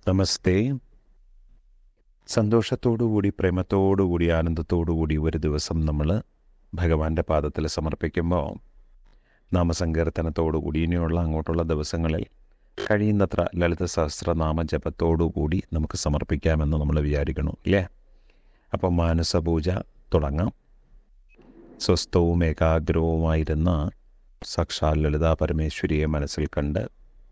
നമസ്തേ സന്തോഷത്തോടുകൂടി പ്രേമത്തോടുകൂടി ആനന്ദത്തോടുകൂടി ഒരു ദിവസം നമ്മൾ ഭഗവാന്റെ പാദത്തിൽ സമർപ്പിക്കുമ്പോൾ നാമസങ്കീർത്തനത്തോടുകൂടി ഇനിയുള്ള അങ്ങോട്ടുള്ള ദിവസങ്ങളിൽ കഴിയുന്നത്ര ലളിത സഹസ്രനാമ ജപത്തോടുകൂടി നമുക്ക് സമർപ്പിക്കാമെന്ന് നമ്മൾ വിചാരിക്കണം ഇല്ലേ അപ്പം മാനസപൂജ തുടങ്ങാം സ്വസ്ഥവും ഏകാഗ്രവുമായിരുന്ന സാക്ഷാൽ ലളിതാ പരമേശ്വരിയെ മനസ്സിൽ കണ്ട്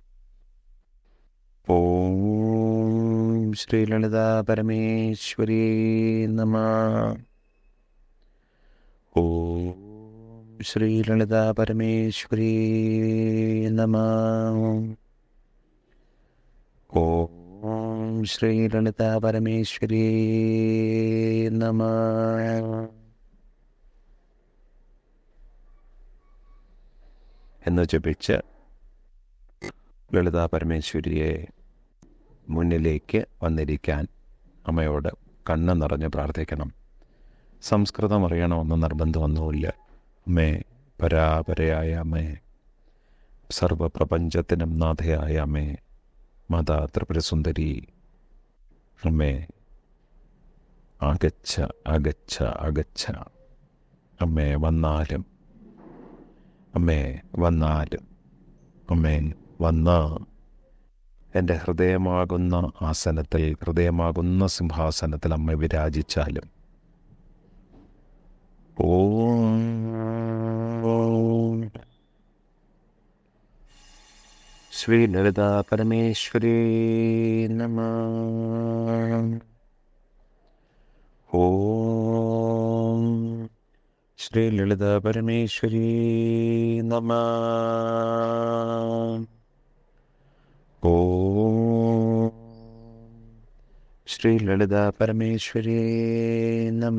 ഓം ശ്രീ ലളിതാ പരമേശ്വരി നമ ഓം ശ്രീ ലളിതാ പരമേശ്വരി നമ ഓം ശ്രീ ലളിതാ പരമേശ്വരി നമ എന്ന് ജപിച്ച് ലളിതാ പരമേശ്വരിയെ മുന്നിലേക്ക് വന്നിരിക്കാൻ അമ്മയോട് കണ്ണ് നിറഞ്ഞ് പ്രാർത്ഥിക്കണം സംസ്കൃതം അറിയണമെന്ന് നിർബന്ധമൊന്നുമില്ല അമ്മേ പരാപരയായ അമ്മേ സർവപ്രപഞ്ചത്തിനും നാഥയായ അമ്മേ മാതാ ത്രിപുരസുന്ദരി അമ്മേ അകച്ച അകച്ച അകച്ച അമ്മേ വന്നാലും അമ്മേ വന്നാലും അമ്മേ വന്ന എൻ്റെ ഹൃദയമാകുന്ന ആസനത്തിൽ ഹൃദയമാകുന്ന സിംഹാസനത്തിൽ അമ്മ വിരാജിച്ചാലും ഓം ശ്രീ ലളിത പരമേശ്വരി നമ ഓം ശ്രീ ലളിത പരമേശ്വരി നമ ഓം ശ്രീ ലളിത പരമേശ്വരി നമ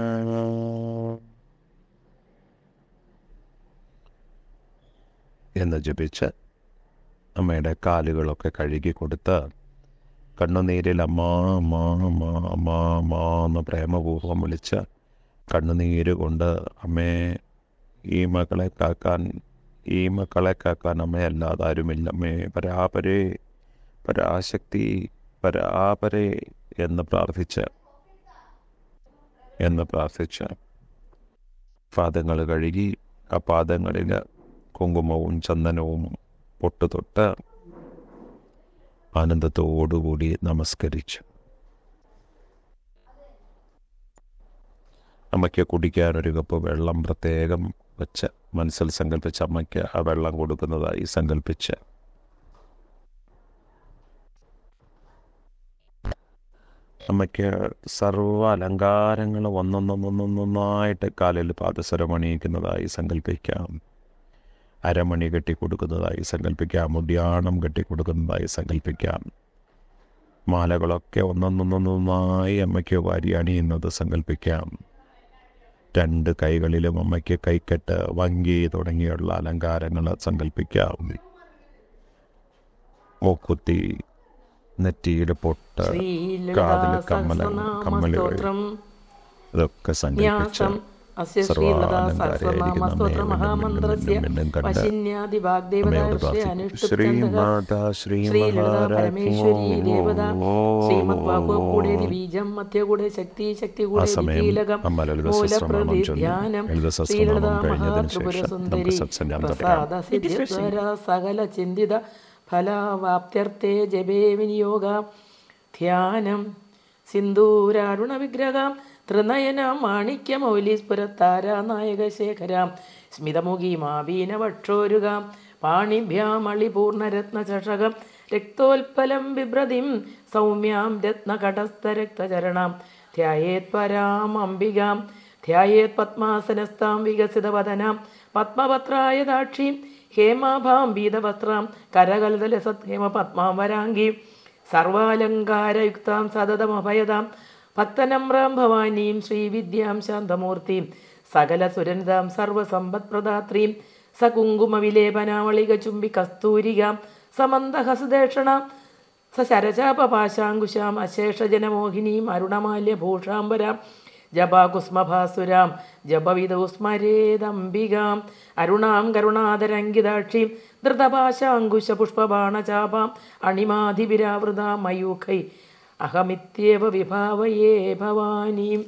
എന്ന് ജപിച്ച് അമ്മയുടെ കാലുകളൊക്കെ കഴുകി കൊടുത്ത് കണ്ണുനീരിൽ അമ്മ അമ്മ അമ്മ അമ്മ അമ്മ എന്ന് പ്രേമപൂർവ്വം വിളിച്ച് കണ്ണുനീര് കൊണ്ട് അമ്മേ ഈ മക്കളെ കാക്കാൻ ഈ മക്കളെ കാക്കാൻ അമ്മയല്ലാതെ ആരുമില്ല അമ്മേ പരാപരേ പരാശക്തി പരാപരേ എന്ന് പ്രാർത്ഥിച്ച് എന്ന് പ്രാർത്ഥിച്ച് പാദങ്ങൾ കഴുകി ആ പാദങ്ങളിൽ കുങ്കുമവും ചന്ദനവും പൊട്ടുതൊട്ട് ആനന്ദത്തോടുകൂടി നമസ്കരിച്ചു അമ്മയ്ക്ക് കുടിക്കാൻ ഒരു കപ്പ് വെള്ളം പ്രത്യേകം വെച്ച് മനസ്സിൽ സങ്കല്പിച്ച് അമ്മയ്ക്ക് ആ വെള്ളം കൊടുക്കുന്നതായി സങ്കല്പിച്ച് അമ്മയ്ക്ക് സർവ്വ അലങ്കാരങ്ങളും ഒന്നൊന്നൊന്നൊന്നൊന്നായിട്ട് കാലിൽ പാദസരം അണിയിക്കുന്നതായി സങ്കല്പിക്കാം അരമണി കെട്ടിക്കൊടുക്കുന്നതായി സങ്കല്പിക്കാം മുടിയാണം കെട്ടിക്കൊടുക്കുന്നതായി സങ്കല്പിക്കാം മാലകളൊക്കെ ഒന്നൊന്നൊന്നൊന്നായി അമ്മയ്ക്ക് വാരി അണിയുന്നത് സങ്കല്പിക്കാം രണ്ട് കൈകളിലും അമ്മയ്ക്ക് കൈക്കെട്ട് വങ്കി തുടങ്ങിയുള്ള അലങ്കാരങ്ങൾ സങ്കല്പിക്കാം മൂക്കുത്തി നെറ്റിയിൽ പൊട്ട് കാതിൽ കമ്മല കമ്മലുകൾ ഇതൊക്കെ സങ്കല്പിച്ച് ന്യാസം അസ്യ ശ്രീലതാ സഹസ്രനാമസ്തോത്ര മഹാമന്ത്രസ്യ വശിന്യാദിവാഗ്ദേവതാശ്രീ അനുഷ്ഠിതന്ത ശ്രീലളിതാ പരമേശ്വരി ദേവത ശ്രീമദ് വാക്കുകൂടെ ബീജം മധ്യകൂടെ ശക്തി ശക്തി കൂടെ സമയം വികീലകം അമ്മ ലളിത മൂലപ്രതി സഹസ്രനാമം ചൊല്ലി ധ്യാനം ലളിത സഹസ്രനാമം ശ്രീലളിതാ കഴിഞ്ഞതിന് മഹാത്രിപുര ശേഷം സുന്ദരി നമുക്ക് സത്സംഗം തുടരാം പ്രസാദ സിദ്ധ്യദ്വാര സകല ചിന്തിത ഫലവാപ്ത്യർത്ഥേ ജപേ വിനിയോഗ ധ്യാനം സിന്ദൂരാരുണ വിഗ്രഹം ത്രിനയന മാണിക്യ മൗലീസ്പുരത്താരാനായക ശേഖരാം സ്മിതമുഖി മാവീന വക്ഷോരുകാം പാണിഭ്യാമളിപൂർണരത്നചഷകം രക്തോൽപ്പലം ബിഭ്രതിം സൗമ്യാം രത്നകടസ്ഥരക്തചരണാം ധ്യായേത് പരാം അംബികാം ധ്യായേത് പത്മാസനസ്ഥാം വികസിതവദനാം പത്മപത്രായ ദാക്ഷീം ഹേമാഭാം പീതവസ്ത്രാം കരകലതലസത് ഹേമപത്മാം വരാംഗീം സർവാലങ്കാരയുക്താം സതതമഭയതാം ഭക്തനമ്രാം ഭവാനീം ശ്രീവിദ്യാം ശാന്തമൂർത്തിം സകല സുരനിതാം സർവസമ്പത്പ്രദാത്രീം സകുങ്കുമവിലേപനാവളിക ചുംബി കസ്തൂരികാം സമന്തഹസുദേഷണാം സശരചാപപാശാങ്കുശാം അശേഷജനമോഹിനീം അരുണമാല്യഭൂഷാംബരാം ജപാകുസ്മഭാസുരാം ജപവിദൗ സ്മരേദംബികാം അരുണാം കരുണാദരങ്കിതാക്ഷീം ധൃതപാശാങ്കുശപുഷ്പബാണചാപാം അണിമാധിവിരാവൃതാം മയൂഖൈ അഹമിത്യേവ വിഭാവയേ ഭവാനീം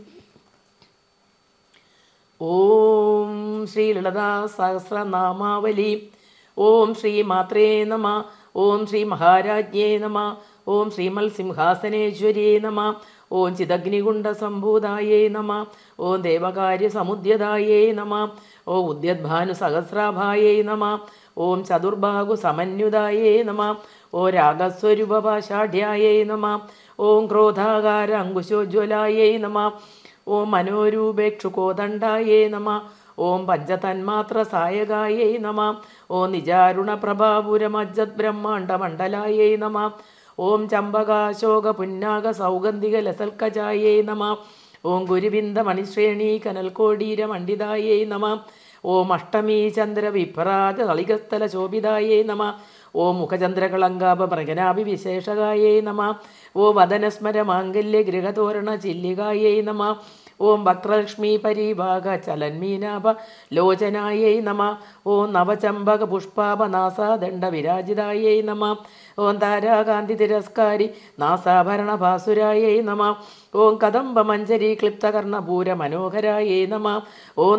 ഓം ശ്രീ ലളിതാ സഹസ്രനാമാവലി ഓം ശ്രീ മാത്രേ നമ ഓം ശ്രീ മഹാരാജ്ഞേ നമ ഓം ശ്രീമൽ സിംഹാസനേശ്വര്യേ നമ ഓം ചിദഗ്നികുണ്ഡ സംഭൂതായേ നമ ഓം ദേവകാര്യ സമുദ്യതായേ നമ ഓം ഉദ്യദ്ഭാനു സഹസ്രാഭായേ നമ ഓം ചതുർബാഹു സമന്യുതായേ നമ ഓ രാഗസ്വരൂപപാഷാഢ്യായേ നമ ഓം ക്രോധാകാര അങ്കുശോജ്വലായേ നമ ഓം മനോരൂപേക്ഷുകോദണ്ഡായേ നമ ഓം പഞ്ചതന്മാത്ര സായകായേ നമ ഓം നിജാരുണ പ്രഭാപുരമജ്ജത് ബ്രഹ്മാണ്ഡമണ്ഡലായേ നമ ഓം ചമ്പകാശോക പുന്നാക സൗഗന്ധിക ലസൽക്കജായേ നമ ഓം ഗുരുവിന്ദ മണിശ്രേണി കനൽക്കോടീര മണ്ഡിതായേ നമ ഓം അഷ്ടമീ ചന്ദ്ര വിഭ്രാജ തളികസ്ഥല ശോഭിതായേ നമ ഓം മുഖചന്ദ്രകളങ്കാപ മൃഗനാഭി വിശേഷകായേ നമ ഓ വദനസ്മര മാംഗല്യ ഗൃഹതോരണ ചില്ലികായേ നമ ഓം ഭക്തലക്ഷ്മി പരിഭാഗ ചലന്മീനാഭ ലോചനായൈ നമ ഓം നവചമ്പക പുഷ്പാപനാസാദണ്ഡ വിരാജിതായൈ നമ ഓം താരാകാന്തി തിരസ്കാരി നാസാഭരണ ഭാസുരായൈ നമ ഓം കദംബ മഞ്ജരി ക്ലിപ്തകർണപൂര മനോഹരായേ നമ ഓം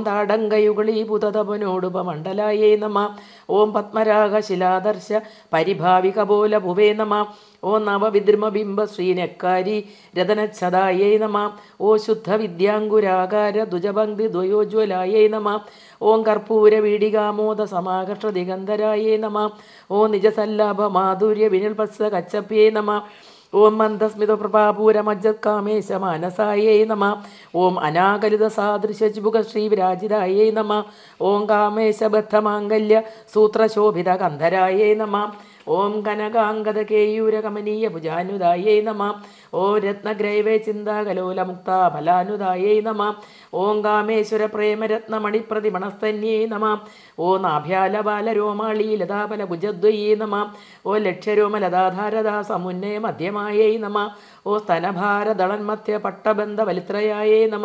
താടങ്കയുഗളീപുതപനോടുപമണ്ഡലായേ നമ ഓം പത്മരാഗ ശിലാദർശ പരിഭാവിക പോല ഭുവേ നമ ഓ നവവിദ്രുമബിംബ ശ്രീനക്കാരി രതനച്ഛതായേ നമ ഓ ശുദ്ധ വിദ്യാങ്കുരാകാര ദുജഭംഗി ദ്വയോജ്വലായേ നമ ഓം കർപ്പൂര വീടികാമോദ സമാകർഷ ദിഗന്ധരായേ നമ ഓ നിജസല്ലാഭ മാധുര്യ വിനിൽപത്സ കച്ചപ്യേ നമ ഓം മന്ദസ്മിത പ്രഭാപൂര മജ്ജത് കാമേശ മാനസായേ നമ ഓം അനാകലിത സാദൃശ ചിബുക ശ്രീ വിരാജിതായേ നമ ഓം കാമേശ ബദ്ധമാംഗല്യ സൂത്രശോഭിത ഗന്ധരായേ നമ ഓം കനകാംഗത കേയൂര കമനീയ ഭുജാനുദായേ നമ ഓ രത്നഗ്രൈവേ ചിന്താകലോല മുക്ത ഫലാനുദായേ നമ ഓം കാമേശ്വര പ്രേമരത്ന മണിപ്രതിമണസ്തന്യേ നമ ഓ നാഭ്യാല ബാലരോമാളി ലതാപല ഭുജദ്വയേ നമ ഓ ലക്ഷ്യരോമ ലതാധാരദാ സമുന്നയ മധ്യമായേ നമ ഓ സ്തനഭാരദളന്മധ്യ പട്ടബന്ധ വലിത്രയായേ നമ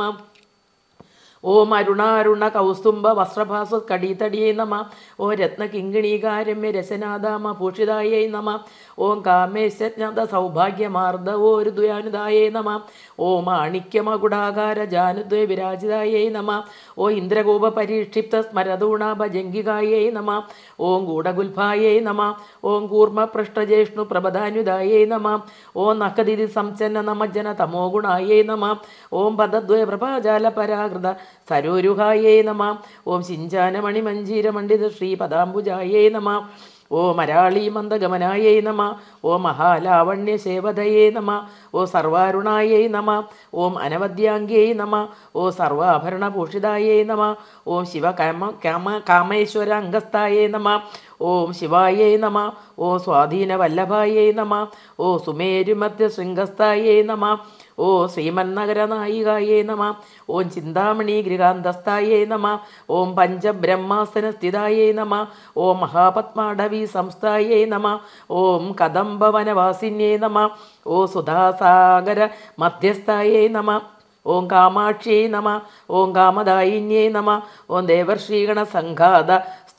ഓം അരുണാരുണ കൗസ്തുംഭ വസ്ത്രഭാസ കടീതടിയേ നമ ഓ രത്ന കിങ്കിണീകാരമ്യ രസനാദാമ ഭൂഷിതായേ നമ ഓം കാമേശജ്ഞത സൗഭാഗ്യമാർദ്ദ ഓ ഋതുയാനുദായേ നമ ഓ മാണിക്യമകുടാകാര ജാനുദ്വയ വിരാജിതായേ നമ ഓ ഇന്ദ്രകോപ പരീക്ഷിപ്ത സ്മരതൂണാഭ ജംഗികായേ നമ ഓം ഗൂഢഗുൽഭായേ നമ ഓം കൂർമ്മ പൃഷ്ഠജേഷ്ണു പ്രബധാനുദായേ നമ ഓം നഖദിതി സംചന്ന നമജ്ജന തമോ ഗുണായേ നമ ഓം പദദ്വയ പ്രഭാജാല പരാകൃത സരോരുഹായേ നമ ഓം ശിഞ്ചാനമണിമഞ്ജീര മണ്ഡിത ശ്രീ പദാംബുജായേ നമ ഓ മരാളി മന്ദഗമനായേ നമ ഓ മഹാലാവണ്യ സേവതയേ നമ ഓ സർവാരുണായേ നമ ഓം അനവദ്യാംഗേ നമ ഓ സർവാഭരണഭൂഷിതായേ നമ ഓം ശിവ കാമ കാമ കാമേശ്വര അംഗസ്ഥായേ നമ ഓം ശിവായേ നമ ഓ സ്വാധീന വല്ലഭായേ നമ ഓ സുമേരുമധ്യ ശൃംഗസ്ഥായേ നമ ഓ ശ്രീമന്നഗര നായികായേ നമ ഓം ചിന്താമണി ഗൃഹാന്തസ്ഥായേ നമ ഓം പഞ്ചബ്രഹ്മാസന സ്ഥിതായേ നമ ഓം മഹാപത്മാടവി സംസ്ഥായേ നമ ഓം കദംബവനവാസിന്യേ നമ ഓ സുധാസാഗര മധ്യസ്ഥായേ നമ ഓം കാമാക്ഷിയേ നമ ഓം കാമദായിന്യേ നമ ഓം ദേവർഷീഗണ സംഘാത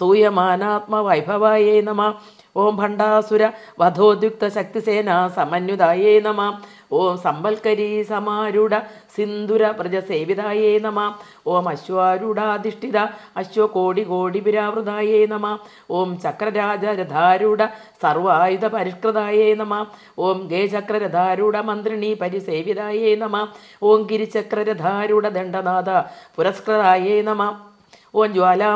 സ്തൂയമാനാത്മവൈഭവായേ നമ ഓം ഭണ്ഡാസുര വധോദ്യുക്ത ശക്തിസേന സമന്യുതായേ നമ ഓം സമ്പൽക്കരീ സമാരൂഢ സിന്ദുര പ്രജസേവിതായേ നമ ഓം അശ്വാരൂഢാധിഷ്ഠിത അശ്വകോടി കോടി വിരാവൃതായേ നമ ഓം ചക്രരാജ രഥാരൂഢ സർവായുധ പരിഷ്കൃതായേ നമ ഓം ഗേചക്രരഥാരൂഢ മന്ത്രിണി പരിസേവിതായേ നമ ഓം ഗിരിചക്രരഥാരൂഢ ദണ്ഡനാഥ പുരസ്കൃതായേ നമ ഓം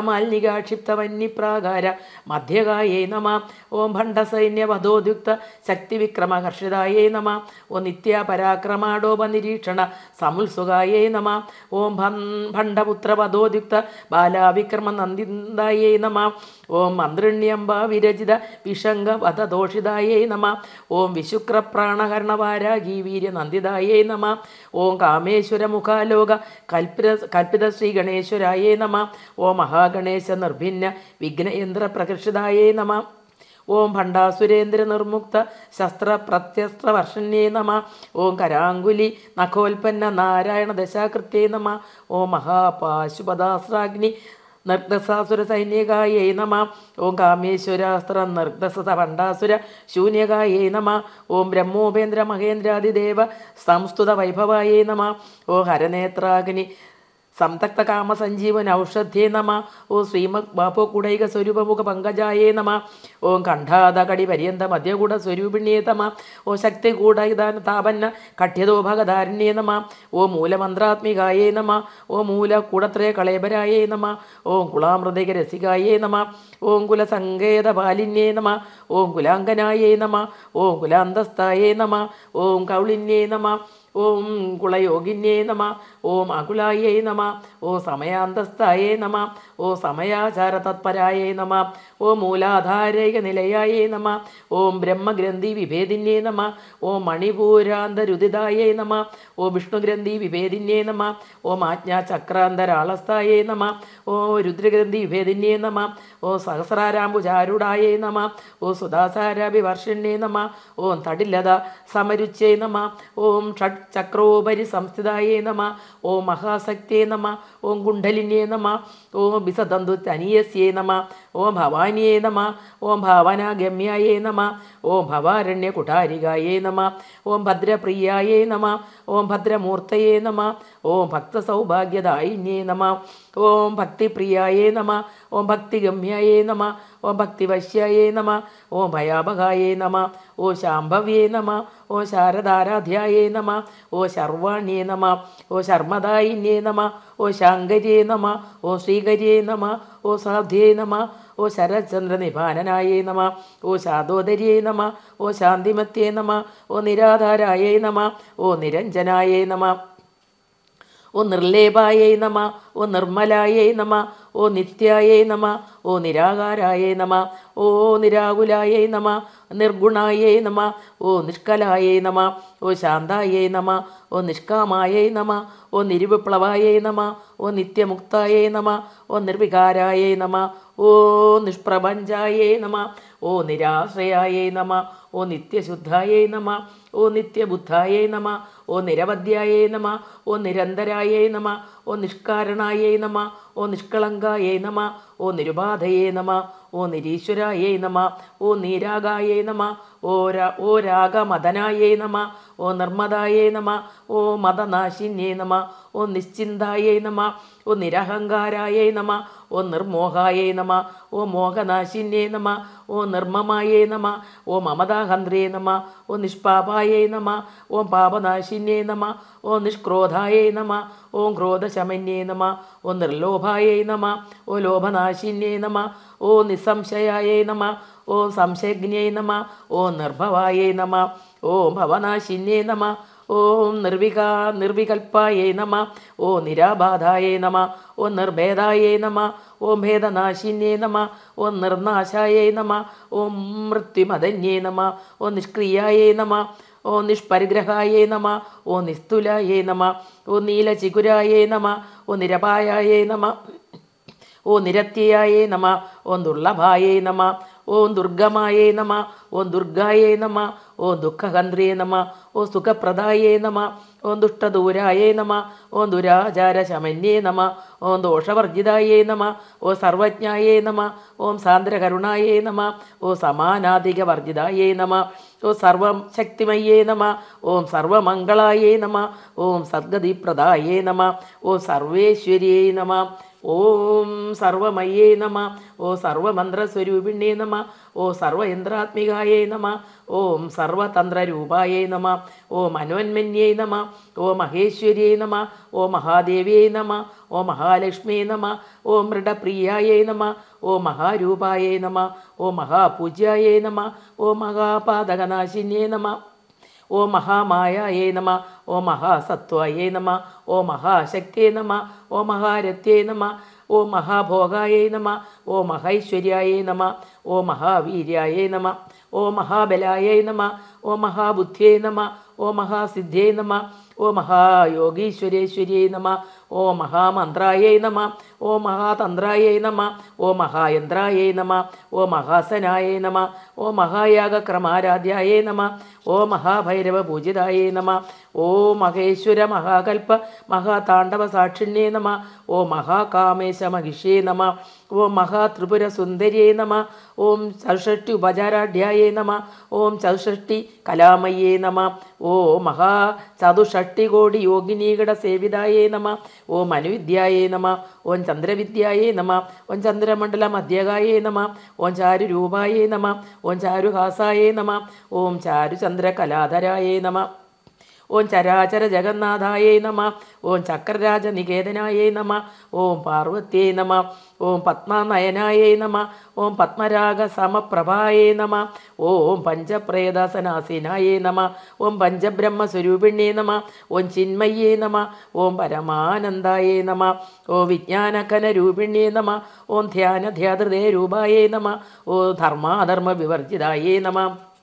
ജ്വാലാമാലിനികാക്ഷിപ്തവന്യപ്രാകാര മധ്യകായേ നമ ഓം ഭണ്ഡസൈന്യ വധോദ്യുക്ത ശക്തിവിക്രമഹർഷിതായേ നമ ഓ നിത്യപരാക്രമാടോപനിരീക്ഷണ സമുത്സുകായേ നമ ഓം ഭൻ ഭണ്ഡപുത്ര വധോദ്യുക്ത ബാലാവിക്രമ നന്ദിന്ദായേ നമ ഓം മന്ത്രിണ്യംബ വിരചിത വിഷംഗ വധദോഷിതായേ നമ ഓം വിശുക്രപ്രാണഹരണവാരാഗീ വീര്യ നന്ദിതായേ നമ ഓം കാമേശ്വര മുഖാലോക കൽപ്പിത കൽപ്പിത ശ്രീ ഗണേശ്വരായേ നമ ഓ മഹാഗണേശ നിർഭിന്ന വിഘ്നയന്ത്ര പ്രകർഷിതായേ നമ ഓം ഭണ്ഡാസുരേന്ദ്ര നിർമുക്ത ശസ്ത്ര പ്രത്യസ്ത്ര വർഷണ്യേ നമ ഓം കരാങ്കുലി നഖോൽപ്പന്ന നാരായണ ദശാകൃത്യേ നമ ഓം മഹാപാശുപദാസ്രാഗ്നി നിർദ്ദസാസുര സൈന്യകായേ നമ ഓം കാമേശ്വരാസ്ത്ര നിർദ്ദസ ഭണ്ഡാസുര ശൂന്യകായേ നമ ഓം ബ്രഹ്മോപേന്ദ്ര മഹേന്ദ്രാദിദേവ സംസ്തുത വൈഭവായേ നമ ഓ ഹരനേത്രാഗ്നി സംതക്ത കാമ സഞ്ജീവൻ ഔഷധ്യേ നമ ഓ ശ്രീമക് ബാപ്പോ കുടൈക സ്വരൂപമുഖ പങ്കജായേ നമ ഓം കണ്ഠാത കടി പര്യന്ത മധ്യകൂട സ്വരൂപിണ്യേ തമ ഓ ശക്തി കൂടൈദാന താപന്ന കഠ്യതോഭഗധാരണ്യേ നമ ഓ മൂലമന്ത്രാത്മികായേ നമ ഓ മൂല കൂടത്രയ കളേബരായേ നമ ഓം കുളാമൃതിക രസികായേ നമ ഓം കുലസങ്കേത പാലിന്യേ നമ ഓം കുലാങ്കനായേ നമ ഓം കുലാന്തസ്ഥായേ നമ ഓം കൗളിന്യേ നമ ഓം കുളയോഗിന്യേ നമ ഓം അകുലായേ നമ ഓ സമയാന്തസ്ഥായേ നമ ഓ സമയാചാര തത്പരായേ നമ ഓ മൂലാധാരൈക നിലയായേ നമ ഓം ബ്രഹ്മഗ്രന്ഥി വിഭേദിന്യേ നമ ഓം മണിപൂരാന്തരുദിതായേ നമ ഓ വിഷ്ണുഗ്രന്ഥി വിഭേദിന്യേ നമ ഓം ആജ്ഞാചക്രാന്തരാളസ്ഥായേ നമ ഓ രുദ്രഗ്രന്ഥി വിഭേദിന്യേ നമ ഓ സഹസ്രാരാംബുചാരുടായേ നമ ഓ സുധാസാരാഭിവർഷിണ്യേ നമ ഓം തടിലത സമരുച്ചേ നമ ഓം ഷഡ് ചക്രോപരി സംസ്ഥിതായേ നമ ഓം മഹാസക്തേ നമ ഓം കുണ്ഡലിന്യേ നമ ഓം ബിസതന്തു തനീയസ്യേ നമ ഓം ഭവാനിയേ നമ ഓം ഭാവനാഗമ്യായേ നമ ഓം ഭവാരണ്യ കുഠാരികായേ നമ ഓം ഭദ്രപ്രിയായേ നമ ഓം ഭദ്രമൂർത്തയേ നമ ഓം ഭക്തസൗഭാഗ്യദായിന്യേ നമ ഓം ഭക്തിപ്രിയായേ നമ ഓം ഭക്തിഗമ്യായേ നമ ഓം ഭക്തിവശ്യായേ നമ ഓം ഭയാപകായേ നമ ഓ ശാംഭവ്യേ നമ ഓ ശാരദാരാധ്യായേ നമ ഓ ശർവാണ്യേ നമ ഓ ശർമ്മദായിന്യേ നമ ഓ ശാങ്കര്യേ നമ ഓ ശ്രീകര്യേ നമ ഓ സാധ്യേ നമ ഓ ശരചന്ദ്രനിഭാനനായേ നമ ഓ ശാദോദര്യേ നമ ഓ ശാന്തിമത്യേ നമ ഓ നിരാധാരായേ നമ ഓ നിരഞ്ജനായേ നമ ഓ നിർലേപായേ നമ ഓ നിർമ്മലായേ നമ ഓ നിത്യായേ നമ ഓ നിരാകാരായേ നമ ഓ നിരാകുലായേ നമ നിർഗുണായേ നമ ഓ നിഷ്കലായേ നമ ഓ ശാന്തായേ നമ ഓ നിഷ്കാമായേ നമ ഓ നിരുവിപ്ലവായേ നമ ഓ നിത്യമുക്തായേ നമ ഓ നിർവികാരായേ നമ ഓ നിഷ്പ്രപഞ്ചായേ നമ ഓ നിരാശ്രയായേ നമ ഓ നിത്യശുദ്ധായേ നമ ഓ നിത്യബുദ്ധായേ നമ ഓ നിരവധ്യായേ നമ ഓ നിരന്തരായേ നമ ഓ നിഷ്കാരണായേ നമ ഓ നിഷ്കളങ്കായേ നമ ഓ നിരുപാധയേ നമ ഓ നിരീശ്വരായേ നമ ഓ നീരാഗായേ നമ ഓ രാ ഓ രാഗമദനായേ നമ ഓ നിർമ്മദായേ നമ ഓ മതനാശിന്യേ നമ ഓ നിശ്ചിന്തായേ നമ ഓ നിരഹങ്കാരായേ നമ ഓ നിർമോഹായേ നമ ഓ മോഹനാശിന്യേ നമ ഓ നിർമ്മമായേ നമ ഓ മമതാഹന്ത്രേ നമ ഓ നിഷ്പാപായേ നമ ഓം പാപനാശിന്യേ നമ ഓ നിഷ്ക്രോധായേ നമ ഓം ക്രോധശമന്യേ നമ ഓ നിർലോഭായേ നമ ഓ ലോഭനാശിന്യേ നമ ഓ നിസ്സംശയായേ നമ ഓ സംശയജ്ഞേ നമ ഓ നിർഭവായേ നമ ഓം ഭവനാശിന്യേ നമ ഓം നിർവികാ നിർവികൽപ്പായേ നമ ഓ നിരാബാധായേ നമ ഓ നിർഭേദായേ നമ ഓം ഭേദനാശിന്യേ നമ ഓ നിർനാശായേ നമ ഓം മൃത്യുമദന്യേ നമ ഓ നിഷ്ക്രിയായേ നമ ഓ നിഷ്പരിഗ്രഹായേ നമ ഓ നിസ്തുലായേ നമ ഓ നീലചികുരായേ നമ ഓ നിരപായായേ നമ ഓ നിരത്യയായേ നമ ഓം ദുർലഭായേ നമ ഓം ദുർഗമായേ നമ ഓം ദുർഗായേ നമ ഓം ദുഃഖഹന്ത്രേ നമ ഓം സുഖപ്രദായേ നമ ഓം ദുഷ്ടദൂരായേ നമ ഓം ദുരാചാരശമന്യേ നമ ഓം ദോഷവർജിതായേ നമ ഓ സർവജ്ഞായേ നമ ഓം സാന്ദ്രകരുണായേ നമ ഓ സമാനാധികവർജിതായേ നമ ഓ സർവം ശക്തിമയേ നമ ഓം സർവമംഗളായേ നമ ഓം സദ്ഗതിപ്രദായേ നമ ഓ സർവേശ്വര്യേ നമ ഓം സർവമയേ നമ ഓ സർവമന്ത്രസ്വരൂപിണ്യേ നമ ഓ സർവയന്ത്രാത്മികായേ നമ ഓം സർവതന്ത്രരൂപായേ നമ ഓ മനോന്മന്യേ നമ ഓ മഹേശ്വര്യേ നമ ഓ മഹാദേവ്യേ നമ ഓ മഹാലക്ഷ്മേ നമ ഓ മൃഡപ്രിയായേ നമ ഓ മഹാരൂപായേ നമ ഓ മഹാപൂജ്യായേ നമ ഓ മഹാപാതകനാശിന്യേ നമ ഓ മഹാമായേ നമ ഓ മഹാസത്വായേ നമ ഓ മഹാശക്തിയേ നമ ഓ മഹാരഥ്യേ നമ ഓ മഹാഭോഗായേ നമ ഓ മഹൈശ്വര്യായേ നമ ഓ മഹാവീര്യായേ നമ ഓ മഹാബലായേ നമ ഓ മഹാബുദ്ധ്യേ നമ ഓ മഹാസിദ്ധ്യേ നമ ഓ മഹായോഗീശ്വരേശ്വരിയൈ നമ ഓ മഹാമന്ത്രായൈ നമ ഓ മഹാതന്ത്രായൈ നമ ഓ മഹായന്ത്രായൈ നമ ഓ മഹാസനായൈ നമ ഓ മഹായാഗക്രമാരാധ്യായൈ നമ ഓ മഹാഭൈരവ പൂജിതായൈ നമ ഓ മഹേശ്വര മഹാകൽപ്പ മഹാതാണ്ഡവ സാക്ഷിണ്യേ നമ ഓ മഹാകാമേശ മഹിഷ്യേ നമ ഓം മഹാത്രിപുര സുന്ദര്യേ നമ ഓം ചതുഷ്ടി ഉപചാരാഢ്യായേ നമ ഓം ചതുഷ്ടി കലാമയേ നമ ഓ മഹാ ചതുഷ്ടി കോടി യോഗിനീകട സേവിതായേ നമ ഓം അനുവിദ്യായേ നമ ഓം ചന്ദ്രവിദ്യായേ നമ ഓം ചന്ദ്രമണ്ഡല മധ്യകായേ നമ ഓം ചാരുരൂപായേ നമ ഓം ചാരുഹാസായേ നമ ഓം ചാരുചന്ദ്ര കലാധരായേ നമ ഓം ചരാചര ജഗന്നാഥായേ നമ ഓം ചക്രരാജ നികേതനായേ നമ ഓം പാർവത്യേ നമ ഓം പത്മനയനായേ നമ ഓം പത്മരാഗ സമപ്രഭായേ നമ ഓം പഞ്ചപ്രേതസനാസീനായേ നമ ഓം പഞ്ചബ്രഹ്മസ്വരൂപിണ്യേ നമ ഓം ചിന്മയേ നമ ഓം പരമാനന്ദായേ നമ ഓം വിജ്ഞാനകനരൂപിണ്യേ നമ ഓം ധ്യാനധ്യാതൃതേ രൂപായേ നമ ഓം ധർമാധർമ്മ വിവർജിതായേ നമ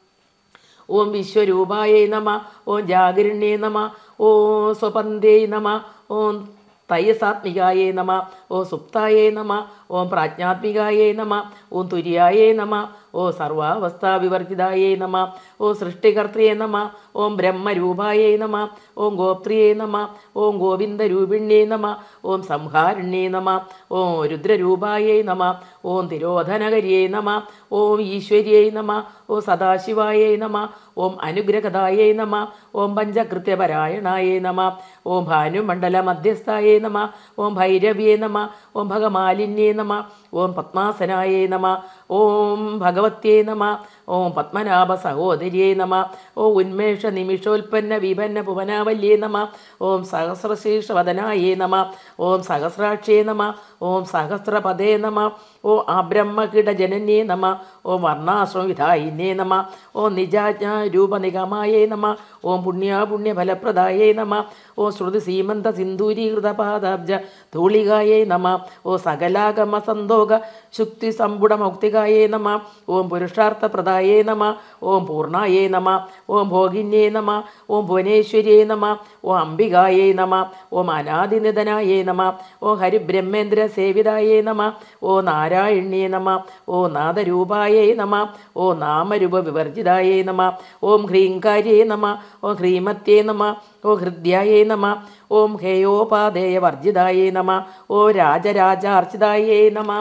ഓം വിശ്വരൂപായേ നമ ഓം ജാഗരിണ്യേ നമ ഓം സ്വപന്തേ നമ ഓം തൈസാത്മികായേ നമ ഓം സുപ്തായേ നമ ഓം പ്രാജ്ഞാത്മികായേ നമ ഓം തുര്യായേ നമ ഓ സർവാവസ്ഥാവിവർജിതായേ നമ ഓ സൃഷ്ടികർത്തൃയേ നമ ഓം ബ്രഹ്മരൂപായേ നമ ഓം ഗോപ്രിയേ നമ ഓം ഗോവിന്ദരൂപിണ്യേ നമ ഓം സംഹാരിണ്യേ നമ ഓം രുദ്രരൂപായേ നമ ഓം തിരോധനകരിയേ നമ ഓം ഈശ്വര്യേ നമ ഓ സദാശിവായേ നമ ഓം അനുഗ്രഹദായേ നമ ഓം പഞ്ചകൃത്യപരായണായേ നമ ഓം ഭാനുമണ്ഡല മധ്യസ്ഥായേ നമ ഓം ഭൈരവ്യേ നമ ഓം ഭഗമാലിന്യേ നമ ഓം പത്മാസനായേ നമ ഓം ഭഗവത്യേ നമ ഓം പത്മനാഭ സഹോദര്യേ നമ ഓം ഉന്മേഷ നിമിഷോൽപ്പന്ന വിപന്ന ഭുവനാവല്യേ നമ ഓം സഹസ്രശീർഷവദനായേ നമ ഓം സഹസ്രാക്ഷേ നമ ഓം സഹസ്രപദേ നമ ഓ അബ്രഹ്മകിടജനന്യേ നമ ഓം വർണ്ണാശ്രമവിധായിന്യേ നമ ഓം നിജാജ്ഞ രൂപനിഗമായേ നമ ഓം പുണ്യാപുണ്യഫലപ്രദായേ നമ ഓ ശ്രുതി സീമന്ത സിന്ദൂരീകൃതപാദാബ്ജ ധൂളികായേ നമ ഓ സകലാഗമ സന്തോക ശുക്തി സമ്പുടമൗക്തികായേ നമ ഓം പുരുഷാർത്ഥപ്രദായേ നമ ഓം പൂർണായേ നമ ഓം ഭോഗിന്യേ നമ ഓം ഭുവനേശ്വര്യേ നമ ഓം അംബികായേ നമ ഓം അനാദിനിധനായേ നമ ഓം ഹരിബ്രഹ്മേന്ദ്ര സേവിതായേ നമ ഓ നാരായണ്യേ നമ ഓ നാദരൂപായേ നമ ഓ നാമരൂപ വിവർജിതായേ നമ ഓം ഹ്രീങ്കാര്യേ നമ ഓം ഹ്രീമത്യേ നമ ഓ ഹൃദ്യായേ നമ ഓം ഹേയോപാദേയ വർജിതായേ നമ ഓ രാജരാജാർച്ചിതായേ നമ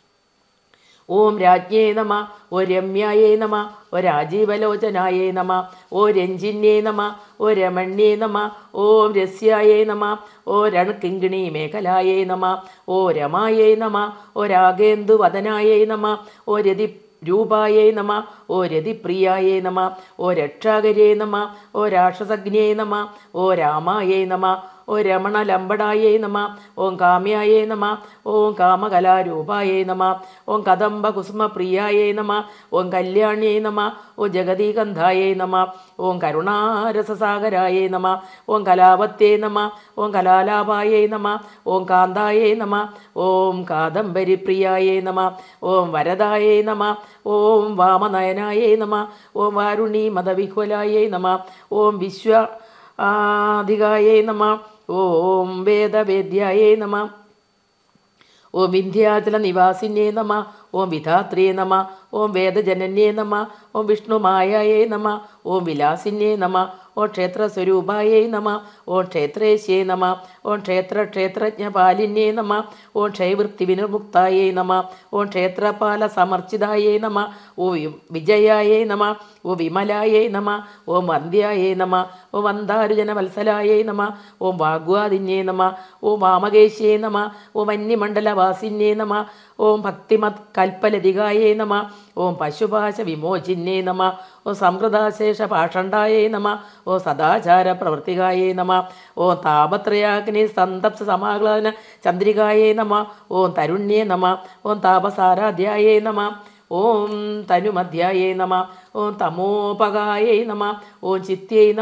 ഓം രാജ്ഞേ നമ ഓ രമ്യായേ നമ ഓ രാജീവലോചനായേ നമ ഓ രഞ്ജിന്യേ നമ ഓ രമണ്യേ നമ ഓം രസ്യായേ നമ ഓ രണകിങ്കിണി മേഖലായേ നമ ഓ രമായേ നമ ഓ രാഗേന്ദു വദനായേ നമ ഓ രതി രൂപായേ നമ ഓ രതിപ്രിയായേ നമ ഓ രക്ഷാകരേ നമ ഓ രാക്ഷസഗ്നേ നമ ഓ രാമായേ നമ ഓ രമണലമ്പടായേ നമ ഓം കാമ്യായേ നമ ഓം കാമകലാരൂപായേ നമ ഓം കദംബ കുസുമപ്രിയായേ നമ ഓം കല്യാണ്യേ നമ ഓ ജഗദീകന്ധായേ നമ ഓം കരുണാരസസാഗരായേ നമ ഓം കലാവത്തേ നമ ഓം കലാലാപായേ നമ ഓം കാന്തായേ നമ ഓം കാദംബരിപ്രിയായേ നമ ഓം വരദായേ നമ ഓം വാമനയനായേ നമ ഓം വാരുണി മതവിഹ്വലായേ നമ ഓം വിശ്വ ആധികായേ നമ ഓം വേദവേദ്യായേ നമ ഓം വിന്ധ്യാചല നിവാസിന്യേ നമ ഓം വിധാത്രിയേ നമ ഓം വേദജനന്യേ നമ ഓം വിഷ്ണുമായയേ നമ ഓം വിലാസിന്യേ നമ ഓം ക്ഷേത്രസ്വരൂപായേ നമ ഓം ക്ഷേത്രേശ്യേ നമ ഓം ക്ഷേത്ര ക്ഷേത്രജ്ഞപാലിന്യേ നമ ഓം ക്ഷയവൃത്തി വിനിർമുക്തായേ നമ ഓം ക്ഷേത്രപാല സമർച്ചിതായേ നമ ഓ വി- വിജയായേ നമ ഓ വിമലായേ നമ ഓം വന്ദ്യായേ നമ ഓം വന്ദാരുജന വത്സലായേ നമ ഓം വാഗ്വാദിന്യേ നമ ഓം വാമകേശ്യേ നമ ഓം അന്യമണ്ഡലവാസിന്യേ നമ ഓം ഭക്തിമത് കൽപ്പലതികായേ നമ ഓം പശുപാശ വിമോചിന്യേ നമ ഓം സംഹൃതാശേഷ പാഷണ്ഡായേ നമ ഓ സദാചാര പ്രവർത്തികായേ നമ ഓം താപത്രയാഗ്നി സന്തപ്സ സമാഹ്ലാദന ചന്ദ്രികായേ നമ ഓം തരുണ്യേ നമ ഓം താപസാരാധ്യായേ നമ ഓം തനുമധ്യായേ നമ ഓം തമോപകായേ നമ ഓം ചിത്യൈ നമ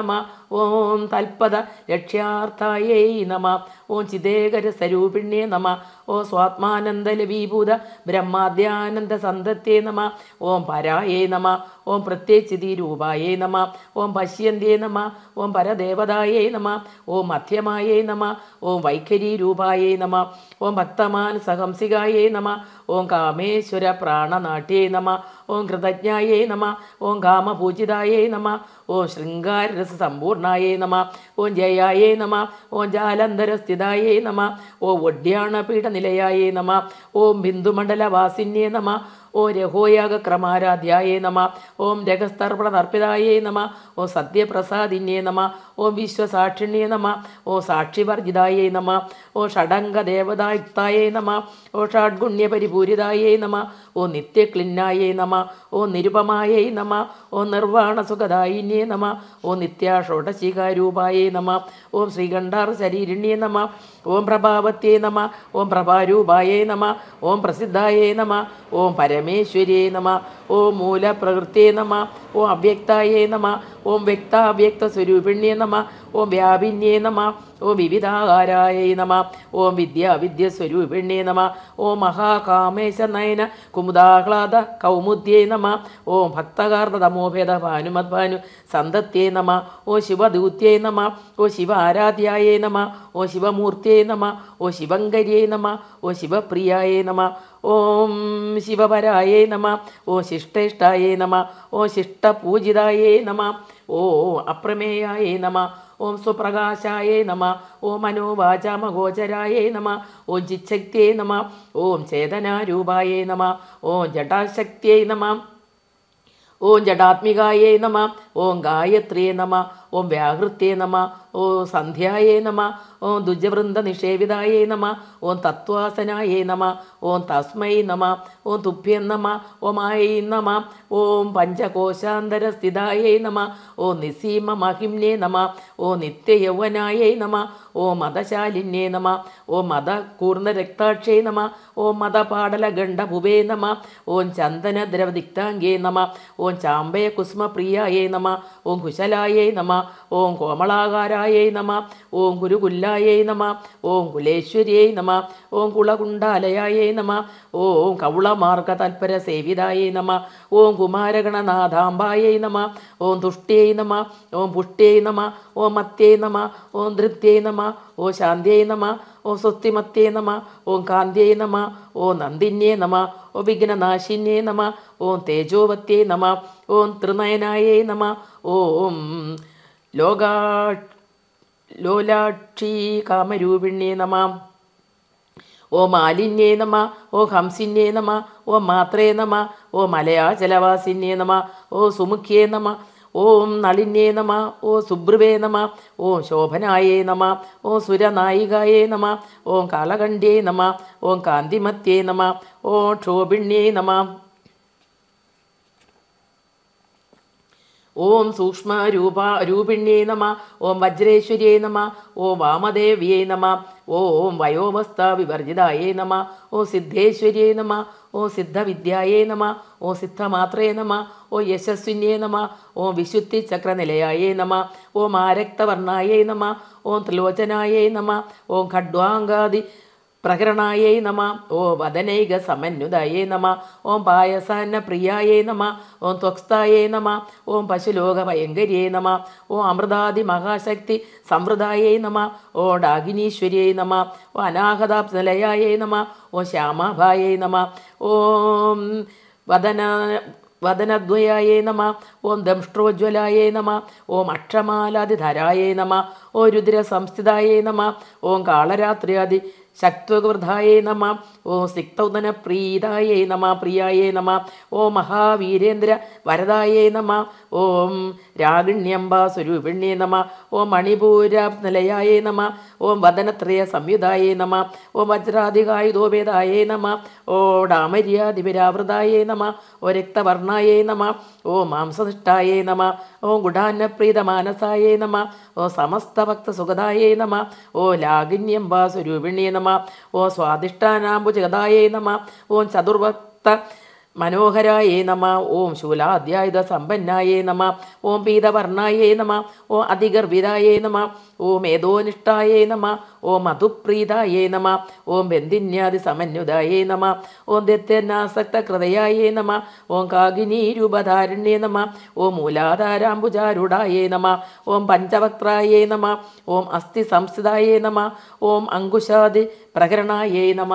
ഓം തൽപദ ലക്ഷ്യാർത്ഥായൈ നമ ഓം ചിതേകര സ്വരൂപിണ്യേ നമ ഓ സ്വാത്മാനന്ദ ലവീഭൂത ബ്രഹ്മാദ്യാനന്ദ സന്തത്തെ നമ ഓം പരായേ നമ ഓം പ്രത്യേച്ചിതി രൂപായേ നമ ഓം പശ്യന്തേ നമ ഓം പരദേവതായേ നമ ഓം മധ്യമായേ നമ ഓം വൈഖരി രൂപായേ നമ ഓം ഭക്തമാൻ സഹംസികായേ നമ ഓം കാമേശ്വര പ്രാണനാട്യേ നമ ഓം കൃതജ്ഞായേ നമ ഓം കാമപൂജിതായേ നമ ഓം ശൃംഗാരരസ സമ്പൂർണായേ നമ ഓം ജയായേ നമ ഓം ജാലന്തരസ്ഥിതായേ നമ ഓം ഒഡ്യാണപീഠനിലയായേ നമ ഓം ബിന്ദുമണ്ഡലവാസിന്യേ നമ ഓം രഹോയാഗക്രമാരാധ്യായേ നമ ഓം രഗസ്തർപ്പണതർപ്പിതായേ നമ ഓം സത്യപ്രസാദിന്യേ നമ ഓം വിശ്വസാക്ഷിണ്യേ നമ ഓം സാക്ഷിവർജിതായേ നമ ഓം ഷഡംഗദേവതായുക്തായേ നമ ഓ ഷഡ്ഗുണ്യപരിപൂരിതായേ നമ ഓ നിത്യക്ലിന്നായേ നമ ഓ നിരുപമായേ നമ ഓ നിർവാണസുഖദായിന്യേ നമ ഓ നിത്യാഷോഡശികാരൂപായേ നമ ഓം ശ്രീകണ്ഠാർ ശരീരിണ്യേ നമ ഓം പ്രഭാവത്യേ നമ ഓം പ്രഭാരൂപായേ നമ ഓം പ്രസിദ്ധായേ നമ ഓം പരമേശ്വര്യേ നമ ഓം മൂലപ്രകൃത്യേ നമ ഓം അവ്യക്തായേ നമ ഓം വ്യക്താവ്യക്ത സ്വരൂപിണ്യേ നമ ഓം വ്യാപിന്യേ നമ ഓം വിവിധാകാരായ നമ ഓം വിദ്യാവിദ്യസ്വരൂപിണ്യേ നമ ഓം മഹാകാമേശ നയന കുമുദാഹ്ലാദ കൗമുദ്യേ നമ ഓം ഭക്തകാർണ തമോഭേദ ഭാനുമദ്ഭാനു സന്തത്യേ നമ ഓ ശിവദൂത്യേ നമ ഓ ശിവ ആരാധ്യായേ നമ ഓ ശിവമൂർത്തിയേ നമ ഓ ശിവങ്കരിയേ നമ ഓ ശിവപ്രിയായേ നമ ഓം ശിവപരായേ നമ ഓ ശിഷ്ടേഷ്ടായേ നമ ഓ ശിഷ്ടപൂജിതായേ നമ ഓ അപ്രമേയായേ നമ ഓം സുപ്രകാശായേ നമ ഓം മനോവാചാമഗോചരായേ നമ ഓം ചിച്ഛക്തിയേ നമ ഓം ചേതനാരൂപായേ നമ ഓം ജടാശക്തിയേ നമ ഓം ജഡാത്മികായേ നമ ഓം ഗായത്രിയേ നമ ഓം വ്യാഹൃത്യേ നമ ഓം സന്ധ്യായേ നമ ഓം ദുജവൃന്ദ നിഷേവിതായേ നമ ഓം തത്വാസനായേ നമ ഓം തസ്മൈ നമ ഓം തുഭ്യം നമ ഓം ഐ നമ ഓം പഞ്ചകോശാന്തര സ്ഥിതായേ നമ ഓം നിസീമ മഹിംനേ നമ ഓം നിത്യയൗവനായേ നമ ഓം മതശാലിന്യേ നമ ഓം മത കൂർണ രക്താക്ഷേ നമ ഓം മതപാടല ഗണ്ഡഭുവേ നമ ഓം ചന്ദന ദ്രവദിക്താംഗേ നമ ഓം ചാമ്പയ കുസുമപ്രിയായേ നമ ഓം കുശലായേ നമ ഓം കോമളാകാരായേ നമ ഓം ഗുരുകുല്ലായേ നമ ഓം കുലേശ്വര്യേ നമ ഓം കുളകുണ്ടാലയായേ നമ ഓം കൗളമാർഗ തൽപര സേവിതായേ നമ ഓം കുമാരഗണനാഥാംബായേ നമ ഓം തുഷ്ട്യേ നമ ഓം പുഷ്ട്യേ നമ ഓം മത്യേ നമ ഓം ധൃത്യേ നമ ഓ ശാന്ത്യേ നമ ഓ സ്വസ്തിമത്യേ നമ ഓം കാന്ത്യേ നമ ഓ നന്ദിന്യേ നമ ഓ വിഘ്നനാശിന്യേ നമ ഓം തേജോവത്യേ നമ ഓം ത്രിനയനായേ നമ ഓം ലോകാ ലോലാക്ഷി കാമരൂപിണ്യേ നമ ഓ മാലിന്യേ നമ ഓ ഹംസിന്യേ നമ ഓ മാത്രേ നമ ഓ മലയാചലവാസിന്യേ നമ ഓ സുമുഖ്യേ നമ ഓം നളിന്യേ നമ ഓ സുബ്രുവേ നമ ഓം ശോഭനായേ നമ ഓ സുരനായികായേ നമ ഓം കാളകണ്ഠ്യേ നമ ഓം കാന്തിമത്യേ നമ ഓം ക്ഷോഭിണ്യേ നമ ഓം സൂക്ഷ്മ രൂപ രൂപിണ്യേ നമ ഓം വജ്രേശ്വര്യേ നമ ഓം വാമദേവ്യേ നമ ഓം വയോവസ്ഥ വിവർജിതായേ നമ ഓ സിദ്ധേശ്വര്യേ നമ ഓ സിദ്ധവിദ്യായേ നമ ഓ സിദ്ധമാത്രേ നമ ഓ യശസ്വിന്യേ നമ ഓം വിശുദ്ധി ചക്രനിലയായേ നമ ഓം ആരക്തവർണായേ നമ ഓം ത്രിലോചനായേ നമ ഓം ഖഡ്വാങ്കാദി പ്രകരണായേ നമ ഓ വദനൈക സമന്വിതായേ നമ ഓം പായസാന്ന പ്രിയായേ നമ ഓം ത്വക്സ്തായേ നമ ഓം പശുലോക ഭയങ്കരിയേ നമ ഓ അമൃതാദി മഹാശക്തി സംവൃതായേ നമ ഓ ഡാഗിനീശ്വര്യേ നമ ഓ അനാഹതാപ്സലയായേ നമ ഓ ശ്യാമാഭായേ നമ ഓം വദന വദനദ്വയായേ നമ ഓം ദംഷ്ട്രോജ്വലായേ നമ ഓം അക്ഷമാലാദിധരായേ നമ ഓ രുദ്ര സംസ്ഥിതായേ നമ ഓം കാളരാത്രിയാദി ശക്തവൃദ്ധായേ നമ ഓ സിക്തൗദന പ്രീതായേ നമ പ്രിയായേ നമ ഓ മഹാവീരേന്ദ്ര വരദായേ നമ ഓം രാഗിണ്യംബ സ്വരൂപിണ്യേ നമ ഓം മണിപൂര നിലയായേ നമ ഓം വദനത്രയ സംയുതായേ നമ ഓം വജ്രാധികായുധോപേതായേ നമ ഓ ഡാമര്യാദിവിരാവൃതായേ നമ ഓ രക്തവർണായേ നമ ഓ മാംസനിഷ്ഠായേ നമ ഓ ഗുഡാന്നപ്രീതമാനസായേ നമ ഓ സമസ്തഭക്തസുഖദായേ നമ ഓ ലാഗിന്യംബ സ്വരൂപിണ്യേ നമ ഓ സ്വാദിഷ്ടാനാംബുജഗതായേ നമ ഓം ചതുർഭക്ത മനോഹരായേ നമ ഓം ശൂലാധ്യായുധ സമ്പന്നായേ നമ ഓം പീതവർണായേ നമ ഓം അതിഗർഭിതായേ നമ ഓം ഏതോനിഷ്ഠായേ നമ ഓം മധുപ്രീതായേ നമ ഓം ബന്ധിന്യാദി സമന്യുതായേ നമ ഓം ദത്യനാസക്ത ഹൃദയായേ നമ ഓം കാകിനീരൂപധാരണ്യേ നമ ഓം മൂലാധാരാംബുജാരുടായേ നമ ഓം പഞ്ചവക്രായേ നമ ഓം അസ്ഥി സംസ്ഥിതായേ നമ ഓം അങ്കുശാദി പ്രകരണായേ നമ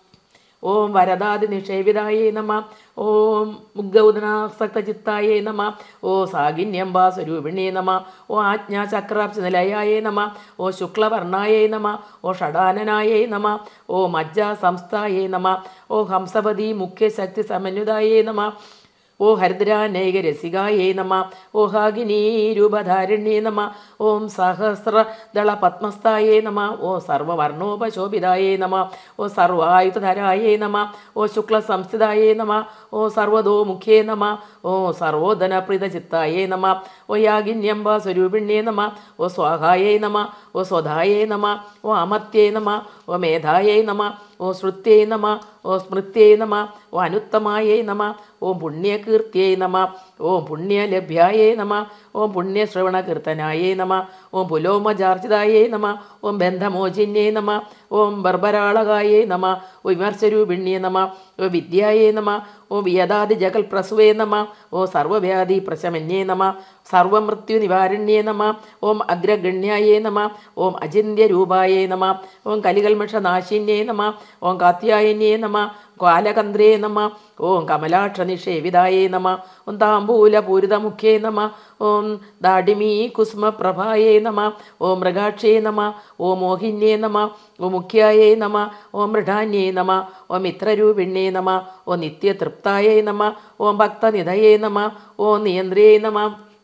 ഓം വരദാതി നിഷേവിതായേ നമ ഓം മുഗ്ഗൗദനാസക്തചിത്തായേ നമ ഓ സാഗിന്യംബാ സ്വരൂപിണേ നമ ഓ ആജ്ഞാചക്രാബ്ജ നിലയായേ നമ ഓ ശുക്ലവർണായേ നമ ഓ ഷടാനനായേ നമ ഓ മജ്ജ സംസ്ഥായേ നമ ഓ ഹംസപതി മുഖ്യശക്തി സമന്വിതായേ നമ ഓ ഹരിദ്രാനൈക രസികായേ നമ ഓ ഹാഗിനീ രൂപധാരിണ്യേ നമ ഓം സഹസ്രദള പത്മസ്ഥായേ നമ ഓ സർവവർണോപശോഭിതായേ നമ ഓ സർവായുധധരായേ നമ ഓ ശുക്ല സംസ്ഥിതായേ നമ ഓ സർവതോമുഖ്യേ നമ ഓ സർവോദനപ്രീതചിത്തായേ നമ ഓ യാഗിന്യംബ സ്വരൂപിണ്യേ നമ ഓ സ്വാഹായേ നമ ഓ സ്വധായേ നമ ഓ അമത്യേ നമ ഓ മേധായേ നമ ഓ ശ്രുത്യേ നമ ഓ സ്മൃത്യേ നമ ഓ അനുത്തമായേ നമ ഓം പുണ്യകീർത്തിയേ നമ ഓം പുണ്യലഭ്യായേ നമ ഓം പുണ്യശ്രവണകീർത്തനായേ നമ ഓം പുലോമജാർജിതായേ നമ ഓം ബന്ധമോചിന്യേ നമ ഓം ബർബരാളകായേ നമ ഓ വിമർശരൂപിണ്യേ നമ ഓ വിദ്യായേ നമ ഓ വിയദാതി ജഗൽ പ്രസുവേ നമ ഓ സർവവ്യാധി പ്രശമന്യേ നമ സർവമൃത്യു നിവാരണ്യേ നമ ഓം അഗ്രഗണ്യായേ നമ ഓം അചിന്യരൂപായേ നമ ഓം കലികൽമഷനാശിന്യേ നമ ഓം കാത്യായന്യേ നമ കാലകന്ദ്രേ നമ ഓം കമലാക്ഷനിഷേവിതായേ നമ ഓം താമ്പൂലപൂരിതമുഖ്യേ നമ ഓം ദാഡിമീ കുസുമപ്രഭായേ നമ ഓം മൃഗാക്ഷേ നമ ഓം മോഹിന്യേ നമ ഓം മുഖ്യായേ നമ ഓം മൃഢാന്യേ നമ ഓം മിത്രരൂപിണ്യേ നമ ഓം നിത്യതൃപ്തായേ നമ ഓം ഭക്തനിധയേ നമ ഓം നിയന്ത്രേ നമ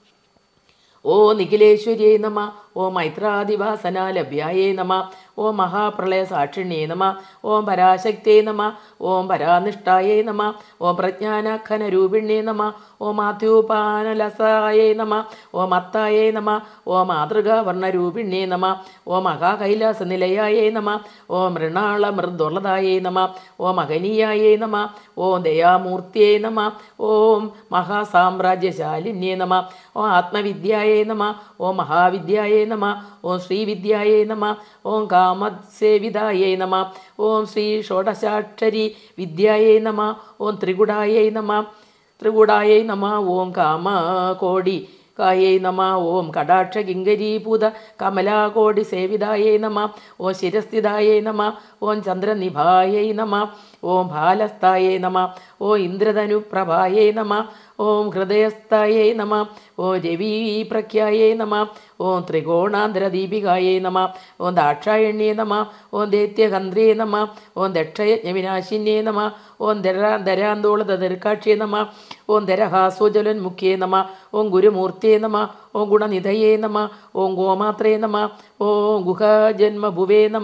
ഓ നിഖിലേശ്വര്യേ നമ ഓ മൈത്രാദിവാസനാലഭ്യായേ നമ ഓം മഹാപ്രളയ സാക്ഷിണ്യേ നമ ഓം പരാശക്തേ നമ ഓം പരാനിഷ്ഠായേ നമ ഓം പ്രജ്ഞാനാഖനരൂപിണ്യേ നമ ഓം മാത്യൂപാനലസായേ നമ ഓം അത്തായേ നമ ഓം മാതൃകാവർണ്ണരൂപിണ്യേ നമ ഓം മഹാകൈലാസനിലയായേ നമ ഓം മൃണാള മൃദുർലതായേ നമ ഓം മഹനീയായേ നമ ഓം ദയാമൂർത്തിയേ നമ ഓം മഹാസാമ്രാജ്യശാലിന്യേ നമ ഓം ആത്മവിദ്യായേ നമ ഓം മഹാവിദ്യായേ നമ ഓം ശ്രീവിദ്യായേ നമ ഓം കാമസേവിതായേ നമ ഓം ശ്രീ ഷോഡശാക്ഷരി വിദ്യായേ നമ ഓം ത്രികുടായേ നമ ത്രികുടായേ നമ ഓം കാമകോടി കായേ നമ ഓം കടാക്ഷ കിങ്കരീഭൂത കമലാകോടി സേവിതായേ നമ ഓം ശിരസ്ഥിതായേ നമ ഓം ചന്ദ്രനിഭായേ നമ ഓം ബാലസ്ഥായേ നമ ഓം ഇന്ദ്രധനുപ്രഭായേ നമ ഓം ഹൃദയസ്ഥായേ നമ ഓം രവീപ്രഖ്യായേ നമ ഓം ത്രികോണാന്തരദീപികായേ നമ ഓം ദാക്ഷായണ്യേ നമ ഓം ദൈത്യഹന്ത്രേ നമ ഓം ദക്ഷയജ്ഞവിനാശിന്യേ നമ ഓം ദരാ ദരാന്തോളത ദർക്കാക്ഷ്യേ നമ ഓം ദരഹാസോജലന്മുഖ്യേ നമ ഓം ഗുരുമൂർത്തിയേ നമ ഓം ഗുണനിധയേ നമ ഓം ഗോമാത്രേ നമ ഓം ഗുഹജന്മഭുവേ നമ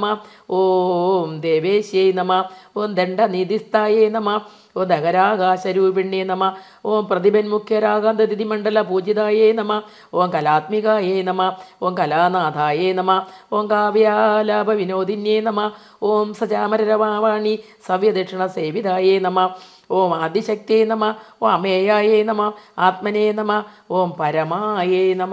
ഓം ദേവേശ്യേ നമ ഓം ദണ്ഡനിധിസ്ഥായേ നമ ഓം ദഹരാകാശരൂപിണ്യേ നമ ഓം പ്രതിബന്മുഖ്യരാഗാന്തതിഥിമണ്ഡല പൂജിതായേ നമ ഓം കലാത്മികായേ നമ ഓം കലാനാഥായേ നമ ഓം കാവ്യാലാപ വിനോദിന്യേ നമ ഓം സചാമരരവാണി സവ്യദക്ഷിണ സേവിതായേ നമ ഓം ആദിശക്തിയേ നമ ഓം അമേയായേ നമ ആത്മനേ നമ ഓം പരമായേ നമ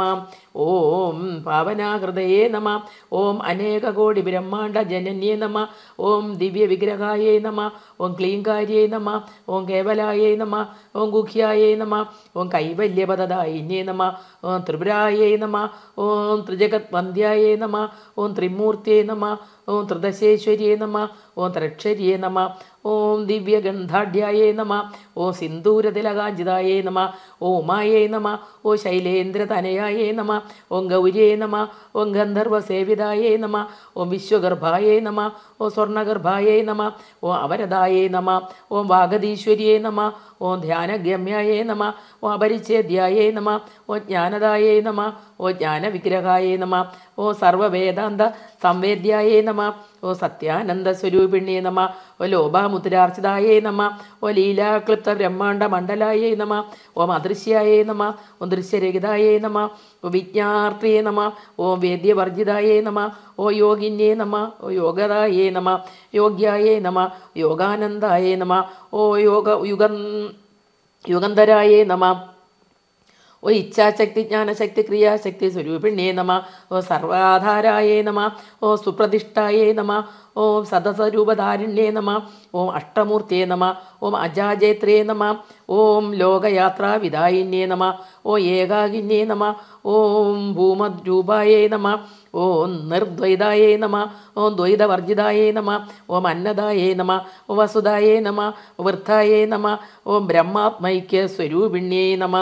ഓം പാവനാഹൃദയേ നമ ഓം അനേകകോടി ബ്രഹ്മാണ്ട ജനന്യേ നമ ഓം ദിവ്യവിഗ്രഹായേ നമ ഓം ക്ലീങ്കാര്യേ നമ ഓം കേവലായേ നമ ഓം ഗുഹ്യായേ നമ ഓം കൈവല്യപദായിന്യേ നമ ഓം ത്രിപുരായേ നമ ഓം ത്രിജഗത് വന്ധ്യായേ നമ ഓം ത്രിമൂർത്തിയേ നമ ഓം ത്രിദശേശ്വര്യേ നമ ഓം ത്രക്ഷര്യേ നമ ഓം ദിവ്യഗന്ധാഢ്യായേ നമ ഓം സിന്ദൂരതിലകാഞ്ചിതായേ നമ ഓം ഉമായേ നമ ഓ ശൈലേന്ദ്രതനയായേ നമ ഓം ഗൗര്യേ നമ ഓം ഗന്ധർവസേവിതായേ നമ ഓം വിശ്വഗർഭായേ നമ ഓം സ്വർണഗർഭായേ നമ ഓം അവരതായേ നമ ഓം വാഗതീശ്വര്യേ നമ ഓം ധ്യാനഗമ്യായേ നമ ഓം അപരിച്ഛേദ്യായേ നമ ഓ ജ്ഞാനദായേ നമ ഓ ജ്ഞാനവിഗ്രഹായേ നമ ഓ സർവവേദാന്ത സംവേദ്യായേ നമ ഓ സത്യാനന്ദ സ്വരൂപിണ്യേ നമ ഓ ലോഭാമുദ്രാർച്ചിതായേ നമ ഓ ലീലാക്ലിപ്ത ബ്രഹ്മാണ്ട മണ്ഡലായേ നമ ഓം അദൃശ്യായേ നമ ഓം ദൃശ്യരഹിതായേ നമ ഓ വിജ്ഞാർത്തിയേ നമ ഓം വേദ്യവർജിതായേ നമ ഓ യോഗിന്യേ നമ ഓ യോഗദായേ നമ യോഗ്യായേ നമ യോഗാനന്ദായേ നമ ഓ യോഗ യുഗ യുഗന്ധരായേ നമ ഓ ഇച്ഛാശക്തി ജ്ഞാനശക്തി ക്രിയാശക്തി സ്വരൂപിണ്യേ നമ ഓ സർവാധാരായേ നമ ഓ സുപ്രതിഷ്ഠായേ നമ ഓം സദസരൂപധാരിണ്യേ നമ ഓം അഷ്ടമൂർത്തിയേ നമ ഓം അജാജേത്രേ നമ ഓം ലോകയാത്രാവിധായിന്യേ നമ ഓ ഏകാകിന്യേ നമ ഓം ഭൂമദ്രൂപായേ നമ ഓം നിർദ്വൈതായേ നമ ഓം ദ്വൈതവർജിതായേ നമ ഓം അന്നദായേ നമ ഓ വസുദായേ നമ വൃദ്ധായേ നമ ഓം ബ്രഹ്മാത്മൈക്യ സ്വരൂപിണ്യേ നമ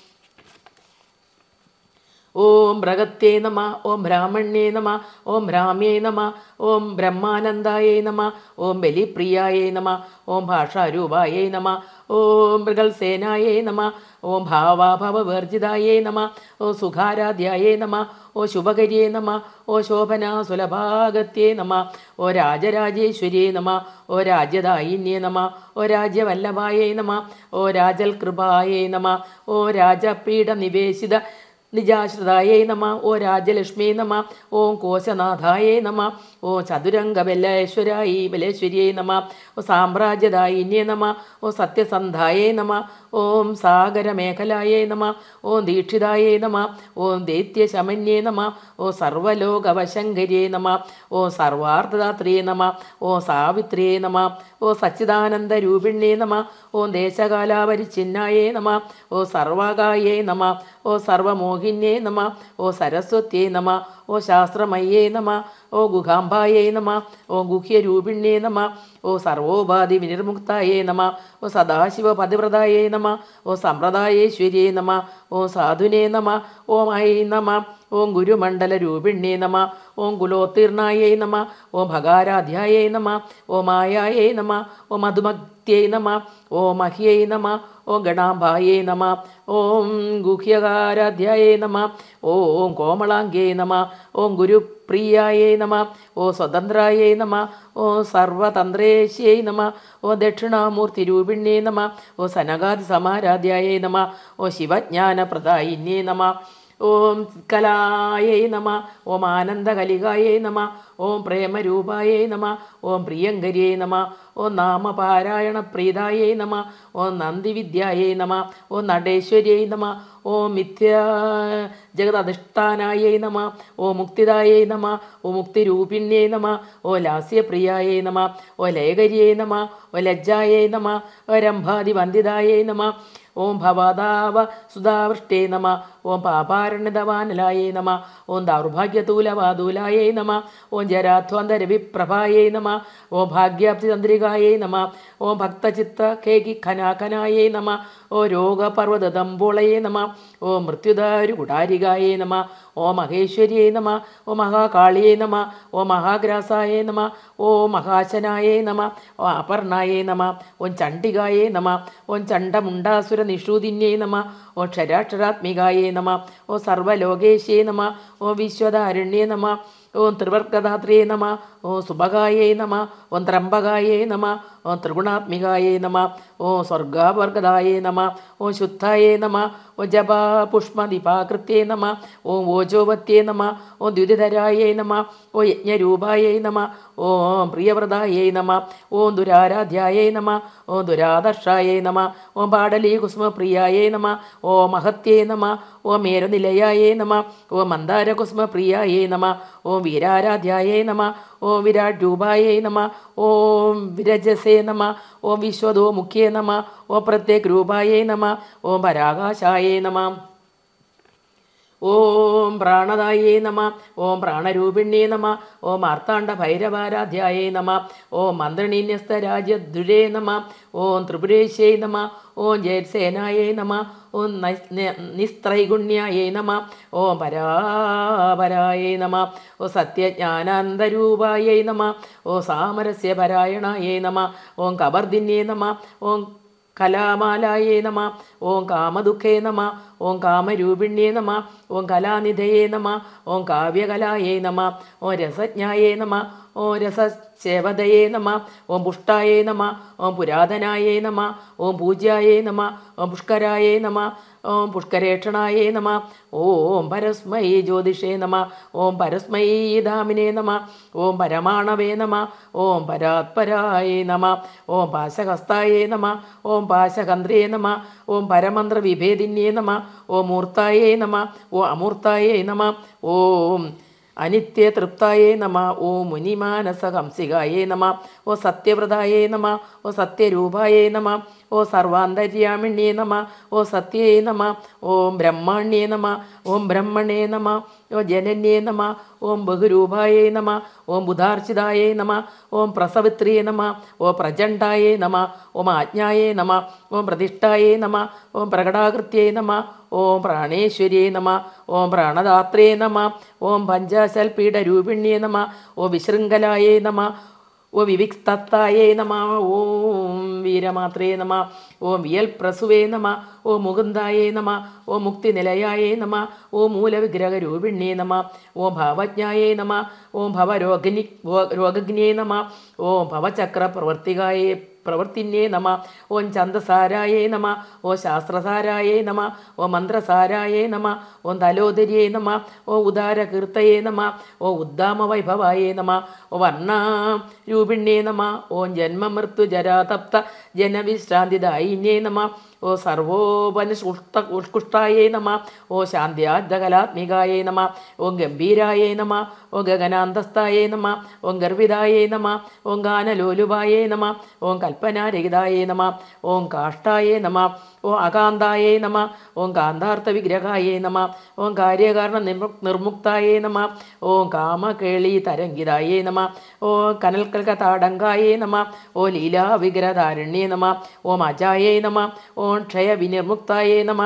ഓം ഭ്രഗത്തേ നമ ഓം ബ്രാഹ്മണ്യേ നമ ഓം ഭ്രാമ്യേ നമ ഓം ബ്രഹ്മാനന്ദായേ നമ ഓം ബലിപ്രിയായേ നമ ഓം ഭാഷാരൂപായേ നമ ഓം മൃഗൽസേനായേ നമ ഓം ഭാവാഭവവർജിതായേ നമ ഓ സുഖാരാധ്യായേ നമ ഓ ശുഭകരിയേ നമ ഓ ശോഭന സുലഭാഗത്യേ നമ ഓ രാജരാജേശ്വരിയേ നമ ഓ രാജ്യദായിന്യേ നമ ഓ രാജ്യവല്ലഭായേ നമ ഓ രാജൽകൃപായേ നമ ഓ രാജപീഠ നിവേശിത നിജാശ്രിതായേ നമ ഓ രാജലക്ഷ്മി നമ ഓം കോശനാഥായേ നമ ഓ ചതുരംഗ ബലേശ്വരായി ബലേശ്വരിയേ നമ ഓ സാമ്രാജ്യദായിന്യേ നമ ഓ സത്യസന്ധായേ നമ ഓം സാഗരമേഖലായേ നമ ഓം ദീക്ഷിതായേ നമ ഓം ദൈത്യശമന്യേ നമ ഓ സർവലോകവശങ്കരിയേ നമ ഓ സർവാർത്ഥദാത്രിയേ നമ ഓ സാവിത്രിയേ നമ ഓ സച്ചിദാനന്ദരൂപിണ്യേ നമ ഓം ദേശകാലാപരിച്ഛിന്നായേ നമ ഓ സർവകായേ നമ ഓ സർവമോഹിന്യേ നമ ഓ സരസ്വത്യേ നമ ഓ ശാസ്ത്രമയ്യേ നമ ഓ ഗുഹാംബായേ നമ ഓ ഗുഹ്യരൂപിണ്യേ നമ ഓ സർവോപാധി വിനിർമുക്തായേ നമ ഓ സദാശിവ പതിവ്രതായേ നമ ഓ സമ്പ്രദായേശ്വര്യേ നമ ഓ സാധുനേ നമ ഓം ഐ നമ ഓം ഗുരുമണ്ഡല രൂപിണ്യേ നമ ഓം കുലോത്തീർണായേ നമ ഓം ഭഗാരാധ്യായേ നമ ഓ മായായേ നമ ഓ മധുമക്ത്യൈ നമ ഓ മഹ്യൈ നമ ഓം ഗണാംബായേ നമ ഓം ഗുഹ്യകാരാധ്യായേ നമ ഓം കോമളാംഗേ നമ ഓം ഗുരുപ്രിയായേ നമ ഓ സ്വതന്ത്രായേ നമ ഓ സർവതന്ത്രേശ്യൈ നമ ഓ ദക്ഷിണാമൂർത്തിരൂപിണ്യേ നമ ഓ സനകാദി സമാരാധ്യായേ നമ ഓ ശിവജ്ഞാനപ്രദായിന്യേ നമ ഓം കലായൈ നമ ഓം ആനന്ദകലികായൈ നമ ഓം പ്രേമരൂപായൈ നമ ഓം പ്രിയങ്കരിയൈ നമ ഓം നാമപാരായണപ്രീതായൈ നമ ഓം നന്ദിവിദ്യായൈ നമ ഓം നടേശ്വര്യൈ നമ ഓം മിഥ്യാ ജഗതധിഷ്ഠാനായൈ നമ ഓ മുക്തിദായൈ നമ ഓ മുക്തിരൂപിണ്യൈ നമ ഓ ലാസ്യപ്രിയായൈ നമ ഓ ലയകരിയൈ നമ ഓ ലജ്ജായൈ നമ ഓ രംഭാതിവന്ദിതായൈ നമ ഓം ഭവതാവ സുധാവൃഷ്ടേ നമ ഓം പാപാരണ്യതവാനലായേ നമ ഓം ദൗർഭാഗ്യതൂലവാതൂലായേ നമ ഓം ജരാധ്വാന്തരവിപ്രഭായേ നമ ഓം ഭാഗ്യാബ്ധിചന്ദ്രികായേ നമ ഓം ഭക്തചിത്ത കേകി ഖനാഖനായേ നമ ഓ രോഗപർവ്വതദംബോളയേ നമ ഓം മൃത്യുദാരുകുടാരികായേ നമ ഓ മഹേശ്വര്യേ നമ ഓ മഹാകാളിയേ നമ ഓ മഹാഗ്രാസായേ നമ ഓ മഹാശനായേ നമ ഓ അപർണായേ നമ ഓം ചണ്ഡികായേ നമ ഓം ചണ്ഡമുണ്ടാസുര നിഷൂദിന്യേ നമ ഓ ക്ഷരാക്ഷരാത്മികായേ നമ ഓ സർവലോകേശേ നമ ഓ വിശ്വധാരണ്യേ നമ ഓം ത്രിവർഗദാത്രേ നമ ഓം സുഭകായേ നമ ഓം ത്രംബകായേ നമ ഓം ത്രിഗുണാത്മികായേ നമ ഓം സ്വർഗാവർഗദായേ നമ ഓം ശുദ്ധായേ നമ ഓം ജപാ പുഷ്പദീപാകൃത്യേ നമ ഓം ഓജോവത്യേ നമ ഓം ദ്യുതിധരായേ നമ ഓ യജ്ഞരൂപായേ നമ ഓം പ്രിയവ്രതായേ നമ ഓം ദുരാരാധ്യായേ നമ ഓം ദുരാദർശായേ നമ ഓം പാടലീ കുസുമപ്രിയായേ നമ ഓം മഹത്യേ നമ ഓം മേരനിലയായേ നമ ഓം മന്ദാരകുസുമപ്രിയായേ നമ ഓം വീരാരാധ്യായേ നമ ഓം വിരാട് രൂപായേ നമ ഓം വിരജസേ നമ ഓം വിശ്വതോ മുഖ്യേ നമ ഓം പ്രത്യേക് രൂപായേ നമ ഓം പരാകാശായേ നമ ഓം പ്രാണദായേ നമ ഓം പ്രാണരൂപിണ്യേ നമ ഓം മാർത്താണ്ഡ ഭൈരവാരാധ്യായേ നമ ഓം മന്ത്രണീന്യസ്തരാജ്യദ്രുരേ നമ ഓം ത്രിപുരേശ്യേ നമ ഓം ജയത്സേനായേ നമ ഓം നൈസ്- ന- നിസ്ത്രൈഗുണ്യായേ നമ ഓം പരാപരായേ നമ ഓ സത്യജ്ഞാനാനന്ദരൂപായേ നമ ഓ സാമരസ്യ പരായണായേ നമ ഓം കബർദിന്യേ നമ ഓം കലാമാലായേ നമ ഓം കാമദുഃഖേ നമ ഓം കാമരൂപിണ്യേ നമ ഓം കലാനിധയേ നമ ഓം കാവ്യകലായേ നമ ഓം രസജ്ഞായേ നമ ഓം രസസേവതയേ നമ ഓം പുഷ്ടായേ നമ ഓം പുരാതനായേ നമ ഓം പൂജ്യായേ നമ ഓം പുഷ്കരായേ നമ ഓം പുഷ്കരേക്ഷണായേ നമ ഓം പരസ്മൈ ജ്യോതിഷേ നമ ഓം പരസ്മൈ ധാമിനേ നമ ഓം പരമാണവേ നമ ഓം പരാത്പരായേ നമ ഓം പാശഹസ്തായേ നമ ഓം പാശഹന്ത്രേ നമ ഓം പരമന്ത്രവിഭേദിന്യേ നമ ഓം മൂർത്തായേ നമ ഓം അമൂർത്തായേ നമ ഓം അനിത്യ തൃപ്തായേ നമ ഓ മുനിമാനസ ഹംസികായേ നമ ഓ സത്യവ്രതായേ നമ ഓ സത്യരൂപായേ നമ ഓ സർവാന്തര്യാമിണ്യേ നമ ഓ സത്യേ നമ ഓം ബ്രഹ്മാണ്യേ നമ ഓം ബ്രഹ്മണേ നമ ഓ ജനന്യേ നമ ഓം ബഹുരൂപായേ നമ ഓം ബുധാർച്ചിതായേ നമ ഓം പ്രസവിത്രിയേ നമ ഓ പ്രചണ്ഡായേ നമ ഓം ആജ്ഞായേ നമ ഓം പ്രതിഷ്ഠായേ നമ ഓം പ്രകടാകൃത്യേ നമ ഓം പ്രാണേശ്വര്യേ നമ ഓം പ്രാണദാത്രേ നമ ഓം പഞ്ചാശൽപീഠരൂപിണ്യേ നമ ഓം വിശൃംഖലായേ നമ ഓ വിവിക്തത്തായേ നമ ഓം വീരമാത്രേ നമ ഓം വിയൽ പ്രസുവേ നമ ഓ മുകുന്ദായേ നമ ഓ മുക്തിനിലയായേ നമ ഓ മൂലവിഗ്രഹരൂപിണ്യേ നമ ഓം ഭാവജ്ഞായേ നമ ഓം ഭവരോഗനി രോഗജ്ഞേ നമ ഓം ഭവചക്ര പ്രവർത്തികായേ പ്രവർത്തിന്യേ നമ ഓം ഛന്ദസാരായേ നമ ഓ ശാസ്ത്രസാരായേ നമ ഓ മന്ത്രസാരായേ നമ ഓം തലോദര്യേ നമ ഓ ഉദാരകീർത്തയേ നമ ഓ ഉദ്ദാമവൈഭവായേ നമ ഓ വർണ്ണ രൂപിണ്യേ നമ ഓം ജന്മമൃത്യു ജരാതപ്ത ജനവിശ്രാന്തിദായിന്യേ നമ ഓ സർവോപനിഷുഷ്ട ഉത്കൃഷ്ടായേ നമ ഓ ശാന്ത്യാജകലാത്മികായേ നമ ഓം ഗംഭീരായേ നമ ഓ ഗഗനാന്തസ്ഥായേ നമ ഓം ഗർവിതായേ നമ ഓം ഗാനലോലുപായേ നമ ഓം കൽപ്പനാരഹിതായേ നമ ഓം കാഷ്ടായേ നമ ഓം അകാന്തായേ നമ ഓം കാന്താർത്ഥ വിഗ്രഹായേ നമ ഓം കാര്യകാരണ നിർ നിർമുക്തായേ നമ ഓം കാമകേളി തരംഗിതായേ നമ ഓം കനൽക്കൽക താടങ്കായേ നമ ഓ ലീലാ വിഗ്രഹധാരണ്യേ നമ ഓം അജായേ നമ ഓം ക്ഷയ വിനിർമുക്തായേ നമ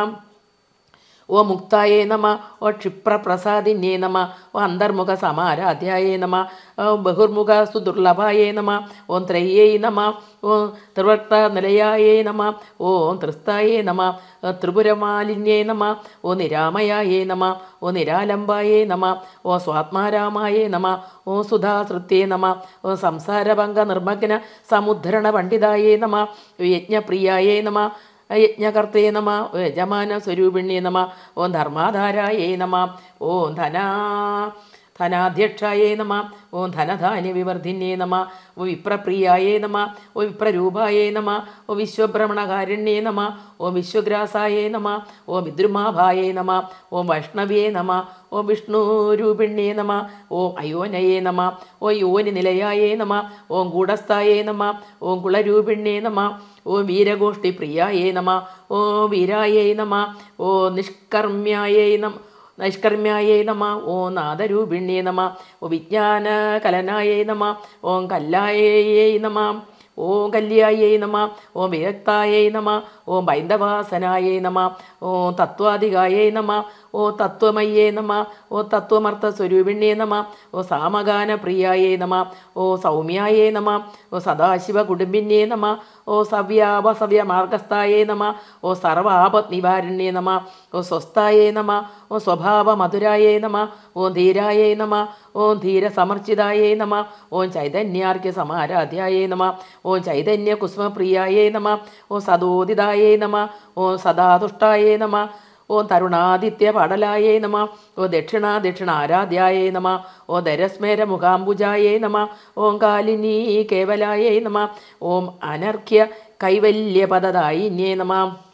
ഓ മുക്തായേ നമ ഓ ക്ഷിപ്രപ്രസാദിന്യേ നമ ഓ അന്തർമുഖ സമാരാധ്യായേ നമ ഓ ബഹുർമുഖ സുദുർലഭായേ നമ ഓം ത്രയ്യേ നമ ഓ ത്രിവർത്ത നിലയായേ നമ ഓം ത്രിസ്തായേ നമ ഓ ത്രിപുരമാലിന്യേ നമ ഓ നിരാമയായേ നമ ഓ നിരാലംബായേ നമ ഓ സ്വാത്മാരാമായേ നമ ഓ സുധാസൃത്യേ നമ ഓ സംസാരഭംഗ നിർമ്മഗ്ന സമുദ്ധരണ പണ്ഡിതായേ നമ യജ്ഞപ്രിയായേ നമ യജ്ഞകർത്തേ നമ യജമാന സ്വരൂപിണ്യേ നമ ഓം ധർമാധാരായേ നമ ഓം ധനാ ധനാധ്യക്ഷായേ നമ ഓം ധനധാന്യ വിവർധിന്യേ നമ ഓ വിപ്രപ്രിയായേ നമ ഓ വിപ്രരൂപായേ നമ ഓ വിശ്വഭ്രമണകാരുണ്യേ നമ ഓം വിശ്വഗ്രാസായേ നമ ഓം വിദ്രുമാഭായേ നമ ഓം വൈഷ്ണവ്യേ നമ ഓം വിഷ്ണുരൂപിണ്യേ നമ ഓം അയോനയേ നമ ഓ യോനി നിലയായേ നമ ഓം ഗൂഢസ്ഥായേ നമ ഓം കുളരൂപിണ്യേ നമ ഓം വീരഗോഷ്ഠി പ്രിയായേ നമ ഓ വീരായേ നമ ഓ നിഷ്കർമ്മ്യായേ നമ നൈഷ്കർമ്മ്യായേ നമ ഓം നാദരൂപിണ്യേ നമ ഓ വിജ്ഞാനകലനായേ നമ ഓം കല്ലായേ നമ ഓം കല്യായേ നമ ഓം വിരക്തായേ നമ ഓം ബൈന്ദവാസനായേ നമ ഓം തത്വാധികായേ നമ ഓ തത്വമയ്യേ നമ ഓ തത്വമർത്ഥ സ്വരൂപിണ്യേ നമ ഓ സാമഗാന പ്രിയായേ നമ ഓ സൗമ്യായേ നമ ഓ സദാശിവ കുടുംബിന്യേ നമ ഓ സവ്യാപസവ്യ മാർഗസ്ഥായേ നമ ഓ സർവാപത് നിവാരണ്യേ നമ ഓ സ്വസ്ഥായേ നമ ഓ സ്വഭാവ മധുരായേ നമ ഓം ധീരായേ നമ ഓം ധീരസമർച്ചിതായേ നമ ഓം ചൈതന്യാർക്യ സമാരാധ്യായേ നമ ഓം ചൈതന്യ കുസുമപ്രിയായേ നമ ഓം സദോദിതായേ നമ ഓം സദാതുഷ്ടായേ നമ ഓം തരുണാദിത്യ പടലായേ നമ ഓ ദക്ഷിണ ദക്ഷിണ ആരാധ്യായേ നമ ഓ ദരസ്മേര മുഖാംബുജായേ നമ ഓം കാലിനീ കേവലായേ നമ ഓം അനർഘ്യ കൈവല്യപദദായിന്യേ നമ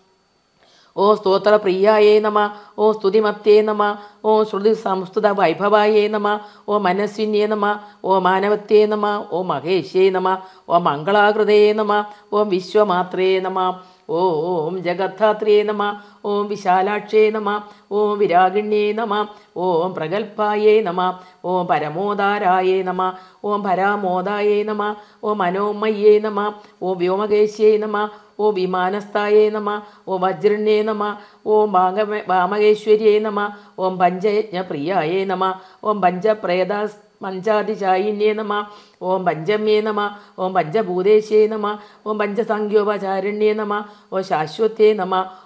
ഓ സ്തോത്രപ്രിയായേ നമ ഓ സ്തുതിമത്യേ നമ ഓ ശ്രുതി സംസ്തുത വൈഭവായേ നമ ഓ മനസ്വിന്യേ നമ ഓ മാനവത്യേ നമ ഓ മഹേശ്യേ നമ ഓ മംഗളാകൃതേ നമ ഓം വിശ്വമാത്രേ നമ ഓം ജഗദ്ധാത്രേ നമ ഓം വിശാലാക്ഷേ നമ ഓം വിരാഗിണ്യേ നമ ഓം പ്രഗൽഭായേ നമ ഓം പരമോദാരായേ നമ ഓം പരാമോദായേ നമ ഓം മനോമയ്യേ നമ ഓം വ്യോമകേശ്യേ നമ ഓ വിമാനസ്ഥായേ നമ ഓം വജ്രണ്യേ നമ ഓം വാഗമ വാമകേശ്വര്യേ നമ ഓം പഞ്ചയജ്ഞപ്രിയായേ നമ ഓം പഞ്ചപ്രേത പഞ്ചാതിശായിന്യേ നമ ഓം പഞ്ചമ്യേ നമ ഓം പഞ്ചഭൂതേശ്യേ നമ ഓം പഞ്ചസംഖ്യോപചാരണ്യേ നമ ഓ ശാശ്വത്യേ നമ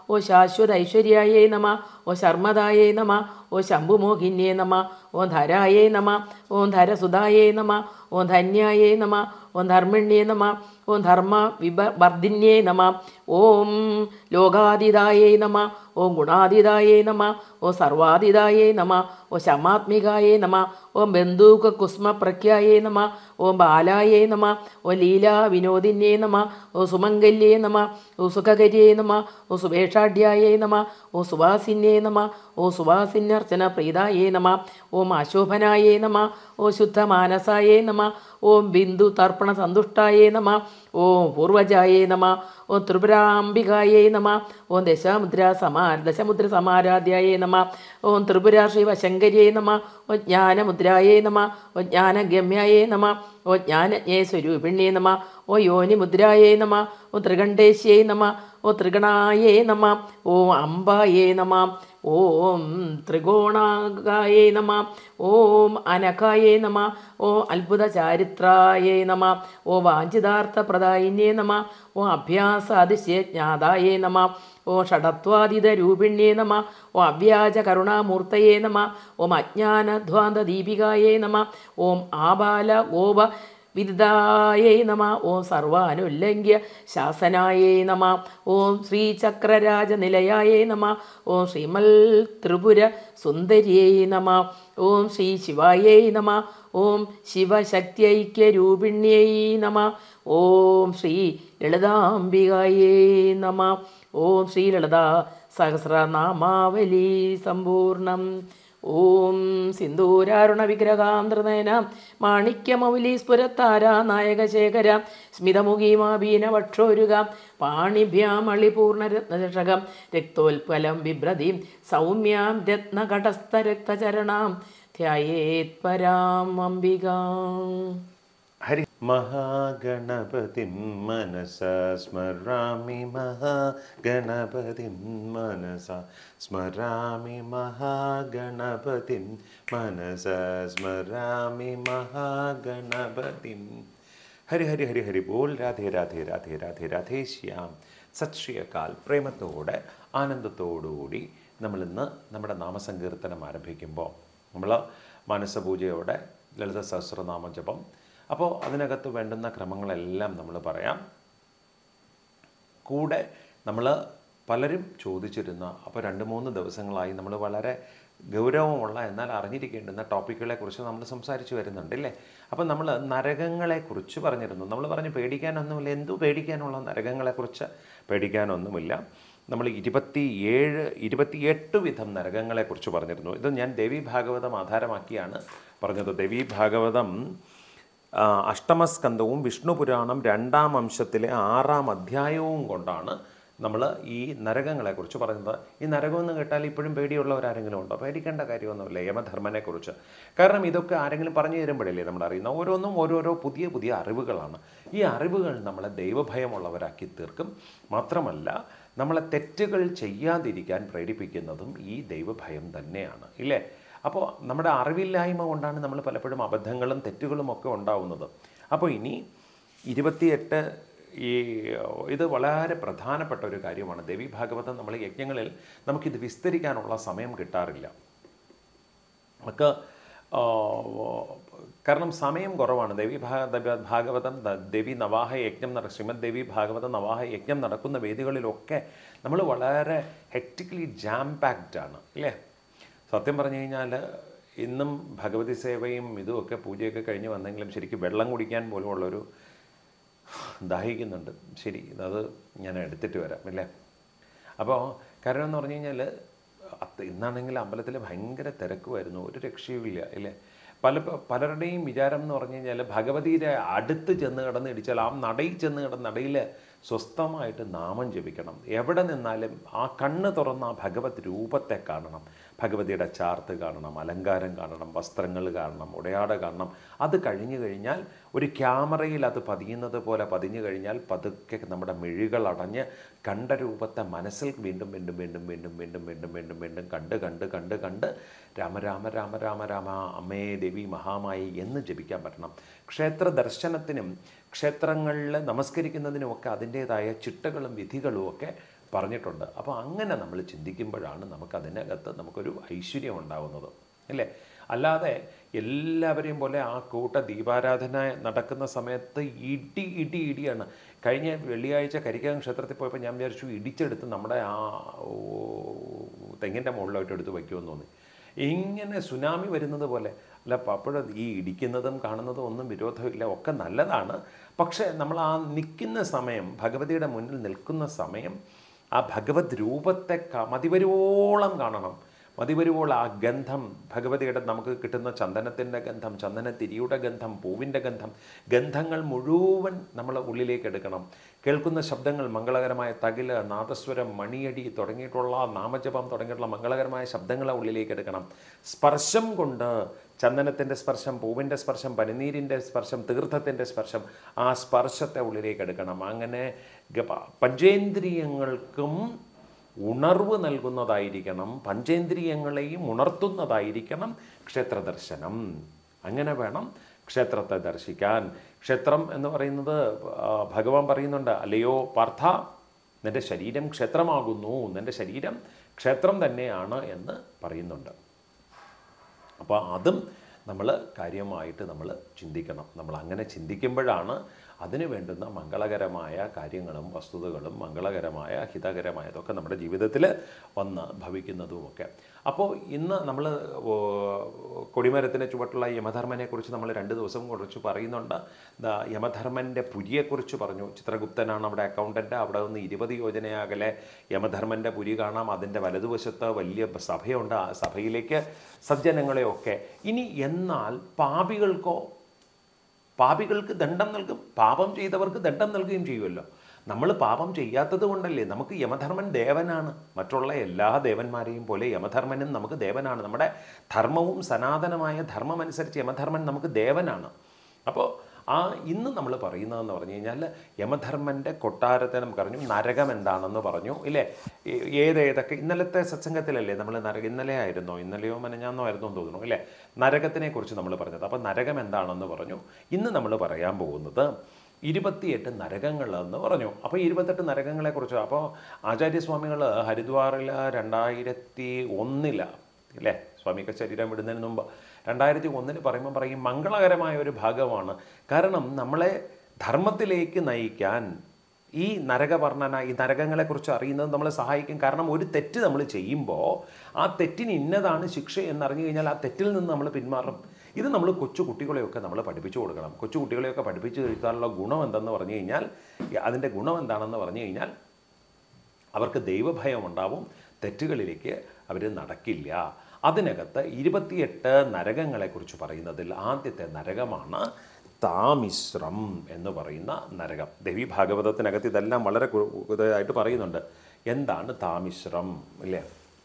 ഓ ശാശ്വത ഐശ്വര്യായേ നമ ഓ ശർമ്മദായേ നമ ഓ ശംഭുമോഹിന്യേ നമ ഓ ധരായേ നമ ഓം ധരസുതായേ നമ ഓം ധന്യായേ നമ ഓം ധർമ്മിണ്യേ നമ ഓം ധർമ്മ വിഭ വർദ്ധിന്യേ നമ ഓം ലോകാതീതായേ നമ ഓം ഗുണാതീതായേ നമ ഓ സർവാതീതായേ നമ ഓ ശമാത്മികായേ നമ ഓം ബന്ധൂക കുസ്മ പ്രഖ്യായേ നമ ഓം ബാലായേ നമ ഓ ലീലാ വിനോദിന്യേ നമ ഓ സുമംഗല്യേ നമ ഓ സുഖകരിയേ നമ ഓ സുഭേഷാഢ്യായേ നമ ഓ സുവാസിന്യേ നമ ഓ സുവാസിന്യർച്ചന പ്രീതായേ നമ ഓം അശോഭനായേ നമ ഓ ശുദ്ധമാനസായേ നമ ഓം ബിന്ദു തർപ്പണ സന്തുഷ്ടായേ നമ ഓം പൂർവജായേ നമ ഓം ത്രിപുരാംബികായേ നമ ഓം ദശമുദ്ര സമാ ദശമുദ്ര സമാരാധ്യായേ നമ ഓം ത്രിപുര ശിവശങ്കരിയേ നമ ഓ ജ്ഞാനമുദ്രായേ നമ ഓ ജ്ഞാനഗമ്യായേ നമ ഓ ജ്ഞാനജ്ഞേ സ്വരൂപിണ്യേ നമ ഓ യോനിമുദ്രായേ നമ ഓ ത്രികണ്ഠേശ്യേ നമ ഓ ത്രിഗണായേ നമ ഓ അംബായേ നമ ഓം ത്രികോണാകായേ നമ ഓം അനകായേ നമ ഓ അത്ഭുത ചാരിത്രായേ നമ ഓ വാഞ്ചിതാർത്ഥപ്രദായിന്യേ നമ ഓ അഭ്യാസ അതിശയജ്ഞാതായേ നമ ഓ ഷടത്വാതീത രൂപിണ്യേ നമ ഓ അവ്യാജ കരുണാമൂർത്തയേ നമ ഓം അജ്ഞാനധ്വാന്ത ദീപികായേ നമ ഓം ആബാല ഗോപ വിദിതായേ നമ ഓം സർവാനുല്ലംഘ്യ ശാസനായേ നമ ഓം ശ്രീചക്രരാജനിലയായേ നമ ഓം ശ്രീമൽ ത്രിപുര സുന്ദര്യേ നമ ഓം ശ്രീ ശിവായേ നമ ഓം ശിവശക്തിഐക്യരൂപിണ്യൈ നമ ഓം ശ്രീ ലളിതാംബികായേ നമ ഓം ശ്രീ ലളിതാ സഹസ്രനാമാവലി സമ്പൂർണം ഓം സിന്ദൂരാരുണ വിഗ്രഹാന്തൃനയന മാണിക്യമൗലി സ്ഫുരത്താര നായകശേഖര സ്മിതമുഖീമാബീന വക്ഷോരുക പാണിഭ്യാമളിപൂർണരത്നചഷകം രക്തോൽപലം ബിഭ്രതീം സൗമ്യാം രത്നഘടസ്ഥരക്തചരണാം ധ്യായേത് പരാം അംബികാം ഹരി മഹാഗണപതിം മനസ സ്മരാമി മഹാഗണപതിം മനസ സ്മരാമി മഹാഗണപതിം മനസ സ്മരാമി മഹാഗണപതിം ഹരി ഹരി ഹരി ഹരി ബോൾ രാധേ രാധേ രാധേ രാധേ രാധേ ശ്യാം സത് ശ്രീ അകാൽ പ്രേമത്തോടെ ആനന്ദത്തോടുകൂടി നമ്മളിന്ന് നമ്മുടെ നാമസങ്കീർത്തനം ആരംഭിക്കുമ്പോൾ നമ്മൾ മനസ്സപൂജയോടെ ലളിത സഹസ്രനാമ ജപം അപ്പോൾ അതിനകത്ത് വേണ്ടുന്ന ക്രമങ്ങളെല്ലാം നമ്മൾ പറയാം കൂടെ നമ്മൾ പലരും ചോദിച്ചിരുന്ന അപ്പോൾ രണ്ട് മൂന്ന് ദിവസങ്ങളായി നമ്മൾ വളരെ ഗൗരവമുള്ള എന്നാൽ അറിഞ്ഞിരിക്കേണ്ടുന്ന ടോപ്പിക്കുകളെക്കുറിച്ച് നമ്മൾ സംസാരിച്ച് വരുന്നുണ്ട് അല്ലേ അപ്പം നമ്മൾ നരകങ്ങളെക്കുറിച്ച് പറഞ്ഞിരുന്നു നമ്മൾ പറഞ്ഞു പേടിക്കാനൊന്നുമില്ല എന്തു പേടിക്കാനുള്ള നരകങ്ങളെക്കുറിച്ച് പേടിക്കാനൊന്നുമില്ല നമ്മൾ ഇരുപത്തി ഏഴ് ഇരുപത്തിയെട്ട് വിധം നരകങ്ങളെക്കുറിച്ച് പറഞ്ഞിരുന്നു ഇത് ഞാൻ ദേവി ഭാഗവതം ആധാരമാക്കിയാണ് പറഞ്ഞത് ദേവി ഭാഗവതം ആ, അഷ്ടമസ്കന്ധവും വിഷ്ണു പുരാണം രണ്ടാം അംശത്തിലെ ആറാം അധ്യായവും കൊണ്ടാണ് നമ്മൾ ഈ നരകങ്ങളെക്കുറിച്ച് പറയുന്നത് ഈ നരകം എന്ന് കേട്ടാൽ ഇപ്പോഴും പേടിയുള്ളവരാരെങ്കിലും ഉണ്ടോ പേടിക്കേണ്ട കാര്യമൊന്നുമില്ല യമധർമ്മനെക്കുറിച്ച് കാരണം ഇതൊക്കെ ആരെങ്കിലും പറഞ്ഞു തരുമ്പോഴല്ലേ നമ്മൾ അറിയുന്ന ഓരോന്നും ഓരോരോ പുതിയ പുതിയ അറിവുകളാണ് ഈ അറിവുകൾ നമ്മളെ ദൈവഭയമുള്ളവരാക്കി തീർക്കും മാത്രമല്ല നമ്മളെ തെറ്റുകൾ ചെയ്യാതിരിക്കാൻ പ്രേരിപ്പിക്കുന്നതും ഈ ദൈവഭയം തന്നെയാണ് ഇല്ലേ അപ്പോൾ നമ്മുടെ അറിവില്ലായ്മ കൊണ്ടാണ് നമ്മൾ പലപ്പോഴും അബദ്ധങ്ങളും തെറ്റുകളും ഒക്കെ ഉണ്ടാവുന്നത് അപ്പോൾ ഇനി ഇരുപത്തിയെട്ട് ഈ ഇത് വളരെ പ്രധാനപ്പെട്ട ഒരു കാര്യമാണ് ദേവി ഭാഗവതം നമ്മൾ യജ്ഞങ്ങളിൽ നമുക്കിത് വിസ്തരിക്കാനുള്ള സമയം കിട്ടാറില്ല നമുക്ക് ആ, കാരണം സമയം കുറവാണ് ദേവി ഭാ ദ- ഭാഗവതം ദ- ദേവി നവാഹ യജ്ഞം നട ശ്രീമദ് ദേവി ഭാഗവതം നവാഹ യജ്ഞം നടക്കുന്ന വേദികളിലൊക്കെ നമ്മൾ വളരെ ഹെക്റ്റിക്കലി ജാം പാക്ഡ് ആണ് ഇല്ലേ സത്യം പറഞ്ഞു കഴിഞ്ഞാൽ ഇന്നും ഭഗവതി സേവയും ഇതുമൊക്കെ പൂജയൊക്കെ കഴിഞ്ഞ് വന്നെങ്കിലും ശരിക്കും വെള്ളം കുടിക്കാൻ പോലുമുള്ളൊരു ദാഹിക്കുന്നുണ്ട് ശരി അത് ഞാൻ എടുത്തിട്ട് വരാം അല്ലേ അപ്പോൾ കാരണം എന്ന് പറഞ്ഞു കഴിഞ്ഞാൽ അത് ഇന്നാണെങ്കിൽ അമ്പലത്തിൽ ഭയങ്കര തിരക്കുമായിരുന്നു ഒരു രക്ഷയുമില്ല അല്ലേ പല പലരുടെയും വിചാരം എന്ന് പറഞ്ഞു കഴിഞ്ഞാൽ ഭഗവതിയുടെ അടുത്ത് ചെന്ന് കിടന്ന് ഇടിച്ചാൽ ആ നടയിൽ ചെന്ന് കിടന്ന് നടയിൽ സ്വസ്ഥമായിട്ട് നാമം ജപിക്കണം എവിടെ നിന്നാലും ആ കണ്ണ് തുറന്ന ആ ഭഗവത് രൂപത്തെ കാണണം ഭഗവതിയുടെ ചാർത്ത് കാണണം അലങ്കാരം കാണണം വസ്ത്രങ്ങൾ കാണണം ഉടയാട കാണണം അത് കഴിഞ്ഞു കഴിഞ്ഞാൽ ഒരു ക്യാമറയിൽ അത് പതിയുന്നത് പോലെ പതിഞ്ഞു കഴിഞ്ഞാൽ പതുക്കെ നമ്മുടെ മിഴികൾ അടഞ്ഞ് കണ്ട രൂപത്തെ മനസ്സിൽ വീണ്ടും വീണ്ടും വീണ്ടും വീണ്ടും വീണ്ടും വീണ്ടും വീണ്ടും വീണ്ടും കണ്ട് കണ്ട് കണ്ട് കണ്ട് രാമ രാമ രാമ രാമ രാമ അമ്മേ ദേവി മഹാമായി എന്ന് ജപിക്കാൻ പറ്റണം ക്ഷേത്ര ദർശനത്തിനും ക്ഷേത്രങ്ങളിൽ നമസ്കരിക്കുന്നതിനുമൊക്കെ അതിൻ്റേതായ ചിട്ടകളും വിധികളും ഒക്കെ പറഞ്ഞിട്ടുണ്ട് അപ്പോൾ അങ്ങനെ നമ്മൾ ചിന്തിക്കുമ്പോഴാണ് നമുക്ക് അതിനകത്ത് നമുക്കൊരു ഐശ്വര്യം ഉണ്ടാകുന്നത് അല്ലേ അല്ലാതെ എല്ലാവരെയും പോലെ ആ കൂട്ട ദീപാരാധന നടക്കുന്ന സമയത്ത് ഇടി ഇടി ഇടിയാണ് കഴിഞ്ഞ വെള്ളിയാഴ്ച കരിക്കകം ക്ഷേത്രത്തിൽ പോയപ്പോൾ ഞാൻ വിചാരിച്ചു ഇടിച്ചെടുത്ത് നമ്മുടെ ആ ഓ, തെങ്ങിൻ്റെ മുകളിലോട്ട് എടുത്ത് വയ്ക്കുമെന്ന് തോന്നി ഇങ്ങനെ സുനാമി വരുന്നത് പോലെ അല്ല അപ്പോഴും ഈ ഇടിക്കുന്നതും കാണുന്നതും ഒന്നും വിരോധമില്ല ഒക്കെ നല്ലതാണ് പക്ഷേ നമ്മൾ ആ നിൽക്കുന്ന സമയം ഭഗവതിയുടെ മുന്നിൽ നിൽക്കുന്ന സമയം ആ ഭഗവത് രൂപത്തെ ക- മതിവരുവോളം കാണണം മതിവരുവോളം ആ ഗന്ധം ഭഗവതിയുടെ നമുക്ക് കിട്ടുന്ന ചന്ദനത്തിൻ്റെ ഗന്ധം ചന്ദനത്തിരിയുടെ ഗന്ധം പൂവിൻ്റെ ഗന്ധം ഗന്ധങ്ങൾ മുഴുവൻ നമ്മൾ ഉള്ളിലേക്ക് എടുക്കണം കേൾക്കുന്ന ശബ്ദങ്ങൾ മംഗളകരമായ തകില് നാദസ്വരം മണിയടി തുടങ്ങിയിട്ടുള്ള നാമജപം തുടങ്ങിയിട്ടുള്ള മംഗളകരമായ ശബ്ദങ്ങളെ ഉള്ളിലേക്ക് എടുക്കണം സ്പർശം കൊണ്ട് ചന്ദനത്തിൻ്റെ സ്പർശം പൂവിൻ്റെ സ്പർശം പനിനീരിൻ്റെ സ്പർശം തീർത്ഥത്തിൻ്റെ സ്പർശം ആ സ്പർശത്തെ ഉള്ളിലേക്ക് എടുക്കണം അങ്ങനെ ഗ- പഞ്ചേന്ദ്രിയങ്ങൾക്കും ഉണർവ് നൽകുന്നതായിരിക്കണം പഞ്ചേന്ദ്രിയങ്ങളെയും ഉണർത്തുന്നതായിരിക്കണം ക്ഷേത്രദർശനം അങ്ങനെ വേണം ക്ഷേത്രത്തെ ദർശിക്കാൻ ക്ഷേത്രം എന്ന് പറയുന്നത് ആ, ഭഗവാൻ പറയുന്നുണ്ട് അല്ലയോ പാർത്ഥ നിന്റെ ശരീരം ക്ഷേത്രമാകുന്നു നിന്റെ ശരീരം ക്ഷേത്രം തന്നെയാണ് എന്ന് പറയുന്നുണ്ട് അപ്പോൾ അതും നമ്മൾ കാര്യമായിട്ട് നമ്മൾ ചിന്തിക്കണം നമ്മൾ അങ്ങനെ ചിന്തിക്കുമ്പോഴാണ് അതിന് വേണ്ടുന്ന മംഗളകരമായ കാര്യങ്ങളും വസ്തുതകളും മംഗളകരമായ ഹിതകരമായതൊക്കെ നമ്മുടെ ജീവിതത്തിൽ വന്ന് ഭവിക്കുന്നതുമൊക്കെ അപ്പോൾ ഇന്ന് നമ്മൾ കൊടിമരത്തിൻ്റെ ചുവട്ടുള്ള യമധർമ്മനെക്കുറിച്ച് നമ്മൾ രണ്ട് ദിവസം കുറിച്ച് പറയുന്നുണ്ട് ദാ യമധർമ്മൻ്റെ പുരിയെക്കുറിച്ച് പറഞ്ഞു ചിത്രഗുപ്തനാണ് അവിടെ അക്കൗണ്ടൻ്റ് അവിടെ നിന്ന് ഇരുപത് യോജനയകലെ യമധർമ്മൻ്റെ പുരി കാണാം അതിൻ്റെ വലതുവശത്ത് വലിയ സഭയുണ്ട് ആ സഭയിലേക്ക് സജ്ജനങ്ങളെയൊക്കെ ഇനി എന്നാൽ പാപികൾക്കോ പാപികൾക്ക് ദണ്ഡം നൽകും പാപം ചെയ്തവർക്ക് ദണ്ഡം നൽകുകയും ചെയ്യുമല്ലോ നമ്മൾ പാപം ചെയ്യാത്തത് കൊണ്ടല്ലേ നമുക്ക് യമധർമ്മൻ ദേവനാണ് മറ്റുള്ള എല്ലാ ദേവന്മാരെയും പോലെ യമധർമ്മനും നമുക്ക് ദേവനാണ് നമ്മുടെ ധർമ്മവും സനാതനമായ ധർമ്മം അനുസരിച്ച് യമധർമ്മൻ നമുക്ക് ദേവനാണ് അപ്പോൾ ആ ഇന്ന് നമ്മൾ പറയുന്നതെന്ന് പറഞ്ഞു കഴിഞ്ഞാൽ യമധർമ്മൻ്റെ കൊട്ടാരത്തെ നമുക്ക് പറഞ്ഞു നരകം എന്താണെന്ന് പറഞ്ഞു ഇല്ലേ ഏ- ഏതേതൊക്കെ ഇന്നലത്തെ സത്സംഗത്തിലല്ലേ നമ്മൾ നരകം ഇന്നലെ ആയിരുന്നോ ഇന്നലെയോ മനഞ്ഞാന്നോ ആയിരുന്നോ എന്ന് തോന്നുന്നു ഇല്ലേ നരകത്തിനെ കുറിച്ച് നമ്മൾ പറഞ്ഞത് അപ്പോൾ നരകം എന്താണെന്ന് പറഞ്ഞു ഇന്ന് നമ്മൾ പറയാൻ പോകുന്നത് ഇരുപത്തിയെട്ട് നരകങ്ങൾ എന്ന് പറഞ്ഞു അപ്പോൾ ഇരുപത്തെട്ട് നരകങ്ങളെക്കുറിച്ച് അപ്പോൾ ആചാര്യസ്വാമികൾ ഹരിദ്വാറിൽ രണ്ടായിരത്തി ഒന്നില അല്ലേ സ്വാമിക്ക് ശരീരം വിടുന്നതിന് മുമ്പ് രണ്ടായിരത്തി ഒന്നിൽ പറയുമ്പോൾ പറയും മംഗളകരമായ ഒരു ഭാഗമാണ് കാരണം നമ്മളെ ധർമ്മത്തിലേക്ക് നയിക്കാൻ ഈ നരകവർണ്ണന ഈ നരകങ്ങളെക്കുറിച്ച് അറിയുന്നത് നമ്മളെ സഹായിക്കും കാരണം ഒരു തെറ്റ് നമ്മൾ ചെയ്യുമ്പോൾ ആ തെറ്റിന് ഇന്നതാണ് ശിക്ഷ എന്നറിഞ്ഞു കഴിഞ്ഞാൽ ആ തെറ്റിൽ നിന്ന് നമ്മൾ പിന്മാറും ഇത് നമ്മൾ കൊച്ചു കുട്ടികളെയൊക്കെ നമ്മൾ പഠിപ്പിച്ചു കൊടുക്കണം കൊച്ചു കുട്ടികളെയൊക്കെ പഠിപ്പിച്ചു കഴിക്കാനുള്ള ഗുണം എന്തെന്ന് പറഞ്ഞു കഴിഞ്ഞാൽ അതിൻ്റെ ഗുണം എന്താണെന്ന് പറഞ്ഞു കഴിഞ്ഞാൽ അവർക്ക് ദൈവഭയം ഉണ്ടാവും തെറ്റുകളിലേക്ക് അവർ നടക്കില്ല അതിനകത്ത് ഇരുപത്തിയെട്ട് നരകങ്ങളെക്കുറിച്ച് പറയുന്നതിൽ ആദ്യത്തെ നരകമാണ് താമിശ്രം എന്ന് പറയുന്ന നരകം ദേവി ഭാഗവതത്തിനകത്ത് ഇതെല്ലാം വളരെ കു- ഇതായിട്ട് പറയുന്നുണ്ട് എന്താണ് താമിശ്രം ഇല്ലേ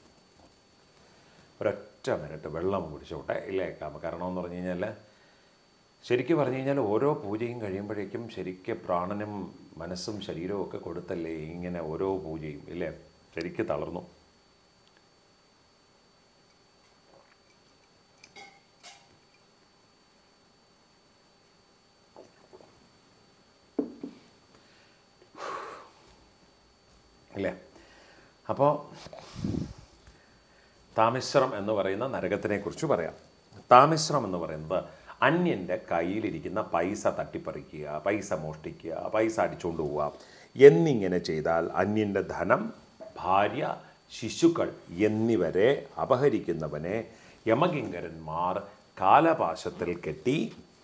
ഒരൊറ്റ മിനിറ്റ് വെള്ളം കുടിച്ചോട്ടെ ഇല്ലേ കാ- കാരണം എന്ന് പറഞ്ഞു കഴിഞ്ഞാൽ ശരിക്കും പറഞ്ഞു കഴിഞ്ഞാൽ ഓരോ പൂജയും കഴിയുമ്പോഴേക്കും ശരിക്ക് പ്രാണനും മനസ്സും ശരീരവും ഒക്കെ കൊടുത്തല്ലേ ഇങ്ങനെ ഓരോ പൂജയും ഇല്ലേ ശരിക്ക് തളർന്നു ഇല്ലേ അപ്പോൾ താമിശ്രം എന്ന് പറയുന്ന നരകത്തിനെ കുറിച്ച് പറയാം താമിശ്രം എന്ന് പറയുന്നത് അന്യൻ്റെ കയ്യിലിരിക്കുന്ന പൈസ തട്ടിപ്പറിക്കുക പൈസ മോഷ്ടിക്കുക പൈസ അടിച്ചുകൊണ്ട് പോവുക എന്നിങ്ങനെ ചെയ്താൽ അന്യൻ്റെ ധനം ഭാര്യ ശിശുക്കൾ എന്നിവരെ അപഹരിക്കുന്നവനെ യമകിങ്കരന്മാർ കാലപാശത്തിൽ കെട്ടി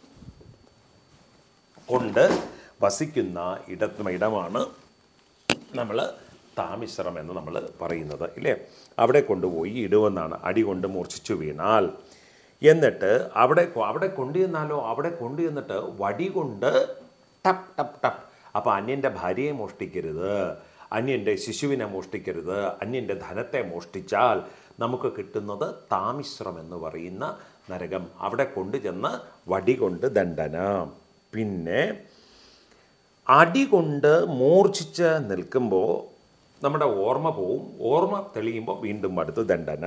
കൊണ്ട് വസിക്കുന്ന ഇടത്തും ഇടമാണ് നമ്മൾ താമിശ്രം എന്ന് നമ്മൾ പറയുന്നത് ഇല്ലേ അവിടെ കൊണ്ടുപോയി ഇടുവെന്നാണ് അടി കൊണ്ട് മൂർച്ഛിച്ചു വീണാൽ എന്നിട്ട് അവിടെ കൊ- അവിടെ കൊണ്ടുചെന്നാലോ അവിടെ കൊണ്ടുചെന്നിട്ട് വടി കൊണ്ട് ടപ്പ് ടപ്പ് ടപ്പ് അപ്പോൾ അന്യൻ്റെ ഭാര്യയെ മോഷ്ടിക്കരുത് അന്യൻ്റെ ശിശുവിനെ മോഷ്ടിക്കരുത് അന്യൻ്റെ ധനത്തെ മോഷ്ടിച്ചാൽ നമുക്ക് കിട്ടുന്നത് താമിശ്രം എന്ന് പറയുന്ന നരകം അവിടെ കൊണ്ടുചെന്ന് വടി കൊണ്ട് ദണ്ഡന പിന്നെ അടി കൊണ്ട് മൂർച്ഛിച്ച് നിൽക്കുമ്പോൾ നമ്മുടെ ഓർമ്മ പോവും ഓർമ്മ തെളിയുമ്പോൾ വീണ്ടും അടുത്ത് ദണ്ഡന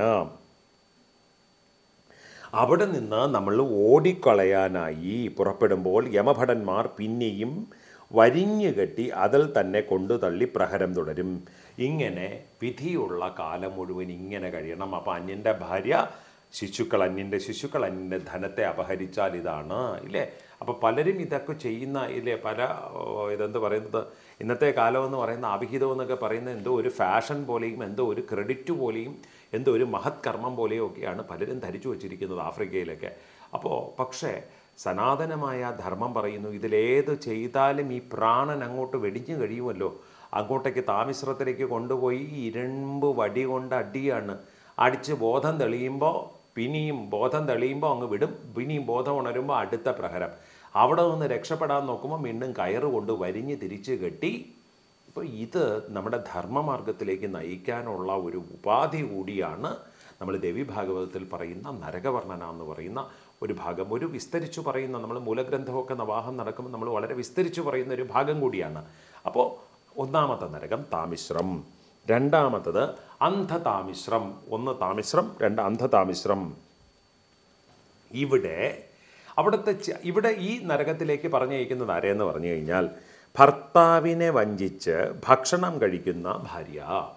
അവിടെ നിന്ന് നമ്മൾ ഓടിക്കളയാനായി പുറപ്പെടുമ്പോൾ യമഭടന്മാർ പിന്നെയും വരിഞ്ഞു കെട്ടി അതിൽ തന്നെ കൊണ്ടു തള്ളി പ്രഹരം തുടരും ഇങ്ങനെ വിധിയുള്ള കാലം മുഴുവൻ ഇങ്ങനെ കഴിയണം അപ്പം അന്യൻ്റെ ഭാര്യ ശിശുക്കൾ അന്യൻ്റെ ശിശുക്കൾ അന്യൻ്റെ ധനത്തെ അപഹരിച്ചാൽ ഇതാണ് ഇല്ലേ അപ്പോൾ പലരും ഇതൊക്കെ ചെയ്യുന്ന ഇല്ലേ പല ഓ, ഇതെന്ത് പറയുന്നത് ഇന്നത്തെ കാലം എന്ന് പറയുന്ന അഭിഹിതം എന്നൊക്കെ പറയുന്ന എന്തോ ഒരു ഫാഷൻ പോലെയും എന്തോ ഒരു ക്രെഡിറ്റ് പോലെയും എന്തോ ഒരു മഹത് കർമ്മം പോലെയും ഒക്കെയാണ് പലരും ധരിച്ചു വച്ചിരിക്കുന്നത് ആഫ്രിക്കയിലൊക്കെ അപ്പോൾ പക്ഷേ സനാതനമായ ധർമ്മം പറയുന്നു ഇതിലേത് ചെയ്താലും ഈ പ്രാണൻ അങ്ങോട്ട് വെടിഞ്ഞു കഴിയുമല്ലോ അങ്ങോട്ടേക്ക് താമിശ്രത്തിലേക്ക് കൊണ്ടുപോയി ഇരുമ്പ് വടി കൊണ്ട് അടിയാണ് അടിച്ച് ബോധം തെളിയുമ്പോൾ പിന്നെയും ബോധം തെളിയുമ്പോൾ അങ്ങ് വിടും പിന്നെയും ബോധം ഉണരുമ്പോൾ അടുത്ത പ്രഹരം അവിടെ നിന്ന് രക്ഷപ്പെടാൻ നോക്കുമ്പോൾ വീണ്ടും കയറ് കൊണ്ട് വരിഞ്ഞ് തിരിച്ച് കെട്ടി ഇപ്പോൾ ഇത് നമ്മുടെ ധർമ്മമാർഗത്തിലേക്ക് നയിക്കാനുള്ള ഒരു ഉപാധി കൂടിയാണ് നമ്മൾ ദേവി ഭാഗവതത്തിൽ പറയുന്ന നരകവർണ്ണന എന്ന് പറയുന്ന ഒരു ഭാഗം ഒരു വിസ്തരിച്ചു പറയുന്ന നമ്മൾ മൂലഗ്രന്ഥമൊക്കെ നവാഹം നടക്കുമ്പോൾ നമ്മൾ വളരെ വിസ്തരിച്ചു പറയുന്ന ഒരു ഭാഗം കൂടിയാണ് അപ്പോൾ ഒന്നാമത്തെ നരകം താമിശ്രം രണ്ടാമത്തത് അന്ധതാമിശ്രം ഒന്ന് താമിശ്രം രണ്ട് അന്ധതാമിശ്രം ഇവിടെ അവിടുത്തെ ച- ഇവിടെ ഈ നരകത്തിലേക്ക് പറഞ്ഞയക്കുന്നത് ആരെയെന്ന് പറഞ്ഞു കഴിഞ്ഞാൽ ഭർത്താവിനെ വഞ്ചിച്ച് ഭക്ഷണം കഴിക്കുന്ന ഭാര്യ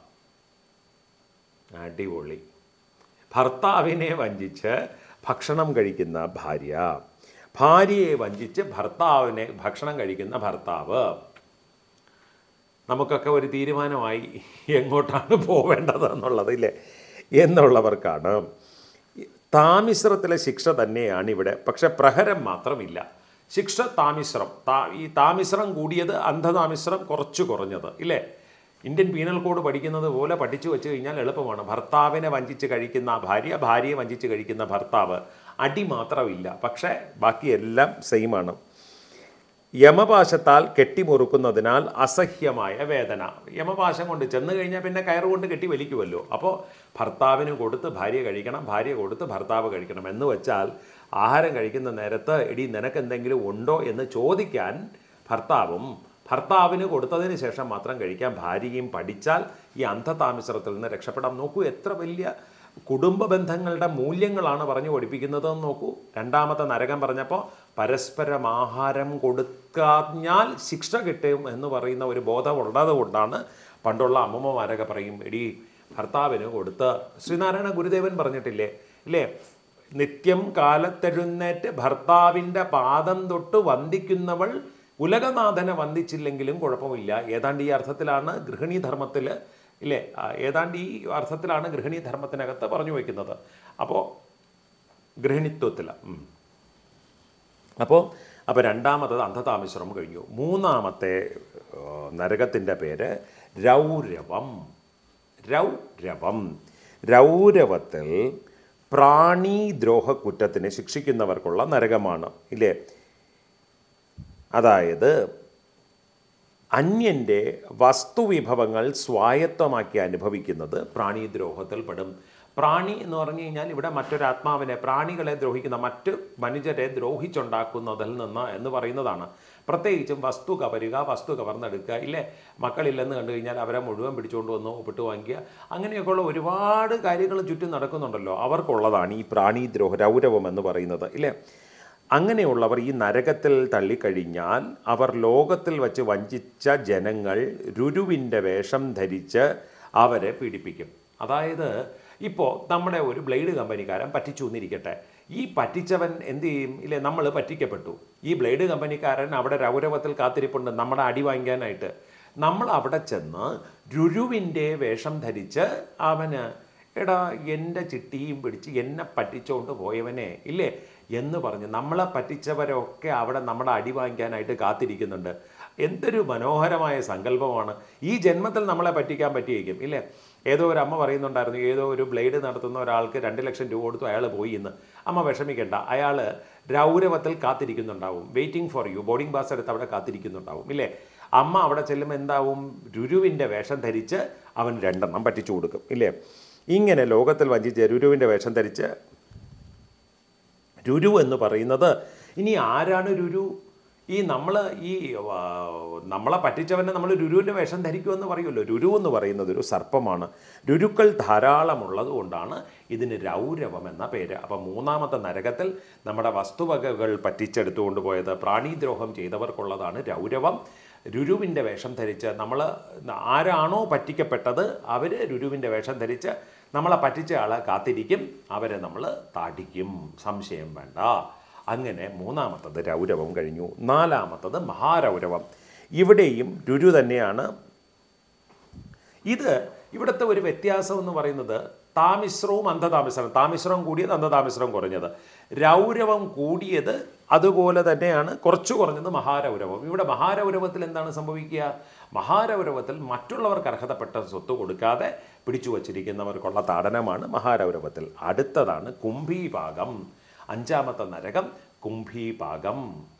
അടിപൊളി ഭർത്താവിനെ വഞ്ചിച്ച് ഭക്ഷണം കഴിക്കുന്ന ഭാര്യ ഭാര്യയെ വഞ്ചിച്ച് ഭർത്താവിനെ ഭക്ഷണം കഴിക്കുന്ന ഭർത്താവ് നമുക്കൊക്കെ ഒരു തീരുമാനമായി എങ്ങോട്ടാണ് പോവേണ്ടത് എന്നുള്ളത് ഇല്ലേ എന്നുള്ളവർക്കാണ് താമിശ്രത്തിലെ ശിക്ഷ തന്നെയാണ് ഇവിടെ പക്ഷെ പ്രഹരം മാത്രമില്ല ശിക്ഷ താമിശ്രം താ ഈ താമിശ്രം കൂടിയത് അന്ധതാമിശ്രം കുറച്ച് കുറഞ്ഞത് ഇല്ലേ ഇന്ത്യൻ പീനൽ കോഡ് പഠിക്കുന്നത് പോലെ പഠിച്ചു വെച്ച് കഴിഞ്ഞാൽ എളുപ്പമാണ് ഭർത്താവിനെ വഞ്ചിച്ച് കഴിക്കുന്ന ഭാര്യ ഭാര്യയെ വഞ്ചിച്ച് കഴിക്കുന്ന ഭർത്താവ് അടി മാത്രമില്ല പക്ഷേ ബാക്കിയെല്ലാം സെയിമാണ് യമപാശത്താൽ കെട്ടിമുറുക്കുന്നതിനാൽ അസഹ്യമായ വേദന യമപാശം കൊണ്ട് ചെന്ന് കഴിഞ്ഞാൽ പിന്നെ കയറ് കൊണ്ട് കെട്ടി വലിക്കുമല്ലോ അപ്പോൾ ഭർത്താവിന് കൊടുത്ത് ഭാര്യ കഴിക്കണം ഭാര്യ കൊടുത്ത് ഭർത്താവ് കഴിക്കണം എന്ന് വെച്ചാൽ ആഹാരം കഴിക്കുന്ന നേരത്ത് എടി നിനക്ക് എന്തെങ്കിലും ഉണ്ടോ എന്ന് ചോദിക്കാൻ ഭർത്താവും ഭർത്താവിന് കൊടുത്തതിന് ശേഷം മാത്രം കഴിക്കാൻ ഭാര്യയും പഠിച്ചാൽ ഈ അന്ധതാമിശ്രത്തിൽ നിന്ന് രക്ഷപ്പെടാം നോക്കൂ എത്ര വലിയ കുടുംബ ബന്ധങ്ങളുടെ മൂല്യങ്ങളാണ് പറഞ്ഞു പഠിപ്പിക്കുന്നതെന്ന് നോക്കൂ രണ്ടാമത്തെ നരകം പറഞ്ഞപ്പോൾ പരസ്പരം ആഹാരം കൊടുക്കാഞ്ഞാൽ ശിക്ഷ കിട്ടും എന്ന് പറയുന്ന ഒരു ബോധം ഉള്ളത് കൊണ്ടാണ് പണ്ടുള്ള അമ്മമ്മമാരൊക്കെ പറയും എടി ഭർത്താവിന് കൊടുത്ത് ശ്രീനാരായണ ഗുരുദേവൻ പറഞ്ഞിട്ടില്ലേ ഇല്ലേ നിത്യം കാലത്തെഴുന്നേറ്റ് ഭർത്താവിൻ്റെ പാദം തൊട്ട് വന്ദിക്കുന്നവൾ ഉലകനാഥനെ വന്ദിച്ചില്ലെങ്കിലും കുഴപ്പമില്ല ഏതാണ്ട് ഈ അർത്ഥത്തിലാണ് ഗൃഹിണി ധർമ്മത്തിൽ ഇല്ലേ ആ, ഏതാണ്ട് ഈ അർത്ഥത്തിലാണ് ഗൃഹിണി ധർമ്മത്തിനകത്ത് പറഞ്ഞു വയ്ക്കുന്നത് അപ്പോൾ ഗൃഹിണിത്വത്തിൽ അപ്പോൾ അപ്പോൾ രണ്ടാമത്തത് അന്ധതാമിശ്രം കഴിഞ്ഞു മൂന്നാമത്തെ നരകത്തിൻ്റെ പേര് രൗരവം രൗരവം രൗരവത്തിൽ പ്രാണിദ്രോഹ കുറ്റത്തിന് ശിക്ഷിക്കുന്നവർക്കുള്ള നരകമാണ് ഇല്ലേ അതായത് അന്യൻ്റെ വസ്തുവിഭവങ്ങൾ സ്വായത്തമാക്കി അനുഭവിക്കുന്നത് പ്രാണിദ്രോഹത്തിൽ പെടും പ്രാണി എന്ന് പറഞ്ഞു കഴിഞ്ഞാൽ ഇവിടെ മറ്റൊരാത്മാവിനെ പ്രാണികളെ ദ്രോഹിക്കുന്ന മറ്റ് മനുഷ്യരെ ദ്രോഹിച്ചുണ്ടാക്കുന്നതിൽ നിന്ന് എന്ന് പറയുന്നതാണ് പ്രത്യേകിച്ചും വസ്തു കവരുക വസ്തു കവർന്നെടുക്കുക ഇല്ലേ മക്കളില്ലെന്ന് കണ്ടു കഴിഞ്ഞാൽ അവരെ മുഴുവൻ പിടിച്ചുകൊണ്ട് വന്ന് ഒപ്പിട്ട് വാങ്ങിക്കുക അങ്ങനെയൊക്കെയുള്ള ഒരുപാട് കാര്യങ്ങൾ ചുറ്റും നടക്കുന്നുണ്ടല്ലോ അവർക്കുള്ളതാണ് ഈ പ്രാണിദ്രോഹ രൗരവം എന്ന് പറയുന്നത് ഇല്ലേ അങ്ങനെയുള്ളവർ ഈ നരകത്തിൽ തള്ളിക്കഴിഞ്ഞാൽ അവർ ലോകത്തിൽ വച്ച് വഞ്ചിച്ച ജനങ്ങൾ രുരുവിൻ്റെ വേഷം ധരിച്ച് അവരെ പീഡിപ്പിക്കും അതായത് ഇപ്പോൾ നമ്മുടെ ഒരു ബ്ലേഡ് കമ്പനിക്കാരൻ പറ്റിച്ചു എന്നിരിക്കട്ടെ ഈ പറ്റിച്ചവൻ എന്ത് ചെയ്യും ഇല്ലേ നമ്മൾ പറ്റിക്കപ്പെട്ടു ഈ ബ്ലേഡ് കമ്പനിക്കാരൻ അവിടെ രൗരവത്തിൽ കാത്തിരിപ്പുണ്ട് നമ്മുടെ അടി വാങ്ങിക്കാനായിട്ട് നമ്മൾ അവിടെ ചെന്ന് രുരുവിൻ്റെ വേഷം ധരിച്ച് അവന് എടാ എൻ്റെ ചിട്ടിയും പിടിച്ച് എന്നെ പറ്റിച്ചുകൊണ്ട് പോയവനെ ഇല്ലേ എന്ന് പറഞ്ഞ് നമ്മളെ പറ്റിച്ചവരൊക്കെ അവിടെ നമ്മുടെ അടി വാങ്ങിക്കാനായിട്ട് കാത്തിരിക്കുന്നുണ്ട് എന്തൊരു മനോഹരമായ സങ്കല്പമാണ് ഈ ജന്മത്തിൽ നമ്മളെ പറ്റിക്കാൻ പറ്റിയേക്കും ഇല്ലേ ഏതോ ഒരു അമ്മ പറയുന്നുണ്ടായിരുന്നു ഏതോ ഒരു ബ്ലേഡ് നടത്തുന്ന ഒരാൾക്ക് രണ്ട് ലക്ഷം രൂപ കൊടുത്തു അയാൾ പോയി ഇന്ന് അമ്മ വിഷമിക്കേണ്ട അയാൾ രൗരവത്തിൽ കാത്തിരിക്കുന്നുണ്ടാവും waiting for you boarding pass എടുത്ത് അവിടെ കാത്തിരിക്കുന്നുണ്ടാവും ഇല്ലേ അമ്മ അവിടെ ചെല്ലുമ്പോൾ എന്താവും രുരുവിൻ്റെ വേഷം ധരിച്ച് അവൻ രണ്ടെണ്ണം പറ്റിച്ചു കൊടുക്കും ഇല്ലേ ഇങ്ങനെ ലോകത്തിൽ വഞ്ചിച്ച് രുരുവിൻ്റെ വേഷം ധരിച്ച് രുരു എന്ന് പറയുന്നത് ഇനി ആരാണ് രുരു ഈ നമ്മൾ ഈ ആ, നമ്മളെ പറ്റിച്ചവനെ നമ്മൾ രുരുവിൻ്റെ വേഷം ധരിക്കുമെന്ന് പറയുമല്ലോ രുരു എന്ന് പറയുന്നത് ഒരു സർപ്പമാണ് രുരുക്കൾ ധാരാളമുള്ളത് കൊണ്ടാണ് ഇതിന് രൗരവം എന്ന പേര് അപ്പം മൂന്നാമത്തെ നരകത്തിൽ നമ്മുടെ വസ്തുവകകൾ പറ്റിച്ചെടുത്തുകൊണ്ട് പോയത് പ്രാണീദ്രോഹം ചെയ്തവർക്കുള്ളതാണ് രൗരവം രുരുവിൻ്റെ വേഷം ധരിച്ച് നമ്മൾ ആരാണോ പറ്റിക്കപ്പെട്ടത് അവർ രുരുവിൻ്റെ വേഷം ധരിച്ച് നമ്മളെ പറ്റിച്ച ആളെ കാത്തിരിക്കും അവരെ നമ്മൾ താടിക്കും സംശയം വേണ്ട അങ്ങനെ മൂന്നാമത്തത് രൗരവം കഴിഞ്ഞു നാലാമത്തത് മഹാരൗരവം ഇവിടെയും രുരു തന്നെയാണ് ഇത് ഇവിടുത്തെ ഒരു വ്യത്യാസം എന്ന് പറയുന്നത് താമിശ്രവും അന്ധതാമിശ്രം താമിശ്രം കൂടിയത് അന്ധതാമിശ്രം കുറഞ്ഞത് രൗരവം കൂടിയത് അതുപോലെ തന്നെയാണ് കുറച്ച് കുറഞ്ഞത് മഹാരൗരവം ഇവിടെ മഹാരൗരവത്തിൽ എന്താണ് സംഭവിക്കുക മഹാരൗരവത്തിൽ മറ്റുള്ളവർക്ക് അർഹതപ്പെട്ട സ്വത്ത് കൊടുക്കാതെ പിടിച്ചു വച്ചിരിക്കുന്നവർക്കുള്ള താടനമാണ് മഹാരൗരവത്തിൽ അടുത്തതാണ് കുംഭീപാകം അഞ്ചാമത്തെ നരകം കുംഭീപാകം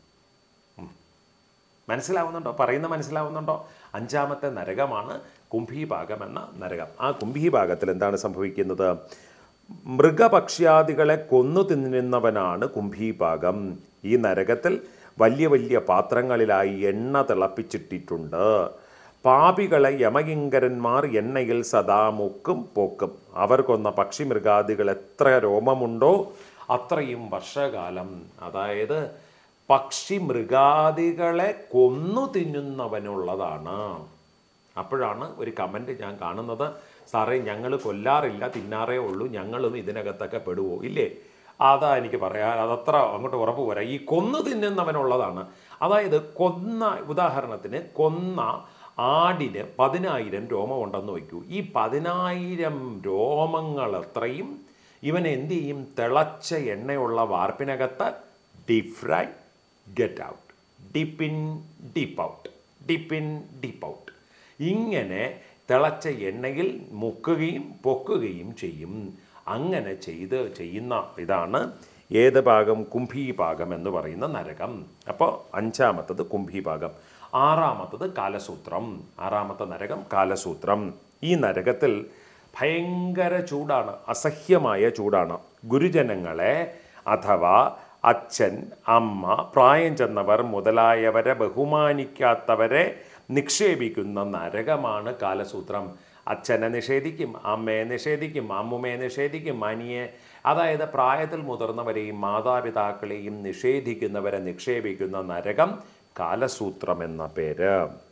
മനസ്സിലാവുന്നുണ്ടോ പറയുന്ന മനസ്സിലാവുന്നുണ്ടോ അഞ്ചാമത്തെ നരകമാണ് കുംഭീഭാഗം എന്ന നരകം ആ കുംഭീഭാഗത്തിൽ എന്താണ് സംഭവിക്കുന്നത് മൃഗപക്ഷ്യാദികളെ കൊന്നു തിന്നുന്നവനാണ് കുംഭീഭാഗം ഈ നരകത്തിൽ വലിയ വലിയ പാത്രങ്ങളിലായി എണ്ണ തിളപ്പിച്ചിട്ടിട്ടുണ്ട് പാപികളെ യമകിങ്കരന്മാർ എണ്ണയിൽ സദാ മുക്കും പോക്കും അവർ കൊന്ന പക്ഷിമൃഗാദികൾ എത്ര രോമമുണ്ടോ അത്രയും വർഷകാലം അതായത് പക്ഷി മൃഗാദികളെ കൊന്നു തിന്നുന്നവനുള്ളതാണ് അപ്പോഴാണ് ഒരു കമൻറ്റ് ഞാൻ കാണുന്നത് സാറേ ഞങ്ങൾ കൊല്ലാറില്ല തിന്നാറേ ഉള്ളൂ ഞങ്ങളും ഇതിനകത്തൊക്കെ പെടുവോ ഇല്ലേ അതാ എനിക്ക് പറയാൻ അതത്ര അങ്ങോട്ട് ഉറപ്പ് പോരാ ഈ കൊന്നു തിന്നുന്നവനുള്ളതാണ് അതായത് കൊന്ന ഉദാഹരണത്തിന് കൊന്ന ആടിന് പതിനായിരം രോമമുണ്ടെന്ന് വയ്ക്കൂ ഈ പതിനായിരം രോമങ്ങൾ അത്രയും ഇവൻ എന്ത് ചെയ്യും തിളച്ച എണ്ണയുള്ള വാർപ്പിനകത്ത് deep fry get out dip in deep out dip in deep out ഇങ്ങനെ തിളച്ച എണ്ണയിൽ മുക്കുകയും പൊക്കുകയും ചെയ്യും അങ്ങനെ ചെയ്ത് ചെയ്യുന്ന ഇതാണ് ഏത് ഭാഗം കുംഭീഭാഗം എന്ന് പറയുന്ന നരകം അപ്പോൾ അഞ്ചാമത്തത് കുംഭീഭാഗം ആറാമത്തത് കാലസൂത്രം ആറാമത്തെ നരകം കാലസൂത്രം ഈ നരകത്തിൽ ഭയങ്കര ചൂടാണ് അസഹ്യമായ ചൂടാണ് ഗുരുജനങ്ങളെ അഥവാ അച്ഛൻ അമ്മ പ്രായം ചെന്നവർ മുതലായവരെ ബഹുമാനിക്കാത്തവരെ നിക്ഷേപിക്കുന്ന നരകമാണ് കാലസൂത്രം അച്ഛനെ നിഷേധിക്കും അമ്മയെ നിഷേധിക്കും അമ്മുമ്മയെ നിഷേധിക്കും അനിയെ അതായത് പ്രായത്തിൽ മുതിർന്നവരെയും മാതാപിതാക്കളെയും നിഷേധിക്കുന്നവരെ നിക്ഷേപിക്കുന്ന നരകം കാലസൂത്രം എന്ന പേര്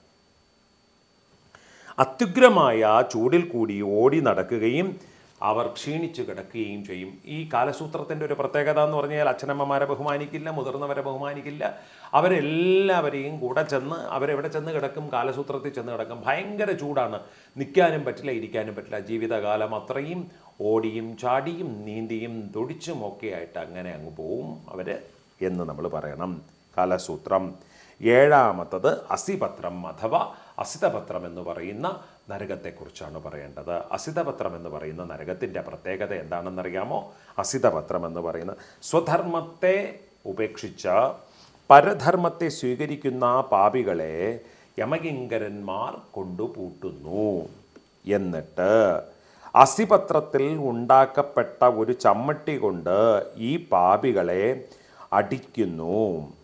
അത്യുഗ്രമായ ആ ചൂടിൽ കൂടി ഓടി നടക്കുകയും അവർ ക്ഷീണിച്ചു കിടക്കുകയും ചെയ്യും ഈ കാലസൂത്രത്തിൻ്റെ ഒരു പ്രത്യേകത എന്ന് പറഞ്ഞാൽ അച്ഛനമ്മമാരെ ബഹുമാനിക്കില്ല മുതിർന്നവരെ ബഹുമാനിക്കില്ല അവരെല്ലാവരെയും കൂടെ ചെന്ന് അവരെവിടെ ചെന്ന് കിടക്കും കാലസൂത്രത്തിൽ ചെന്ന് കിടക്കും ഭയങ്കര ചൂടാണ് നിൽക്കാനും പറ്റില്ല ഇരിക്കാനും പറ്റില്ല ജീവിതകാലം അത്രയും ഓടിയും ചാടിയും നീന്തിയും തുടിച്ചും ഒക്കെ ആയിട്ട് അങ്ങനെ അങ്ങ് പോവും അവർ എന്ന് നമ്മൾ പറയണം കാലസൂത്രം ഏഴാമത്തത് അസിപത്രം അഥവാ അസിതപത്രം എന്ന് പറയുന്ന നരകത്തെക്കുറിച്ചാണ് പറയേണ്ടത് അസിതപത്രം എന്ന് പറയുന്ന നരകത്തിൻ്റെ പ്രത്യേകത എന്താണെന്നറിയാമോ അസിതപത്രം എന്ന് പറയുന്ന സ്വധർമ്മത്തെ ഉപേക്ഷിച്ച പരധർമ്മത്തെ സ്വീകരിക്കുന്ന പാപികളെ യമകിങ്കരന്മാർ കൊണ്ടുപൂട്ടുന്നു എന്നിട്ട് അസിപത്രത്തിൽ ഉണ്ടാക്കപ്പെട്ട ഒരു ചമ്മട്ടി കൊണ്ട് ഈ പാപികളെ അടിക്കുന്നു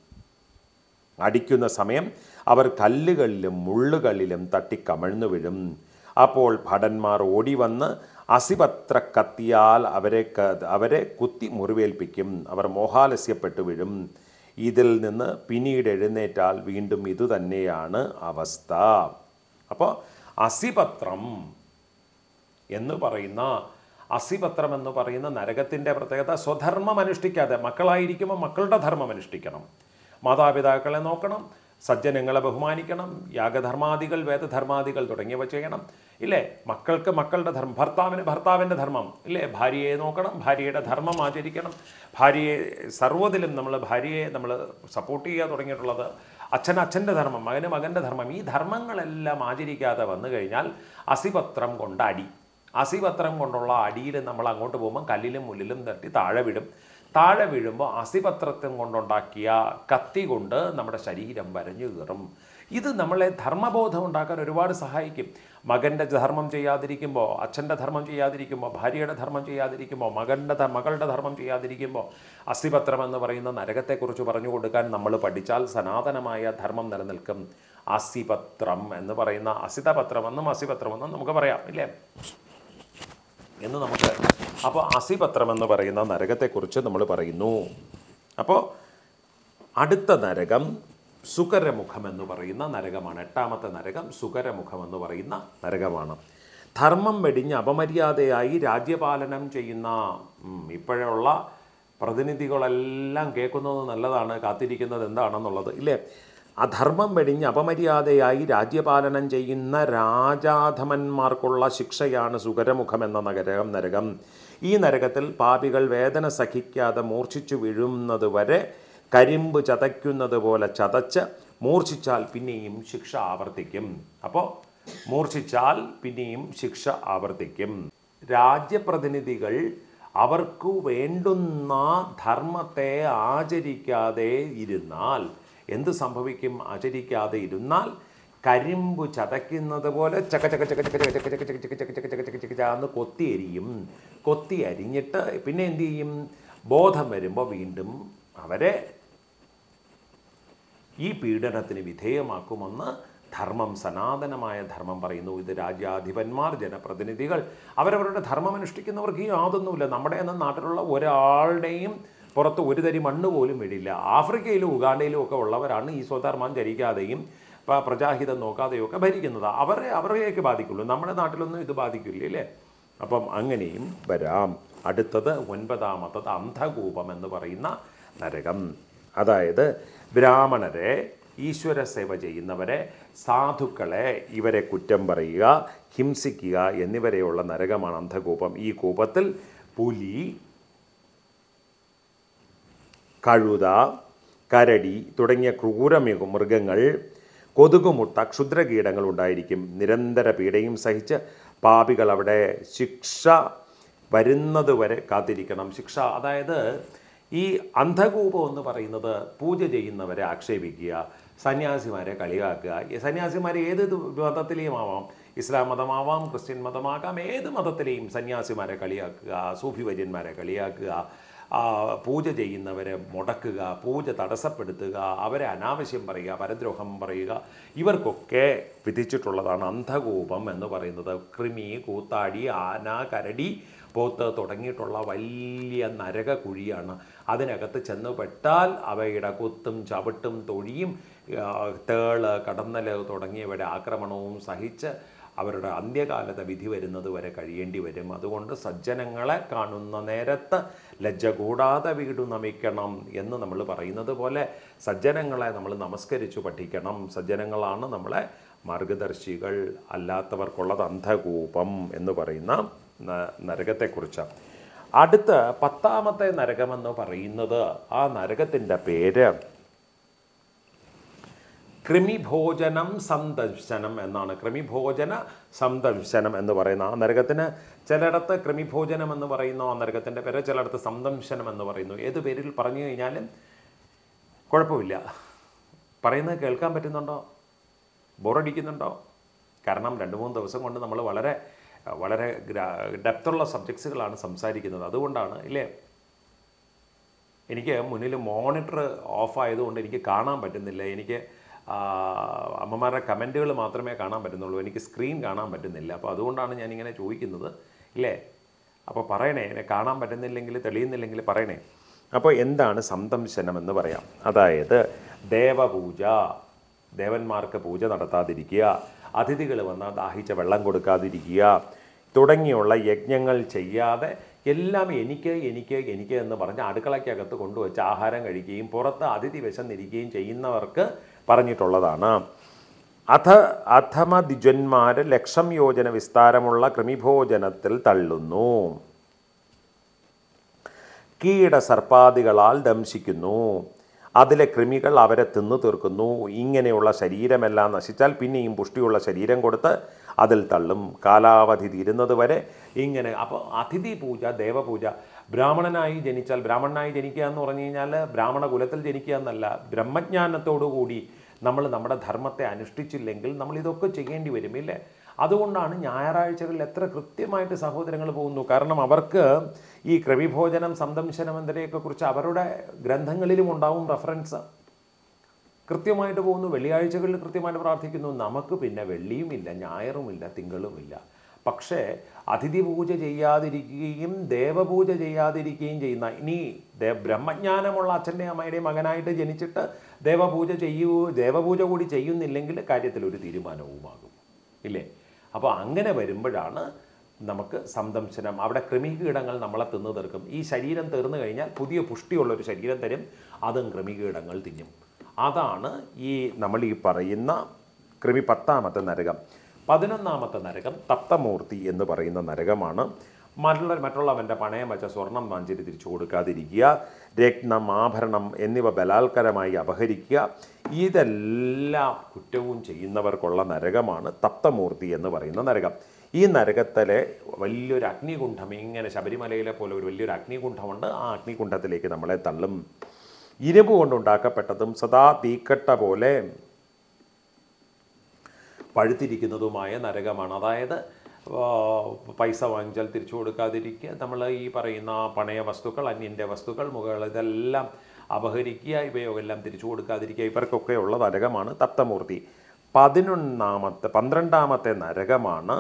അടിക്കുന്ന സമയം അവർ കല്ലുകളിലും മുള്ളുകളിലും തട്ടി കമഴ്ന്നു വീഴും അപ്പോൾ ഭടന്മാർ ഓടി വന്ന് അസിപത്ര കത്തിയാൽ അവരെ ക- അവരെ കുത്തി മുറിവേൽപ്പിക്കും അവർ മോഹാലസ്യപ്പെട്ടു വീഴും ഇതിൽ നിന്ന് പിന്നീട് എഴുന്നേറ്റാൽ വീണ്ടും ഇതുതന്നെയാണ് അവസ്ഥ അപ്പോൾ അസിപത്രം എന്ന് പറയുന്ന അസിപത്രം എന്ന് പറയുന്ന നരകത്തിൻ്റെ പ്രത്യേകത സ്വധർമ്മം അനുഷ്ഠിക്കാതെ മക്കളായിരിക്കുമ്പോൾ മക്കളുടെ ധർമ്മം അനുഷ്ഠിക്കണം മാതാപിതാക്കളെ നോക്കണം സജ്ജനങ്ങളെ ബഹുമാനിക്കണം യാഗധർമാദികൾ വേദധർമാദികൾ തുടങ്ങിയവ ചെയ്യണം ഇല്ലേ മക്കൾക്ക് മക്കളുടെ ധർമ്മം ഭർത്താവിന് ഭർത്താവിൻ്റെ ധർമ്മം ഇല്ലേ ഭാര്യയെ നോക്കണം ഭാര്യയുടെ ധർമ്മം ആചരിക്കണം ഭാര്യയെ സർവ്വതിലും നമ്മൾ ഭാര്യയെ നമ്മൾ സപ്പോർട്ട് ചെയ്യുക തുടങ്ങിയിട്ടുള്ളത് അച്ഛൻ അച്ഛൻ്റെ ധർമ്മം മകന് മകൻ്റെ ധർമ്മം ഈ ധർമ്മങ്ങളെല്ലാം ആചരിക്കാതെ വന്നു കഴിഞ്ഞാൽ അസിപത്രം കൊണ്ട് അടി അസിപത്രം കൊണ്ടുള്ള അടിയിൽ നമ്മൾ അങ്ങോട്ട് പോകുമ്പോൾ കല്ലിലും മുല്ലിലും തട്ടി താഴെ വിടും താഴെ വീഴുമ്പോൾ അസിപത്രത്വം കൊണ്ടുണ്ടാക്കിയ കത്തി കൊണ്ട് നമ്മുടെ ശരീരം വരഞ്ഞു കയറും ഇത് നമ്മളെ ധർമ്മബോധം ഉണ്ടാക്കാൻ ഒരുപാട് സഹായിക്കും മകൻ്റെ ധർമ്മം ചെയ്യാതിരിക്കുമ്പോൾ അച്ഛൻ്റെ ധർമ്മം ചെയ്യാതിരിക്കുമ്പോൾ ഭാര്യയുടെ ധർമ്മം ചെയ്യാതിരിക്കുമ്പോൾ മകൻ്റെ ധ- മകളുടെ ധർമ്മം ചെയ്യാതിരിക്കുമ്പോൾ അസ്ഥിപത്രം എന്ന് പറയുന്ന നരകത്തെക്കുറിച്ച് പറഞ്ഞു കൊടുക്കാൻ നമ്മൾ പഠിച്ചാൽ സനാതനമായ ധർമ്മം നിലനിൽക്കും അസ്ഥിപത്രം എന്ന് പറയുന്ന അസിതപത്രം എന്നും അസിപത്രം എന്നും നമുക്ക് പറയാം ഇല്ലേ എന്ന് നമുക്ക് അപ്പോൾ അസിപത്രം എന്ന് പറയുന്ന നരകത്തെക്കുറിച്ച് നമ്മൾ പറയുന്നു അപ്പോൾ അടുത്ത നരകം സുകരമുഖം എന്ന് പറയുന്ന നരകമാണ് എട്ടാമത്തെ നരകം സുകരമുഖം എന്ന് പറയുന്ന നരകമാണ് ധർമ്മം വെടിഞ്ഞ് അപമര്യാദയായി രാജ്യപാലനം ചെയ്യുന്ന ഉം, ഇപ്പോഴുള്ള പ്രതിനിധികളെല്ലാം കേൾക്കുന്നത് നല്ലതാണ് കാത്തിരിക്കുന്നത് എന്താണെന്നുള്ളത് ഇല്ലേ അധർമ്മം വെടിഞ്ഞ് അപമര്യാദയായി രാജ്യപാലനം ചെയ്യുന്ന രാജാധമന്മാർക്കുള്ള ശിക്ഷയാണ് സുകരമുഖം എന്ന നഗരം നരകം ഈ നരകത്തിൽ പാപികൾ വേദന സഹിക്കാതെ മൂർച്ഛിച്ചു വീഴുന്നത് വരെ കരിമ്പ് ചതയ്ക്കുന്നത് പോലെ ചതച്ച് മൂർച്ഛിച്ചാൽ പിന്നെയും ശിക്ഷ ആവർത്തിക്കും അപ്പോൾ മൂർച്ഛിച്ചാൽ പിന്നെയും ശിക്ഷ ആവർത്തിക്കും രാജ്യപ്രതിനിധികൾ അവർക്ക് വേണ്ടുന്ന ധർമ്മത്തെ ആചരിക്കാതെ ഇരുന്നാൽ എന്ത് സംഭവിക്കും ആചരിക്കാതെ ഇരുന്നാൽ കരിമ്പ് ചതയ്ക്കുന്നത് പോലെ ചക ചക ചക ചക ചക ചക ചക ചക ചക ചക ചക ചക ചക ചാന്ന് കൊത്തി അരിയും കൊത്തി അരിഞ്ഞിട്ട് പിന്നെ എന്ത് ചെയ്യും ബോധം വരുമ്പോൾ വീണ്ടും അവരെ ഈ പീഡനത്തിന് വിധേയമാക്കുമെന്ന് ധർമ്മം സനാതനമായ ധർമ്മം പറയുന്നു ഇത് രാജ്യാധിപന്മാർ ജനപ്രതിനിധികൾ അവരവരുടെ ധർമ്മം അനുഷ്ഠിക്കുന്നവർക്ക് ഈ യാതൊന്നുമില്ല നമ്മുടെ എന്ന നാട്ടിലുള്ള ഒരാളുടെയും പുറത്ത് ഒരു തരി മണ്ണ് പോലും വീടില്ല ആഫ്രിക്കയിലും ഉഗാണ്ടയിലും ഒക്കെ ഉള്ളവരാണ് ഈ സ്വധർമ്മം ചരിക്കാതെയും പ- പ്രജാഹിതം നോക്കാതെയും ഒക്കെ ഭരിക്കുന്നത് അവരെ അവരെയൊക്കെ ബാധിക്കുള്ളൂ നമ്മുടെ നാട്ടിലൊന്നും ഇത് ബാധിക്കില്ല അല്ലേ അപ്പം അങ്ങനെയും വരാം അടുത്തത് ഒൻപതാമത്തത് അന്ധകൂപം എന്ന് പറയുന്ന നരകം അതായത് ബ്രാഹ്മണരെ ഈശ്വര സേവ ചെയ്യുന്നവരെ സാധുക്കളെ ഇവരെ കുറ്റം പറയുക ഹിംസിക്കുക എന്നിവരെയുള്ള നരകമാണ് അന്ധകൂപം ഈ കൂപത്തിൽ പുലി കഴുത കരടി തുടങ്ങിയ ക്രൂര മൃഗ- മൃഗങ്ങൾ കൊതുകുമുട്ട ക്ഷുദ്രകീടങ്ങൾ ഉണ്ടായിരിക്കും നിരന്തര പീഡയും സഹിച്ച് പാപികൾ അവിടെ ശിക്ഷ വരുന്നത് വരെ കാത്തിരിക്കണം ശിക്ഷ അതായത് ഈ അന്ധകൂപം എന്ന് പറയുന്നത് പൂജ ചെയ്യുന്നവരെ ആക്ഷേപിക്കുക സന്യാസിമാരെ കളിയാക്കുക ഈ സന്യാസിമാരെ ഏത് ഇത് മതത്തിലെയും ആവാം ഇസ്ലാം മതമാവാം ക്രിസ്ത്യൻ മതമാകാം ഏത് മതത്തിലെയും സന്യാസിമാരെ കളിയാക്കുക സൂഫി വര്യന്മാരെ കളിയാക്കുക ആ, പൂജ ചെയ്യുന്നവരെ മുടക്കുക പൂജ തടസ്സപ്പെടുത്തുക അവരെ അനാവശ്യം പറയുക പരദ്രോഹം പറയുക ഇവർക്കൊക്കെ വിധിച്ചിട്ടുള്ളതാണ് അന്ധകൂപം എന്ന് പറയുന്നത് കൃമി കൂത്താടി ആന കരടി പോത്ത് തുടങ്ങിയിട്ടുള്ള വലിയ നരക കുഴിയാണ് അതിനകത്ത് ചെന്ന് പെട്ടാൽ അവയുടെ കുത്തും ചവിട്ടും തൊഴിയും ആ, തേള് കടന്നല് തുടങ്ങിയവയുടെ ആക്രമണവും സഹിച്ച് അവരുടെ അന്ത്യകാലത്തെ വിധി വരുന്നത് വരെ കഴിയേണ്ടി വരും അതുകൊണ്ട് സജ്ജനങ്ങളെ കാണുന്ന നേരത്ത് ലജ്ജ കൂടാതെ വീടു നമിക്കണം എന്ന് നമ്മൾ പറയുന്നത് പോലെ സജ്ജനങ്ങളെ നമ്മൾ നമസ്കരിച്ചു പഠിക്കണം സജ്ജനങ്ങളാണ് നമ്മളെ മാർഗദർശികൾ അല്ലാത്തവർക്കുള്ളത് അന്ധകൂപം എന്ന് പറയുന്ന ന- നരകത്തെക്കുറിച്ച് അടുത്ത പത്താമത്തെ നരകമെന്ന് പറയുന്നത് ആ നരകത്തിൻ്റെ പേര് കൃമിഭോജനം സംദർശനം എന്നാണ് കൃമിഭോജന സംദംശനം എന്ന് പറയുന്ന ആ നരകത്തിന് ചിലയിടത്ത് കൃമിഭോജനം എന്ന് പറയുന്നു ആ നരകത്തിൻ്റെ പേര് ചിലയിടത്ത് സംദംശനം എന്ന് പറയുന്നു ഏത് പേരിൽ പറഞ്ഞു കഴിഞ്ഞാലും കുഴപ്പമില്ല പറയുന്നത് കേൾക്കാൻ പറ്റുന്നുണ്ടോ ബോറടിക്കുന്നുണ്ടോ കാരണം രണ്ട് മൂന്ന് ദിവസം കൊണ്ട് നമ്മൾ വളരെ വളരെ ഡെപ്തുള്ള സബ്ജക്ട്സുകളാണ് സംസാരിക്കുന്നത് അതുകൊണ്ടാണ് ഇല്ലേ എനിക്ക് മുന്നിൽ മോണിറ്റർ ഓഫ് ആയതുകൊണ്ട് എനിക്ക് കാണാൻ പറ്റുന്നില്ല എനിക്ക് ആ, അമ്മമാരുടെ കമൻറ്റുകൾ മാത്രമേ കാണാൻ പറ്റുന്നുള്ളൂ എനിക്ക് സ്ക്രീൻ കാണാൻ പറ്റുന്നില്ല അപ്പോൾ അതുകൊണ്ടാണ് ഞാനിങ്ങനെ ചോദിക്കുന്നത് ഇല്ലേ അപ്പോൾ പറയണേ എന്നെ കാണാൻ പറ്റുന്നില്ലെങ്കിൽ തെളിയുന്നില്ലെങ്കിൽ പറയണേ അപ്പോൾ എന്താണ് സംദംശനം എന്ന് പറയാം അതായത് ദേവപൂജ ദേവന്മാർക്ക് പൂജ നടത്താതിരിക്കുക അതിഥികൾ വന്നാൽ ദാഹിച്ച വെള്ളം കൊടുക്കാതിരിക്കുക തുടങ്ങിയുള്ള യജ്ഞങ്ങൾ ചെയ്യാതെ എല്ലാം എനിക്ക് എനിക്ക് എനിക്ക് എന്ന് പറഞ്ഞ് അടുക്കളയ്ക്കകത്ത് കൊണ്ടുവച്ച് ആഹാരം കഴിക്കുകയും പുറത്ത് അതിഥി വിശന്നിരിക്കുകയും ചെയ്യുന്നവർക്ക് പറഞ്ഞിട്ടുള്ളതാണ് അഥ അധമ ദ്വിജന്മാര് ലക്ഷം യോജന വിസ്താരമുള്ള കൃമിഭോജനത്തിൽ തള്ളുന്നു കീട സർപ്പാദികളാൽ ദംശിക്കുന്നു അതിലെ കൃമികൾ അവരെ തിന്നു തീർക്കുന്നു ഇങ്ങനെയുള്ള ശരീരമെല്ലാം നശിച്ചാൽ പിന്നെയും പുഷ്ടിയുള്ള ശരീരം കൊടുത്ത് അതിൽ തള്ളും കാലാവധി തീരുന്നത് വരെ ഇങ്ങനെ അപ്പോൾ അതിഥി പൂജ ദേവപൂജ ബ്രാഹ്മണനായി ജനിച്ചാൽ ബ്രാഹ്മണനായി ജനിക്കുക എന്ന് പറഞ്ഞു കഴിഞ്ഞാൽ ബ്രാഹ്മണ കുലത്തിൽ ജനിക്കുക എന്നല്ല ബ്രഹ്മജ്ഞാനത്തോടു കൂടി നമ്മൾ നമ്മുടെ ധർമ്മത്തെ അനുഷ്ഠിച്ചില്ലെങ്കിൽ നമ്മൾ ഇതൊക്കെ ചെയ്യേണ്ടി വരും ഇല്ലേ അതുകൊണ്ടാണ് ഞായറാഴ്ചകളിൽ എത്ര കൃത്യമായിട്ട് സഹോദരങ്ങൾ പോകുന്നു കാരണം അവർക്ക് ഈ ക്രമിഭോജനം സംദംശനം എന്നതിനെയൊക്കെ കുറിച്ച് അവരുടെ ഗ്രന്ഥങ്ങളിലും ഉണ്ടാവും റെഫറൻസ് കൃത്യമായിട്ട് പോകുന്നു വെള്ളിയാഴ്ചകളിൽ കൃത്യമായിട്ട് പ്രാർത്ഥിക്കുന്നു നമുക്ക് പിന്നെ വെള്ളിയുമില്ല ഞായറുമില്ല തിങ്കളുമില്ല പക്ഷേ അതിഥി പൂജ ചെയ്യാതിരിക്കുകയും ദേവപൂജ ചെയ്യാതിരിക്കുകയും ചെയ്യുന്ന ഇനി ദേ ബ്രഹ്മജ്ഞാനമുള്ള അച്ഛൻ്റെയും അമ്മയുടെയും മകനായിട്ട് ജനിച്ചിട്ട് ദേവപൂജ ചെയ്യൂ ദേവപൂജ കൂടി ചെയ്യുന്നില്ലെങ്കിൽ കാര്യത്തിൽ ഒരു തീരുമാനവുമാകും ഇല്ലേ അപ്പോൾ അങ്ങനെ വരുമ്പോഴാണ് നമുക്ക് സംദംശനം അവിടെ കൃമികീടങ്ങൾ നമ്മളെ തിന്നു തീർക്കും ഈ ശരീരം തീർന്നു കഴിഞ്ഞാൽ പുതിയ പുഷ്ടിയുള്ള ഒരു ശരീരം തരും അതും കൃമികീടങ്ങൾ തിന്നും അതാണ് ഈ നമ്മൾ ഈ പറയുന്ന കൃമി പത്താമത്തെ നരകം പതിനൊന്നാമത്തെ നരകം തപ്തമൂർത്തി എന്ന് പറയുന്ന നരകമാണ് മറ്റുള്ള മറ്റുള്ളവൻ്റെ പണയം വെച്ച സ്വർണം വാഞ്ചിരി തിരിച്ചു കൊടുക്കാതിരിക്കുക രത്നം ആഭരണം എന്നിവ ബലാത്കരമായി അപഹരിക്കുക ഇതെല്ലാം കുറ്റവും ചെയ്യുന്നവർക്കുള്ള നരകമാണ് തപ്തമൂർത്തി എന്ന് പറയുന്ന നരകം ഈ നരകത്തിലെ വലിയൊരു അഗ്നികുണ്ഠം ഇങ്ങനെ ശബരിമലയിലെ പോലെ ഒരു വലിയൊരു അഗ്നികുണ്ഠമുണ്ട് ആ അഗ്നികുണ്ഠത്തിലേക്ക് നമ്മളെ തള്ളും ഇരുമ്പ് കൊണ്ടുണ്ടാക്കപ്പെട്ടതും സദാ തീക്കട്ട പോലെ പഴുത്തിരിക്കുന്നതുമായ നരകമാണ് അതായത് ആ, പൈസ വാങ്ങിച്ചാൽ തിരിച്ചു കൊടുക്കാതിരിക്കുക നമ്മൾ ഈ പറയുന്ന പണയ വസ്തുക്കൾ അന്യൻ്റെ വസ്തുക്കൾ മുകൾ ഇതെല്ലാം അപഹരിക്കുക ഇവയൊക്കെല്ലാം തിരിച്ചു കൊടുക്കാതിരിക്കുക ഇവർക്കൊക്കെ ഉള്ള നരകമാണ് തപ്തമൂർത്തി പതിനൊന്നാമത്തെ പന്ത്രണ്ടാമത്തെ നരകമാണ്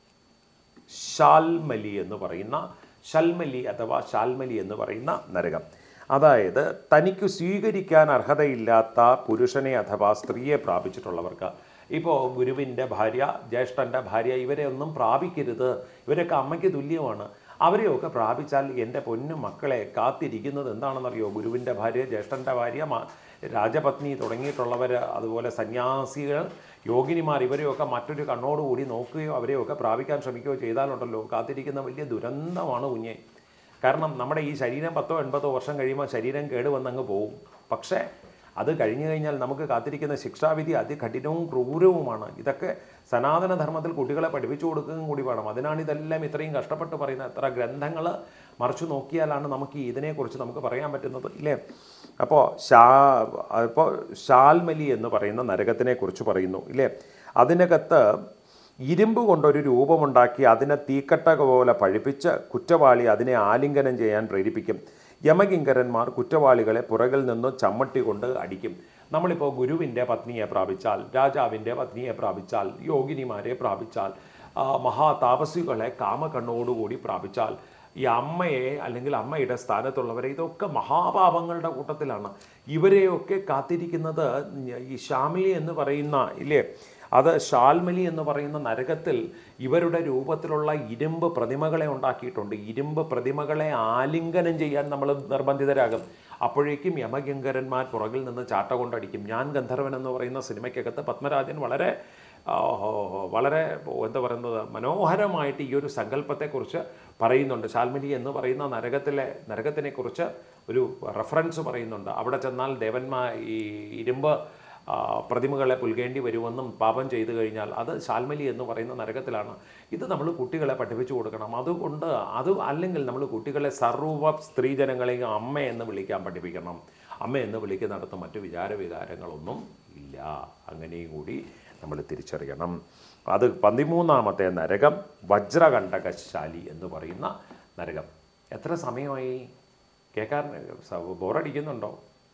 ഷാൽമലി എന്ന് പറയുന്ന ഷൽമലി അഥവാ ഷാൽമലി എന്ന് പറയുന്ന നരകം അതായത് തനിക്ക് സ്വീകരിക്കാൻ അർഹതയില്ലാത്ത പുരുഷനെ അഥവാ സ്ത്രീയെ പ്രാപിച്ചിട്ടുള്ളവർക്ക് ഇപ്പോൾ ഗുരുവിൻ്റെ ഭാര്യ ജ്യേഷ്ഠൻ്റെ ഭാര്യ ഇവരെ ഒന്നും പ്രാപിക്കരുത് ഇവരൊക്കെ അമ്മയ്ക്ക് തുല്യമാണ് അവരെയൊക്കെ പ്രാപിച്ചാൽ എൻ്റെ പൊന്നു മക്കളെ കാത്തിരിക്കുന്നത് എന്താണെന്നറിയോ ഗുരുവിൻ്റെ ഭാര്യ ജ്യേഷ്ഠൻ്റെ ഭാര്യ മ- രാജപത്നി തുടങ്ങിയിട്ടുള്ളവർ അതുപോലെ സന്യാസികൾ യോഗിനിമാർ ഇവരെയൊക്കെ മറ്റൊരു കണ്ണോടുകൂടി നോക്കുകയോ അവരെയൊക്കെ പ്രാപിക്കാൻ ശ്രമിക്കുകയോ ചെയ്താലുണ്ടല്ലോ കാത്തിരിക്കുന്ന വലിയ ദുരന്തമാണ് കുഞ്ഞെ കാരണം നമ്മുടെ ഈ ശരീരം പത്തോ എൺപതോ വർഷം കഴിയുമ്പോൾ ശരീരം കേടുവന്നങ്ങ് പോവും പക്ഷേ അത് കഴിഞ്ഞു കഴിഞ്ഞാൽ നമുക്ക് കാത്തിരിക്കുന്ന ശിക്ഷാവിധി അതികഠിനവും ക്രൂരവുമാണ് ഇതൊക്കെ സനാതനധർമ്മത്തിൽ കുട്ടികളെ പഠിപ്പിച്ചു കൊടുക്കുകയും കൂടി വേണം അതിനാണ് ഇതെല്ലാം ഇത്രയും കഷ്ടപ്പെട്ട് പറയുന്നത് എത്ര ഗ്രന്ഥങ്ങൾ മറിച്ചു നോക്കിയാലാണ് നമുക്ക് ഈ ഇതിനെക്കുറിച്ച് നമുക്ക് പറയാൻ പറ്റുന്നത് ഇല്ലേ അപ്പോൾ ഷാ അപ്പോൾ ഷാൽമലി എന്ന് പറയുന്ന നരകത്തിനെ കുറിച്ച് പറയുന്നു ഇല്ലേ അതിനകത്ത് ഇരുമ്പ് കൊണ്ടൊരു രൂപമുണ്ടാക്കി അതിനെ തീക്കട്ട പോലെ പഴിപ്പിച്ച് കുറ്റവാളി അതിനെ ആലിംഗനം ചെയ്യാൻ പ്രേരിപ്പിക്കും യമകിങ്കരന്മാർ കുറ്റവാളികളെ പുറകിൽ നിന്ന് ചമ്മട്ടി കൊണ്ട് അടിക്കും നമ്മളിപ്പോൾ ഗുരുവിൻ്റെ പത്നിയെ പ്രാപിച്ചാൽ രാജാവിൻ്റെ പത്നിയെ പ്രാപിച്ചാൽ യോഗിനിമാരെ പ്രാപിച്ചാൽ ആ, മഹാതാപസികളെ കാമകണ്ണോടുകൂടി പ്രാപിച്ചാൽ ഈ അമ്മയെ അല്ലെങ്കിൽ അമ്മയുടെ സ്ഥാനത്തുള്ളവരെ ഇതൊക്കെ മഹാപാപങ്ങളുടെ കൂട്ടത്തിലാണ് ഇവരെയൊക്കെ കാത്തിരിക്കുന്നത് ഈ ഷാമിലി എന്ന് പറയുന്ന ഇല്ലേ അത് ഷാൽമലി എന്ന് പറയുന്ന നരകത്തിൽ ഇവരുടെ രൂപത്തിലുള്ള ഇരുമ്പ് പ്രതിമകളെ ഉണ്ടാക്കിയിട്ടുണ്ട് ഇരുമ്പ് പ്രതിമകളെ ആലിംഗനം ചെയ്യാൻ നമ്മൾ നിർബന്ധിതരാകും അപ്പോഴേക്കും യമഗംഗരന്മാർ പുറകിൽ നിന്ന് ചാട്ട കൊണ്ടടിക്കും ഞാൻ ഗന്ധർവൻ എന്ന് പറയുന്ന സിനിമയ്ക്കകത്ത് പത്മരാജൻ വളരെ ആ, വളരെ എന്താ പറയുന്നത് മനോഹരമായിട്ട് ഈ ഒരു സങ്കല്പത്തെക്കുറിച്ച് പറയുന്നുണ്ട് ശാൽമലി എന്ന് പറയുന്ന നരകത്തിലെ നരകത്തിനെക്കുറിച്ച് ഒരു റെഫറൻസ് പറയുന്നുണ്ട് അവിടെ ചെന്നാൽ ദേവന്മാ ഈ ഇരുമ്പ് ആ, പ്രതിമകളെ പുൽകേണ്ടി വരുമെന്നും പാപം ചെയ്തു കഴിഞ്ഞാൽ അത് ശാൽമലി എന്ന് പറയുന്ന നരകത്തിലാണ് ഇത് നമ്മൾ കുട്ടികളെ പഠിപ്പിച്ചു കൊടുക്കണം അതുകൊണ്ട് അത് അല്ലെങ്കിൽ നമ്മൾ കുട്ടികളെ സർവ്വ സ്ത്രീജനങ്ങളെയും അമ്മ എന്ന് വിളിക്കാൻ പഠിപ്പിക്കണം അമ്മ എന്ന് വിളിക്കുന്നിടത്ത് മറ്റു വിചാര വികാരങ്ങളൊന്നും ഇല്ല അങ്ങനെയും കൂടി നമ്മൾ തിരിച്ചറിയണം അത് പതിമൂന്നാമത്തെ നരകം വജ്രകണ്ഠകശാലി എന്ന് പറയുന്ന നരകം എത്ര സമയമായി കേൾക്കാൻ ബോറടിക്കുന്നുണ്ടോ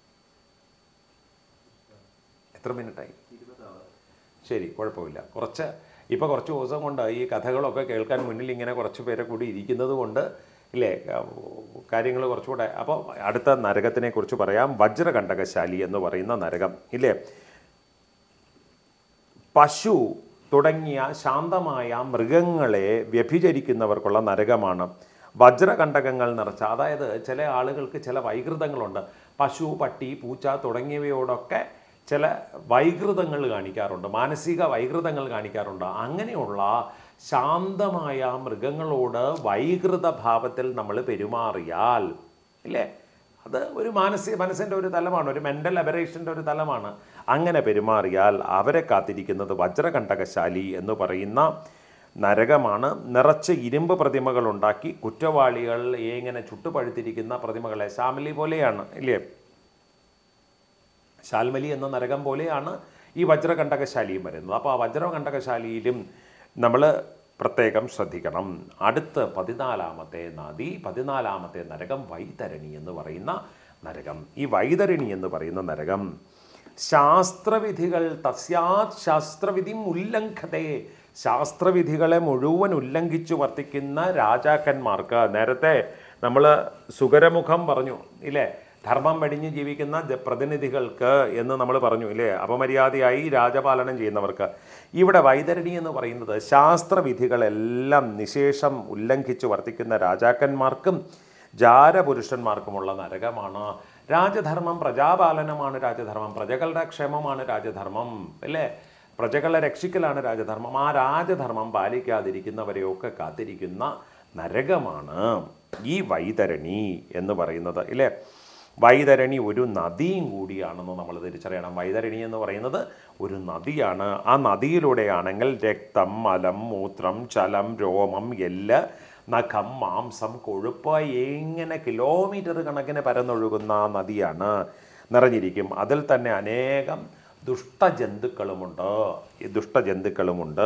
എത്ര മിനിറ്റായി ശരി കുഴപ്പമില്ല കുറച്ച് ഇപ്പോൾ കുറച്ച് ദിവസം കൊണ്ട് ഈ കഥകളൊക്കെ കേൾക്കാൻ മുന്നിൽ ഇങ്ങനെ കുറച്ച് പേരെ കൂടി ഇരിക്കുന്നത് കൊണ്ട് ഇല്ലേ കാര്യങ്ങൾ കുറച്ചുകൂടെ അപ്പോൾ അടുത്ത നരകത്തിനെ കുറിച്ച് പറയാം വജ്രകണ്ഠകശാലി എന്ന് പറയുന്ന നരകം ഇല്ലേ പശു തുടങ്ങിയ ശാന്തമായ മൃഗങ്ങളെ വ്യഭിചരിക്കുന്നവർക്കുള്ള നരകമാണ് വജ്രകണ്ടകങ്ങൾ നിറച്ച അതായത് ചില ആളുകൾക്ക് ചില വൈകൃതങ്ങളുണ്ട് പശു പട്ടി പൂച്ച തുടങ്ങിയവയോടൊക്കെ ചില വൈകൃതങ്ങൾ കാണിക്കാറുണ്ട് മാനസിക വൈകൃതങ്ങൾ കാണിക്കാറുണ്ട് അങ്ങനെയുള്ള ശാന്തമായ മൃഗങ്ങളോട് വൈകൃത ഭാവത്തിൽ നമ്മൾ പെരുമാറിയാൽ ഇല്ലേ അത് ഒരു മാനസിക മനസ്സിൻ്റെ ഒരു തലമാണ് ഒരു മെൻ്റൽ അബറേഷൻ്റെ ഒരു തലമാണ് അങ്ങനെ പെരുമാറിയാൽ അവരെ കാത്തിരിക്കുന്നത് വജ്രകണ്ഠകശാലി എന്ന് പറയുന്ന നരകമാണ് നിറച്ച് ഇരുമ്പ് പ്രതിമകൾ ഉണ്ടാക്കി കുറ്റവാളികൾ ഇങ്ങനെ ചുട്ടുപഴുത്തിരിക്കുന്ന പ്രതിമകളെ ശാമലി പോലെയാണ് ഇല്ലേ ശാൽമലി എന്ന നരകം പോലെയാണ് ഈ വജ്രകണ്ഠകശാലിയും വരുന്നത് അപ്പോൾ ആ വജ്രകണ്ഠകശാലിയിലും നമ്മൾ പ്രത്യേകം ശ്രദ്ധിക്കണം അടുത്ത പതിനാലാമത്തെ നദി പതിനാലാമത്തെ നരകം വൈതരണി എന്ന് പറയുന്ന നരകം ഈ വൈതരണി എന്ന് പറയുന്ന നരകം ശാസ്ത്രവിധികൾ തസ്യാത് ശാസ്ത്രവിധി ഉല്ലംഘതേ ശാസ്ത്രവിധികളെ മുഴുവൻ ഉല്ലംഘിച്ചു വർത്തിക്കുന്ന രാജാക്കന്മാർക്ക് നേരത്തെ നമ്മൾ സുഗരമുഖം പറഞ്ഞു ഇല്ലേ ധർമ്മം വെടിഞ്ഞ് ജീവിക്കുന്ന ജ- പ്രതിനിധികൾക്ക് എന്ന് നമ്മൾ പറഞ്ഞു ഇല്ലേ അപമര്യാദയായി രാജപാലനം ചെയ്യുന്നവർക്ക് ഇവിടെ വൈതരണി എന്ന് പറയുന്നത് ശാസ്ത്രവിധികളെല്ലാം നിശേഷം ഉല്ലംഘിച്ചു വർത്തിക്കുന്ന രാജാക്കന്മാർക്കും ജാരപുരുഷന്മാർക്കുമുള്ള നരകമാണ് രാജധർമ്മം പ്രജാപാലനമാണ് രാജധർമ്മം പ്രജകളുടെ ക്ഷേമമാണ് രാജധർമ്മം അല്ലേ പ്രജകളെ രക്ഷിക്കലാണ് രാജധർമ്മം ആ രാജധർമ്മം പാലിക്കാതിരിക്കുന്നവരെയൊക്കെ കാത്തിരിക്കുന്ന നരകമാണ് ഈ വൈതരണി എന്ന് പറയുന്നത് ഇല്ലേ വൈതരണി ഒരു നദിയും കൂടിയാണെന്ന് നമ്മൾ തിരിച്ചറിയണം വൈതരണി എന്ന് പറയുന്നത് ഒരു നദിയാണ് ആ നദിയിലൂടെയാണെങ്കിൽ രക്തം മലം മൂത്രം ചലം രോമം എല്ല് നഖം മാംസം കൊഴുപ്പ് എങ്ങനെ കിലോമീറ്റർ കണക്കിന് പരന്നൊഴുകുന്ന ആ നദിയാണ് നിറഞ്ഞിരിക്കും അതിൽ തന്നെ അനേകം ദുഷ്ടജന്തുക്കളുമുണ്ട് ഈ ദുഷ്ടജന്തുക്കളുമുണ്ട്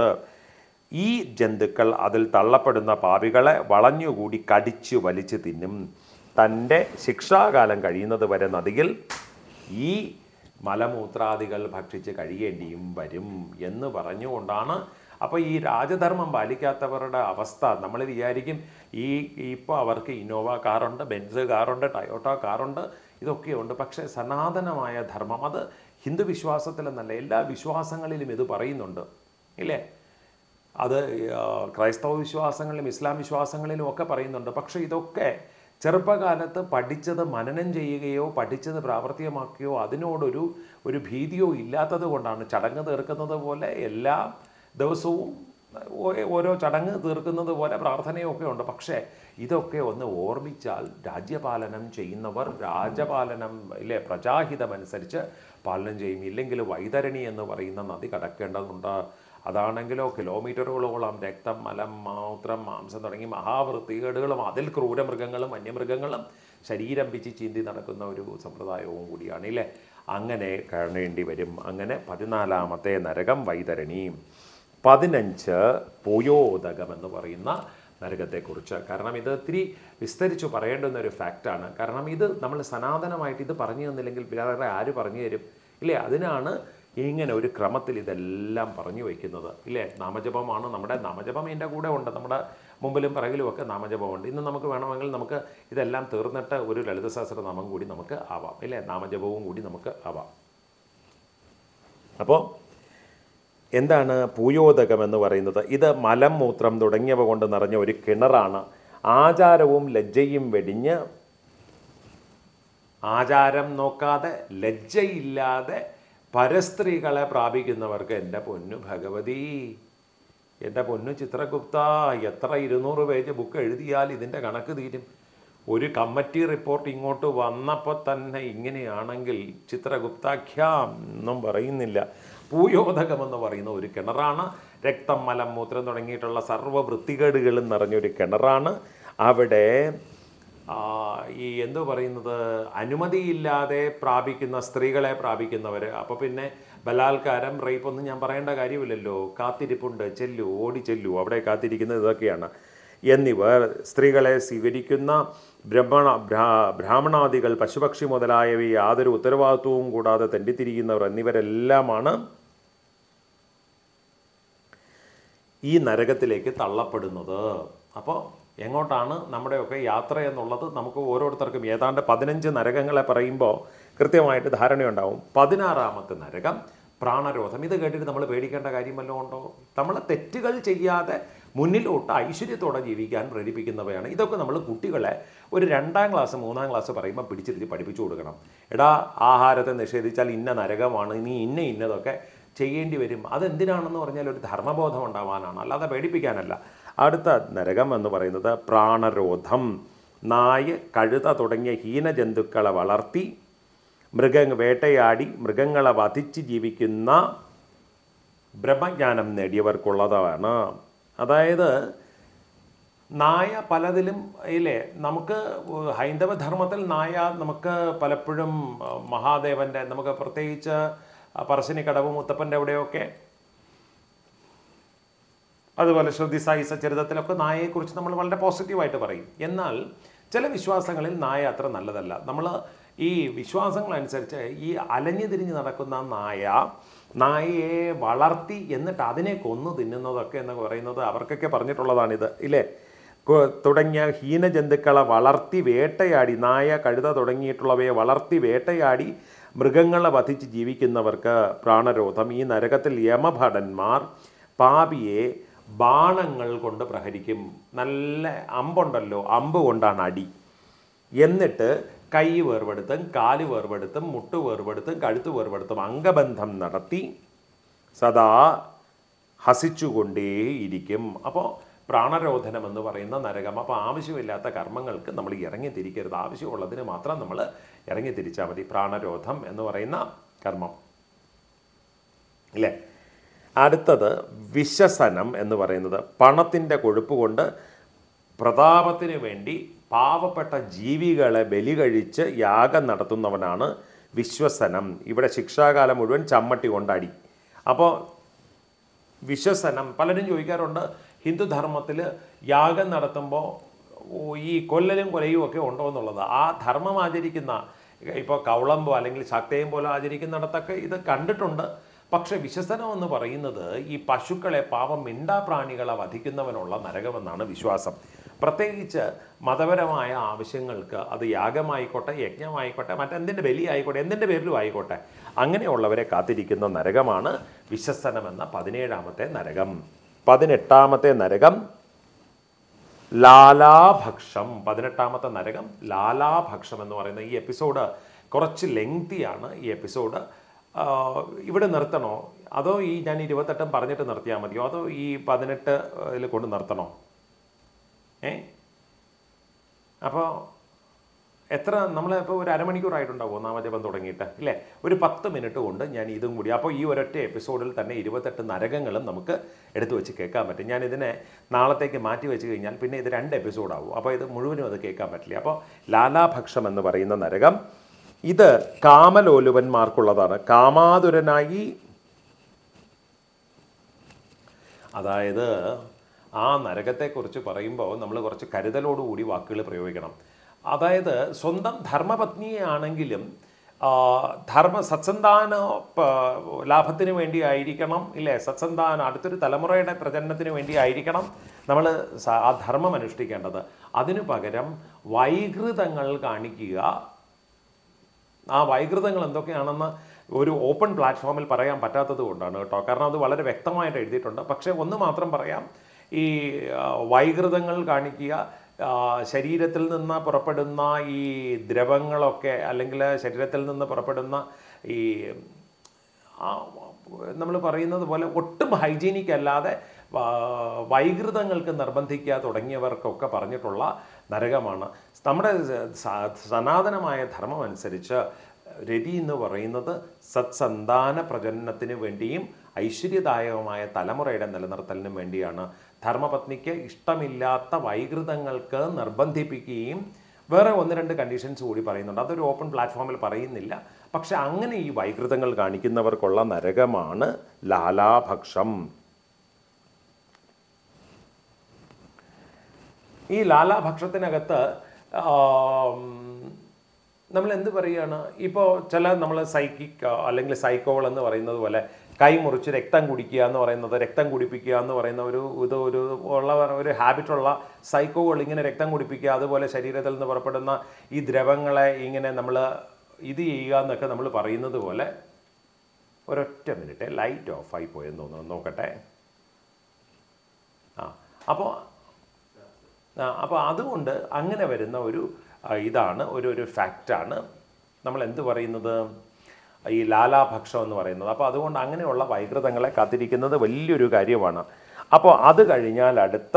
ഈ ജന്തുക്കൾ അതിൽ തള്ളപ്പെടുന്ന പാപികളെ വളഞ്ഞുകൂടി കടിച്ചു വലിച്ചു തിന്നും തൻ്റെ ശിക്ഷാകാലം കഴിയുന്നത് വരെ നദിയിൽ ഈ മലമൂത്രാദികൾ ഭക്ഷിച്ച് കഴിയേണ്ടിയും വരും എന്ന് പറഞ്ഞുകൊണ്ടാണ് അപ്പോൾ ഈ രാജധർമ്മം പാലിക്കാത്തവരുടെ അവസ്ഥ നമ്മൾ വിചാരിക്കും ഈ ഇപ്പോൾ അവർക്ക് ഇന്നോവ കാറുണ്ട് ബെൻസ് കാറുണ്ട് ടയോട്ട കാറുണ്ട് ഇതൊക്കെയുണ്ട് പക്ഷേ സനാതനമായ ധർമ്മം അത് ഹിന്ദു വിശ്വാസത്തിലെന്നല്ല എല്ലാ വിശ്വാസങ്ങളിലും ഇത് പറയുന്നുണ്ട് ഇല്ലേ അത് ആ, ക്രൈസ്തവ വിശ്വാസങ്ങളിലും ഇസ്ലാം വിശ്വാസങ്ങളിലും ഒക്കെ പറയുന്നുണ്ട് പക്ഷേ ഇതൊക്കെ ചെറുപ്പകാലത്ത് പഠിച്ചത് മനനം ചെയ്യുകയോ പഠിച്ചത് പ്രാവർത്തികമാക്കുകയോ അതിനോടൊരു ഒരു ഭീതിയോ ഇല്ലാത്തത് കൊണ്ടാണ് ചടങ്ങ് തീർക്കുന്നത് പോലെ എല്ലാ ദിവസവും ഓ- ഓരോ ചടങ്ങ് തീർക്കുന്നത് പോലെ പ്രാർത്ഥനയൊക്കെ ഉണ്ട് പക്ഷേ ഇതൊക്കെ ഒന്ന് ഓർമ്മിച്ചാൽ രാജ്യപാലനം ചെയ്യുന്നവർ രാജപാലനം ഇല്ലേ പ്രജാഹിതമനുസരിച്ച് പാലനം ചെയ്യും ഇല്ലെങ്കിൽ വൈതരണി എന്ന് പറയുന്ന നദി കടക്കേണ്ടതുണ്ട് അതാണെങ്കിലോ കിലോമീറ്ററുകളോളം രക്തം മലം മൂത്രം മാംസം തുടങ്ങി മഹാവൃത്തികേടുകളും അതിൽ ക്രൂരമൃഗങ്ങളും വന്യമൃഗങ്ങളും ശരീരം പിച്ച് ചീന്തി നടക്കുന്ന ഒരു സമ്പ്രദായവും കൂടിയാണ് ഇല്ലേ അങ്ങനെ കാണേണ്ടി വരും അങ്ങനെ പതിനാലാമത്തെ നരകം വൈതരണി പതിനഞ്ച് പൂയോദകം എന്ന് പറയുന്ന നരകത്തെക്കുറിച്ച് കാരണം ഇത് ഇത്തിരി വിസ്തരിച്ചു പറയേണ്ടുന്ന ഒരു ഫാക്റ്റാണ് കാരണം ഇത് നമ്മൾ സനാതനമായിട്ട് ഇത് പറഞ്ഞു തന്നില്ലെങ്കിൽ വേറെ ആര് പറഞ്ഞു തരും ഇല്ലേ അതിനാണ് ഇങ്ങനെ ഒരു ക്രമത്തിൽ ഇതെല്ലാം പറഞ്ഞു വയ്ക്കുന്നത് ഇല്ലേ നാമജപമാണ് നമ്മുടെ നാമജപം ഇതിൻ്റെ കൂടെ ഉണ്ട് നമ്മുടെ മുമ്പിലും പിറകിലും ഒക്കെ നാമജപമുണ്ട് ഇന്ന് നമുക്ക് വേണമെങ്കിൽ നമുക്ക് ഇതെല്ലാം തീർന്നിട്ട് ഒരു ലളിത സഹസ്രനാമം കൂടി നമുക്ക് ആവാം ഇല്ലേ നാമജപവും കൂടി നമുക്ക് ആവാം അപ്പോൾ എന്താണ് പൂയോദകം എന്ന് പറയുന്നത് ഇത് മലം മൂത്രം തുടങ്ങിയവ കൊണ്ട് നിറഞ്ഞ ഒരു കിണറാണ് ആചാരവും ലജ്ജയും വെടിഞ്ഞ് ആചാരം നോക്കാതെ ലജ്ജയില്ലാതെ പരസ്ത്രീകളെ പ്രാപിക്കുന്നവർക്ക് എൻ്റെ പൊന്നു ഭഗവതി എൻ്റെ പൊന്നു ചിത്രഗുപ്ത എത്ര ഇരുന്നൂറ് പേജ് ബുക്ക് എഴുതിയാൽ ഇതിൻ്റെ കണക്ക് തീരും ഒരു കമ്മിറ്റി റിപ്പോർട്ട് ഇങ്ങോട്ട് വന്നപ്പോൾ തന്നെ ഇങ്ങനെയാണെങ്കിൽ ചിത്രഗുപ്താഖ്യാം എന്നും പറയുന്നില്ല പൂയോദകം എന്ന് പറയുന്ന ഒരു കിണറാണ് രക്തം മലം മൂത്രം തുടങ്ങിയിട്ടുള്ള സർവ്വ വൃത്തികേടുകളും നിറഞ്ഞൊരു കിണറാണ് അവിടെ ആ, ഈ എന്തോ പറയുന്നത് അനുമതിയില്ലാതെ പ്രാപിക്കുന്ന സ്ത്രീകളെ പ്രാപിക്കുന്നവർ അപ്പോൾ പിന്നെ ബലാത്കാരം റേപ്പ് ഒന്നും ഞാൻ പറയേണ്ട കാര്യമില്ലല്ലോ കാത്തിരിപ്പുണ്ട് ചെല്ലു ഓടി ചെല്ലു അവിടെ കാത്തിരിക്കുന്നത് ഇതൊക്കെയാണ് എന്നിവർ സ്ത്രീകളെ സ്വീകരിക്കുന്ന ബ്രഹ്മണ ബ്രാ ബ്രാഹ്മണാദികൾ പശുപക്ഷി മുതലായവ യാതൊരു ഉത്തരവാദിത്വവും കൂടാതെ തെണ്ടിത്തിരിക്കുന്നവർ എന്നിവരെല്ലാമാണ് ഈ നരകത്തിലേക്ക് തള്ളപ്പെടുന്നത് അപ്പോൾ എങ്ങോട്ടാണ് നമ്മുടെയൊക്കെ യാത്ര എന്നുള്ളത് നമുക്ക് ഓരോരുത്തർക്കും ഏതാണ്ട് പതിനഞ്ച് നരകങ്ങളെ പറയുമ്പോൾ കൃത്യമായിട്ട് ധാരണയുണ്ടാവും പതിനാറാമത്തെ നരകം പ്രാണരോധം ഇത് കേട്ടിട്ട് നമ്മൾ പേടിക്കേണ്ട കാര്യം വല്ലതും ഉണ്ടോ നമ്മളെ തെറ്റുകൾ ചെയ്യാതെ മുന്നിലോട്ട് ഐശ്വര്യത്തോടെ ജീവിക്കാൻ പ്രേരിപ്പിക്കുന്നവയാണ് ഇതൊക്കെ നമ്മൾ കുട്ടികളെ ഒരു രണ്ടാം ക്ലാസ് മൂന്നാം ക്ലാസ് പറയുമ്പോൾ പിടിച്ചിരുത്തി പഠിപ്പിച്ചു കൊടുക്കണം എടാ ആഹാരത്തെ നിഷേധിച്ചാൽ ഇന്ന നരകമാണ് നീ ഇന്ന ഇന്നതൊക്കെ ചെയ്യേണ്ടി വരും അതെന്തിനാണെന്ന് പറഞ്ഞാൽ ഒരു ധർമ്മബോധം ഉണ്ടാവാനാണ് അല്ലാതെ പേടിപ്പിക്കാനല്ല അടുത്ത നരകം എന്ന് പറയുന്നത് പ്രാണരോധം നായ് കഴുത തുടങ്ങിയ ഹീനജന്തുക്കളെ വളർത്തി മൃഗ വേട്ടയാടി മൃഗങ്ങളെ വധിച്ച് ജീവിക്കുന്ന ബ്രഹ്മജ്ഞാനം നേടിയവർക്കുള്ളതാണ് അതായത് നായ പലതിലും ഇല്ലേ നമുക്ക് ഹൈന്ദവ ധർമ്മത്തിൽ നായ നമുക്ക് പലപ്പോഴും അഹ്, മഹാദേവൻ്റെ നമുക്ക് പ്രത്യേകിച്ച് പറശ്ശിനിക്കടവ് മുത്തപ്പൻ്റെ അവിടെയൊക്കെ അതുപോലെ ശ്രുതി സായി സച്ചരിതത്തിലൊക്കെ നായയെക്കുറിച്ച് നമ്മൾ വളരെ പോസിറ്റീവായിട്ട് പറയും എന്നാൽ ചില വിശ്വാസങ്ങളിൽ നായ അത്ര നല്ലതല്ല നമ്മൾ ഈ വിശ്വാസങ്ങളനുസരിച്ച് ഈ അലഞ്ഞു തിരിഞ്ഞ് നടക്കുന്ന നായ നായയെ വളർത്തി എന്നിട്ട് അതിനെ കൊന്നു തിന്നുന്നതൊക്കെ എന്ന് പറയുന്നത് അവർക്കൊക്കെ പറഞ്ഞിട്ടുള്ളതാണിത് ഇല്ലേ കൊ- തുടങ്ങിയ ഹീനജന്തുക്കളെ വളർത്തി വേട്ടയാടി നായ കഴുത തുടങ്ങിയിട്ടുള്ളവയെ വളർത്തി വേട്ടയാടി മൃഗങ്ങളെ വധിച്ച് ജീവിക്കുന്നവർക്ക് പ്രാണരോധം ഈ നരകത്തിൽ യമഭടന്മാർ പാപിയെ ബാണങ്ങൾ കൊണ്ട് പ്രഹരിക്കും നല്ല അമ്പുണ്ടല്ലോ അമ്പ് കൊണ്ടാണ് അടി എന്നിട്ട് കൈ വേർപെടുത്തും കാല് വേർപെടുത്തും മുട്ട് വേർപെടുത്തും കഴുത്ത് വേർപെടുത്തും അംഗബന്ധം നടത്തി സദാ ഹസിച്ചുകൊണ്ടേയിരിക്കും അപ്പോൾ പ്രാണരോധനം എന്ന് പറയുന്ന നരകം അപ്പോൾ ആവശ്യമില്ലാത്ത കർമ്മങ്ങൾക്ക് നമ്മൾ ഇറങ്ങി തിരിക്കരുത് ആവശ്യമുള്ളതിന് മാത്രം നമ്മൾ ഇറങ്ങി തിരിച്ചാൽ മതി പ്രാണരോധം എന്ന് പറയുന്ന കർമ്മം ഇല്ലേ അടുത്തത് വിശ്വസനം എന്ന് പറയുന്നത് പണത്തിൻ്റെ കൊഴുപ്പ് കൊണ്ട് പ്രതാപത്തിന് വേണ്ടി പാവപ്പെട്ട ജീവികളെ ബലി കഴിച്ച് യാഗം നടത്തുന്നവനാണ് വിശ്വസനം ഇവിടെ ശിക്ഷാകാലം മുഴുവൻ ചമ്മട്ടി കൊണ്ടടി അപ്പോൾ വിശ്വസനം പലരും ചോദിക്കാറുണ്ട് ഹിന്ദുധർമ്മത്തിൽ യാഗം നടത്തുമ്പോൾ ഈ കൊല്ലലും കൊലയും ഒക്കെ ഉണ്ടോ എന്നുള്ളത് ആ ധർമ്മം ആചരിക്കുന്ന ഇപ്പോൾ കൗളമ്പോ അല്ലെങ്കിൽ ശക്തയും പോലെ ആചരിക്കുന്നിടത്തൊക്കെ ഇത് കണ്ടിട്ടുണ്ട് പക്ഷെ വിശ്വസനം എന്ന് പറയുന്നത് ഈ പശുക്കളെ പാവം മിണ്ടാപ്രാണികളെ വധിക്കുന്നവനുള്ള നരകമെന്നാണ് വിശ്വാസം പ്രത്യേകിച്ച് മതപരമായ ആവശ്യങ്ങൾക്ക് അത് യാഗമായിക്കോട്ടെ യജ്ഞമായിക്കോട്ടെ മറ്റെന്തിൻ്റെ ബലിയായിക്കോട്ടെ എന്തിൻ്റെ പേരിലും ആയിക്കോട്ടെ അങ്ങനെയുള്ളവരെ കാത്തിരിക്കുന്ന നരകമാണ് വിശ്വസനം എന്ന പതിനേഴാമത്തെ നരകം പതിനെട്ടാമത്തെ നരകം ലാലാഭക്ഷം പതിനെട്ടാമത്തെ നരകം ലാലാഭക്ഷം എന്ന് പറയുന്ന ഈ എപ്പിസോഡ് കുറച്ച് ലെങ്തിയാണ് ഈ എപ്പിസോഡ് ഇവിടെ നിർത്തണോ അതോ ഈ ഞാൻ ഇരുപത്തെട്ടും പറഞ്ഞിട്ട് നിർത്തിയാൽ മതിയോ അതോ ഈ പതിനെട്ട് ഇതിൽ കൊണ്ട് നിർത്തണോ ഏ അപ്പോൾ എത്ര നമ്മൾ ഇപ്പോൾ ഒരു അരമണിക്കൂറായിട്ടുണ്ടാവും നാമജപം തുടങ്ങിയിട്ട് ഇല്ലേ ഒരു പത്ത് മിനിറ്റ് കൊണ്ട് ഞാൻ ഇതും കൂടി അപ്പോൾ ഈ ഒരൊറ്റ എപ്പിസോഡിൽ തന്നെ ഇരുപത്തെട്ട് നരകങ്ങളും നമുക്ക് എടുത്തു വെച്ച് കേൾക്കാൻ പറ്റും ഞാൻ ഇതിനെ നാളത്തേക്ക് മാറ്റി വെച്ച് കഴിഞ്ഞാൽ പിന്നെ ഇത് രണ്ട് എപ്പിസോഡാവും അപ്പോൾ ഇത് മുഴുവനും അത് കേൾക്കാൻ പറ്റില്ല അപ്പോൾ ലാലാഭക്ഷം എന്ന് പറയുന്ന നരകം ഇത് കാമലോലുപന്മാർക്കുള്ളതാണ് കാമാതുരനായി അതായത് ആ നരകത്തെക്കുറിച്ച് പറയുമ്പോൾ നമ്മൾ കുറച്ച് കരുതലോടുകൂടി വാക്കുകൾ പ്രയോഗിക്കണം അതായത് സ്വന്തം ധർമ്മപത്നിയാണെങ്കിലും ആ, ധർമ്മ സത്സന്താന പ- ലാഭത്തിന് വേണ്ടി ആയിരിക്കണം ഇല്ലേ സത്സന്താനം അടുത്തൊരു തലമുറയുടെ പ്രചരണത്തിന് വേണ്ടി ആയിരിക്കണം നമ്മൾ ആ ധർമ്മം അനുഷ്ഠിക്കേണ്ടത് അതിനു പകരം വൈകൃതങ്ങൾ കാണിക്കുക ആ വൈകൃതങ്ങൾ എന്തൊക്കെയാണെന്ന് ഒരു ഓപ്പൺ പ്ലാറ്റ്ഫോമിൽ പറയാൻ പറ്റാത്തത് കൊണ്ടാണ് കേട്ടോ കാരണം അത് വളരെ വ്യക്തമായിട്ട് എഴുതിയിട്ടുണ്ട് പക്ഷേ ഒന്ന് മാത്രം പറയാം ഈ ആ, വൈകൃതങ്ങൾ കാണിക്കുക ആ, ശരീരത്തിൽ നിന്ന് പുറപ്പെടുന്ന ഈ ദ്രവങ്ങളൊക്കെ അല്ലെങ്കിൽ ശരീരത്തിൽ നിന്ന് പുറപ്പെടുന്ന ഈ നമ്മൾ പറയുന്നത് പോലെ ഒട്ടും ഹൈജീനിക് അല്ലാതെ ആ, വൈകൃതങ്ങൾക്ക് നിർബന്ധിക്കുക തുടങ്ങിയവർക്കൊക്കെ പറഞ്ഞിട്ടുള്ള നരകമാണ് നമ്മുടെ സ- സനാതനമായ ധർമ്മം അനുസരിച്ച് രതി എന്ന് പറയുന്നത് സത്സന്താന പ്രജനനത്തിന് വേണ്ടിയും ഐശ്വര്യദായകമായ തലമുറയുടെ നിലനിർത്തലിനും വേണ്ടിയാണ് ധർമ്മപത്നിക്ക് ഇഷ്ടമില്ലാത്ത വൈകൃതങ്ങൾക്ക് നിർബന്ധിപ്പിക്കുകയും വേറെ ഒന്ന് രണ്ട് കണ്ടീഷൻസ് കൂടി പറയുന്നുണ്ട് അതൊരു ഓപ്പൺ പ്ലാറ്റ്ഫോമിൽ പറയുന്നില്ല പക്ഷെ അങ്ങനെ ഈ വൈകൃതങ്ങൾ കാണിക്കുന്നവർക്കുള്ള നരകമാണ് ലാലാഭക്ഷം ഈ ലാലാഭക്ഷത്തിനകത്ത് നമ്മൾ എന്ത് പറയുകയാണ് ഇപ്പോൾ ചില നമ്മൾ സൈക്കിക് അല്ലെങ്കിൽ സൈക്കോൾ എന്ന് പറയുന്നത് പോലെ കൈ മുറിച്ച് രക്തം കുടിക്കുക എന്ന് പറയുന്നത് രക്തം കുടിപ്പിക്കുക എന്ന് പറയുന്ന ഒരു ഇത് ഒരു ഉള്ള ഒരു ഹാബിറ്റുള്ള സൈക്കോകൾ ഇങ്ങനെ രക്തം കുടിപ്പിക്കുക അതുപോലെ ശരീരത്തിൽ നിന്ന് പുറപ്പെടുന്ന ഈ ദ്രവങ്ങളെ ഇങ്ങനെ നമ്മൾ ഇത് ചെയ്യുക എന്നൊക്കെ നമ്മൾ പറയുന്നത് പോലെ ഒരൊറ്റ മിനിറ്റ് ലൈറ്റ് ഓഫ് ആയി പോയെന്ന് തോന്നുന്നു നോക്കട്ടെ ആ അപ്പോൾ ആ, അപ്പോൾ അതുകൊണ്ട് അങ്ങനെ വരുന്ന ഒരു ആ, ഇതാണ് ഒരു ഒരു ഫാക്റ്റാണ് നമ്മൾ എന്ത് പറയുന്നത് ഈ ലാലാഭക്ഷം എന്ന് പറയുന്നത് അപ്പോൾ അതുകൊണ്ട് അങ്ങനെയുള്ള വൈകൃതങ്ങളെ കാത്തിരിക്കുന്നത് വലിയൊരു കാര്യമാണ് അപ്പോൾ അത് കഴിഞ്ഞാൽ അടുത്ത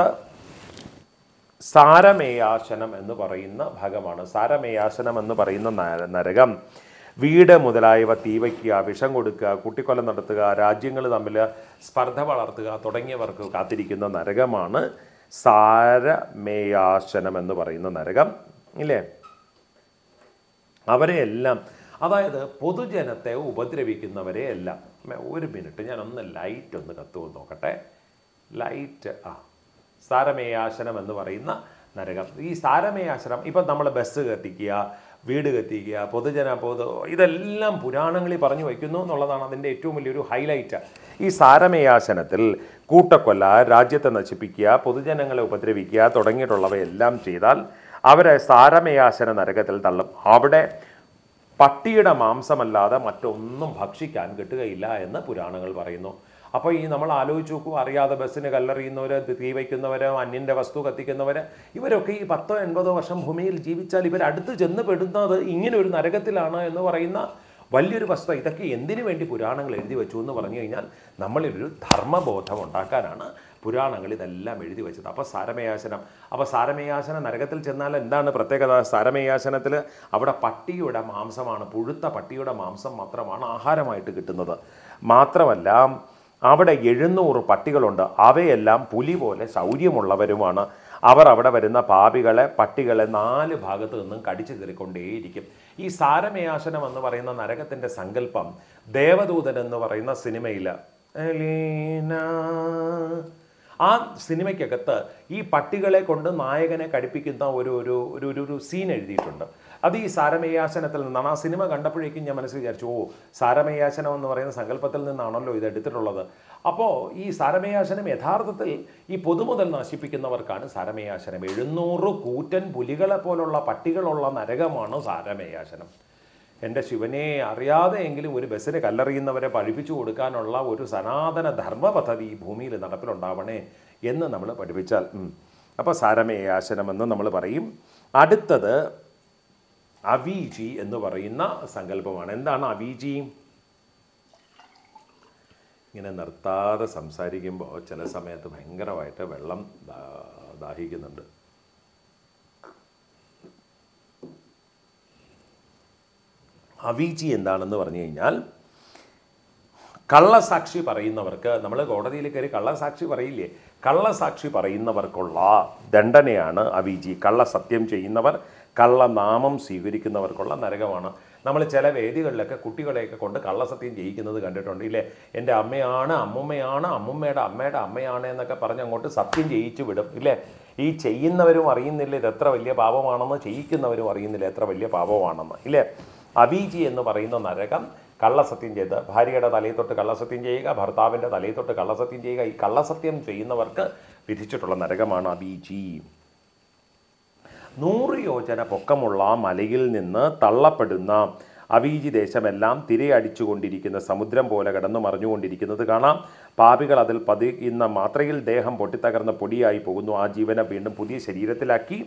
സാരമേയാസനം എന്ന് പറയുന്ന ഭാഗമാണ് സാരമേയാസനം എന്ന് പറയുന്ന നര- നരകം വീട് മുതലായവ തീവയ്ക്കുക വിഷം കൊടുക്കുക കുട്ടിക്കൊല നടത്തുക രാജ്യങ്ങൾ തമ്മിൽ സ്പർദ്ധ വളർത്തുക തുടങ്ങിയവർക്ക് കാത്തിരിക്കുന്ന നരകമാണ് സാരമേയാസനം എന്ന് പറയുന്ന നരകം ഇല്ലേ അവരെയെല്ലാം അതായത് പൊതുജനത്തെ ഉപദ്രവിക്കുന്നവരെ എല്ലാം മേ- ഒരു മിനിറ്റ് ഞാനൊന്ന് ലൈറ്റ് ഒന്ന് കത്തുമെന്ന് നോക്കട്ടെ ലൈറ്റ് ആ സാരമേയാശനം എന്ന് പറയുന്ന നരകം ഈ സാരമേയാശനം ഇപ്പം നമ്മൾ ബസ് കത്തിക്കുക വീട് കത്തിക്കുക പൊതുജന പൊതു ഇതെല്ലാം പുരാണങ്ങളിൽ പറഞ്ഞു വയ്ക്കുന്നു എന്നുള്ളതാണ് അതിൻ്റെ ഏറ്റവും വലിയൊരു ഹൈലൈറ്റ് ഈ സാരമേയാശനത്തിൽ കൂട്ടക്കൊല്ല രാജ്യത്തെ നശിപ്പിക്കുക പൊതുജനങ്ങളെ ഉപദ്രവിക്കുക തുടങ്ങിയിട്ടുള്ളവയെല്ലാം ചെയ്താൽ അവരെ സാരമേയാശന നരകത്തിൽ തള്ളും അവിടെ പട്ടിയുടെ മാംസമല്ലാതെ മറ്റൊന്നും ഭക്ഷിക്കാൻ കിട്ടുകയില്ല എന്ന് പുരാണങ്ങൾ പറയുന്നു അപ്പോൾ ഈ നമ്മൾ ആലോചിച്ച് നോക്കൂ അറിയാതെ ബസ്സിന് കല്ലെറിയുന്നവർ തീ വയ്ക്കുന്നവർ അന്യൻ്റെ വസ്തു കത്തിക്കുന്നവർ ഇവരൊക്കെ ഈ പത്തോ എൺപതോ വർഷം ഭൂമിയിൽ ജീവിച്ചാൽ ഇവർ അടുത്ത് ചെന്ന് പെടുന്നത് ഇങ്ങനെ ഒരു നരകത്തിലാണ് എന്ന് പറയുന്ന വലിയൊരു വസ്തു ഇതൊക്കെ എന്തിനു വേണ്ടി പുരാണങ്ങൾ എഴുതി വെച്ചു എന്ന് പറഞ്ഞു കഴിഞ്ഞാൽ നമ്മളിലൊരു ധർമ്മബോധം ഉണ്ടാക്കാനാണ് പുരാണങ്ങൾ ഇതെല്ലാം എഴുതി വെച്ചത് അപ്പോൾ സാരമയാസനം അപ്പോൾ സാരമയാസന നരകത്തിൽ ചെന്നാൽ എന്താണ് പ്രത്യേകത സാരമയാസനത്തിൽ അവിടെ പട്ടിയുടെ മാംസമാണ് പുഴുത്ത പട്ടിയുടെ മാംസം മാത്രമാണ് ആഹാരമായിട്ട് കിട്ടുന്നത് മാത്രമല്ല അവിടെ എഴുന്നൂറ് പട്ടികളുണ്ട് അവയെല്ലാം പുലി പോലെ ശൗര്യമുള്ളവരുമാണ് അവർ അവിടെ വരുന്ന പാപികളെ പട്ടികളെ നാല് ഭാഗത്ത് നിന്നും കടിച്ചു കയറിക്കൊണ്ടേയിരിക്കും ഈ സാരമയാസനം എന്ന് പറയുന്ന നരകത്തിൻ്റെ സങ്കല്പം ദേവദൂതൻ എന്ന് പറയുന്ന സിനിമയിൽ എലീന ആ സിനിമയ്ക്കകത്ത് ഈ പട്ടികളെ കൊണ്ട് നായകനെ കടിപ്പിക്കുന്ന ഒരു ഒരു ഒരു ഒരു ഒരു സീൻ എഴുതിയിട്ടുണ്ട് അത് ഈ സാരമയാസനത്തിൽ നിന്നാണ് ആ സിനിമ കണ്ടപ്പോഴേക്കും ഞാൻ മനസ്സിൽ വിചാരിച്ചു ഓ സാരമയാസനം എന്ന് പറയുന്ന സങ്കല്പത്തിൽ നിന്നാണല്ലോ ഇത് എടുത്തിട്ടുള്ളത് അപ്പോൾ ഈ സാരമയാസനം യഥാർത്ഥത്തിൽ ഈ പൊതുമുതൽ നശിപ്പിക്കുന്നവർക്കാണ് സാരമയാസനം എഴുന്നൂറ് കൂറ്റൻ പുലികളെ പോലുള്ള പട്ടികളുള്ള നരകമാണ് സാരമയാസനം എൻ്റെ ശിവനെ അറിയാതെ എങ്കിലും ഒരു ബസ്സിന് കല്ലെറിയുന്നവരെ പഠിപ്പിച്ചു കൊടുക്കാനുള്ള ഒരു സനാതന ധർമ്മ പദ്ധതി ഈ ഭൂമിയിൽ നടപ്പിലുണ്ടാവണേ എന്ന് നമ്മൾ പഠിപ്പിച്ചാൽ ഉം. അപ്പോൾ സാരമേയാശനം എന്ന് നമ്മൾ പറയും അടുത്തത് അവീജി എന്ന് പറയുന്ന സങ്കല്പമാണ് എന്താണ് അവീജി ഇങ്ങനെ നിർത്താതെ സംസാരിക്കുമ്പോൾ ചില സമയത്ത് ഭയങ്കരമായിട്ട് വെള്ളം ദാ- ദാഹിക്കുന്നുണ്ട് അവീജി എന്താണെന്ന് പറഞ്ഞു കഴിഞ്ഞാൽ കള്ളസാക്ഷി പറയുന്നവർക്ക് നമ്മൾ കോടതിയിൽ കയറി കള്ളസാക്ഷി പറയില്ലേ കള്ളസാക്ഷി പറയുന്നവർക്കുള്ള ദണ്ഡനയാണ് അവീജി കള്ളസത്യം ചെയ്യുന്നവർ കള്ളനാമം സ്വീകരിക്കുന്നവർക്കുള്ള നരകമാണ് നമ്മൾ ചില വേദികളിലൊക്കെ കുട്ടികളെയൊക്കെ കൊണ്ട് കള്ളസത്യം ചെയ്യിക്കുന്നത് കണ്ടിട്ടുണ്ട് ഇല്ലേ എൻ്റെ അമ്മയാണ് അമ്മുമ്മയാണ് അമ്മുമ്മയുടെ അമ്മയുടെ അമ്മയാണ് എന്നൊക്കെ പറഞ്ഞ് അങ്ങോട്ട് സത്യം ചെയ്യിച്ചു വിടും ഇല്ലേ ഈ ചെയ്യുന്നവരും അറിയുന്നില്ല ഇത് എത്ര വലിയ പാപമാണെന്ന് ചെയ്യിക്കുന്നവരും അറിയുന്നില്ല എത്ര വലിയ പാപമാണെന്ന് ഇല്ലേ അവീജി എന്ന് പറയുന്ന നരകം കള്ളസത്യം ചെയ്ത് ഭാര്യയുടെ തലയിൽ തൊട്ട് കള്ളസത്യം ചെയ്യുക ഭർത്താവിൻ്റെ തലയിൽ തൊട്ട് കള്ളസത്യം ചെയ്യുക ഈ കള്ളസത്യം ചെയ്യുന്നവർക്ക് വിധിച്ചിട്ടുള്ള നരകമാണ് അബീജി നൂറ് യോജന പൊക്കമുള്ള മലയിൽ നിന്ന് തള്ളപ്പെടുന്ന അവീജി ദേശമെല്ലാം തിരയടിച്ചുകൊണ്ടിരിക്കുന്ന സമുദ്രം പോലെ കടന്നു മറിഞ്ഞുകൊണ്ടിരിക്കുന്നത് കാണാം പാപികൾ അതിൽ പതിയുന്ന മാത്രയിൽ ദേഹം പൊട്ടിത്തകർന്ന പൊടിയായി പോകുന്നു ആ ജീവനെ വീണ്ടും പുതിയ ശരീരത്തിലാക്കി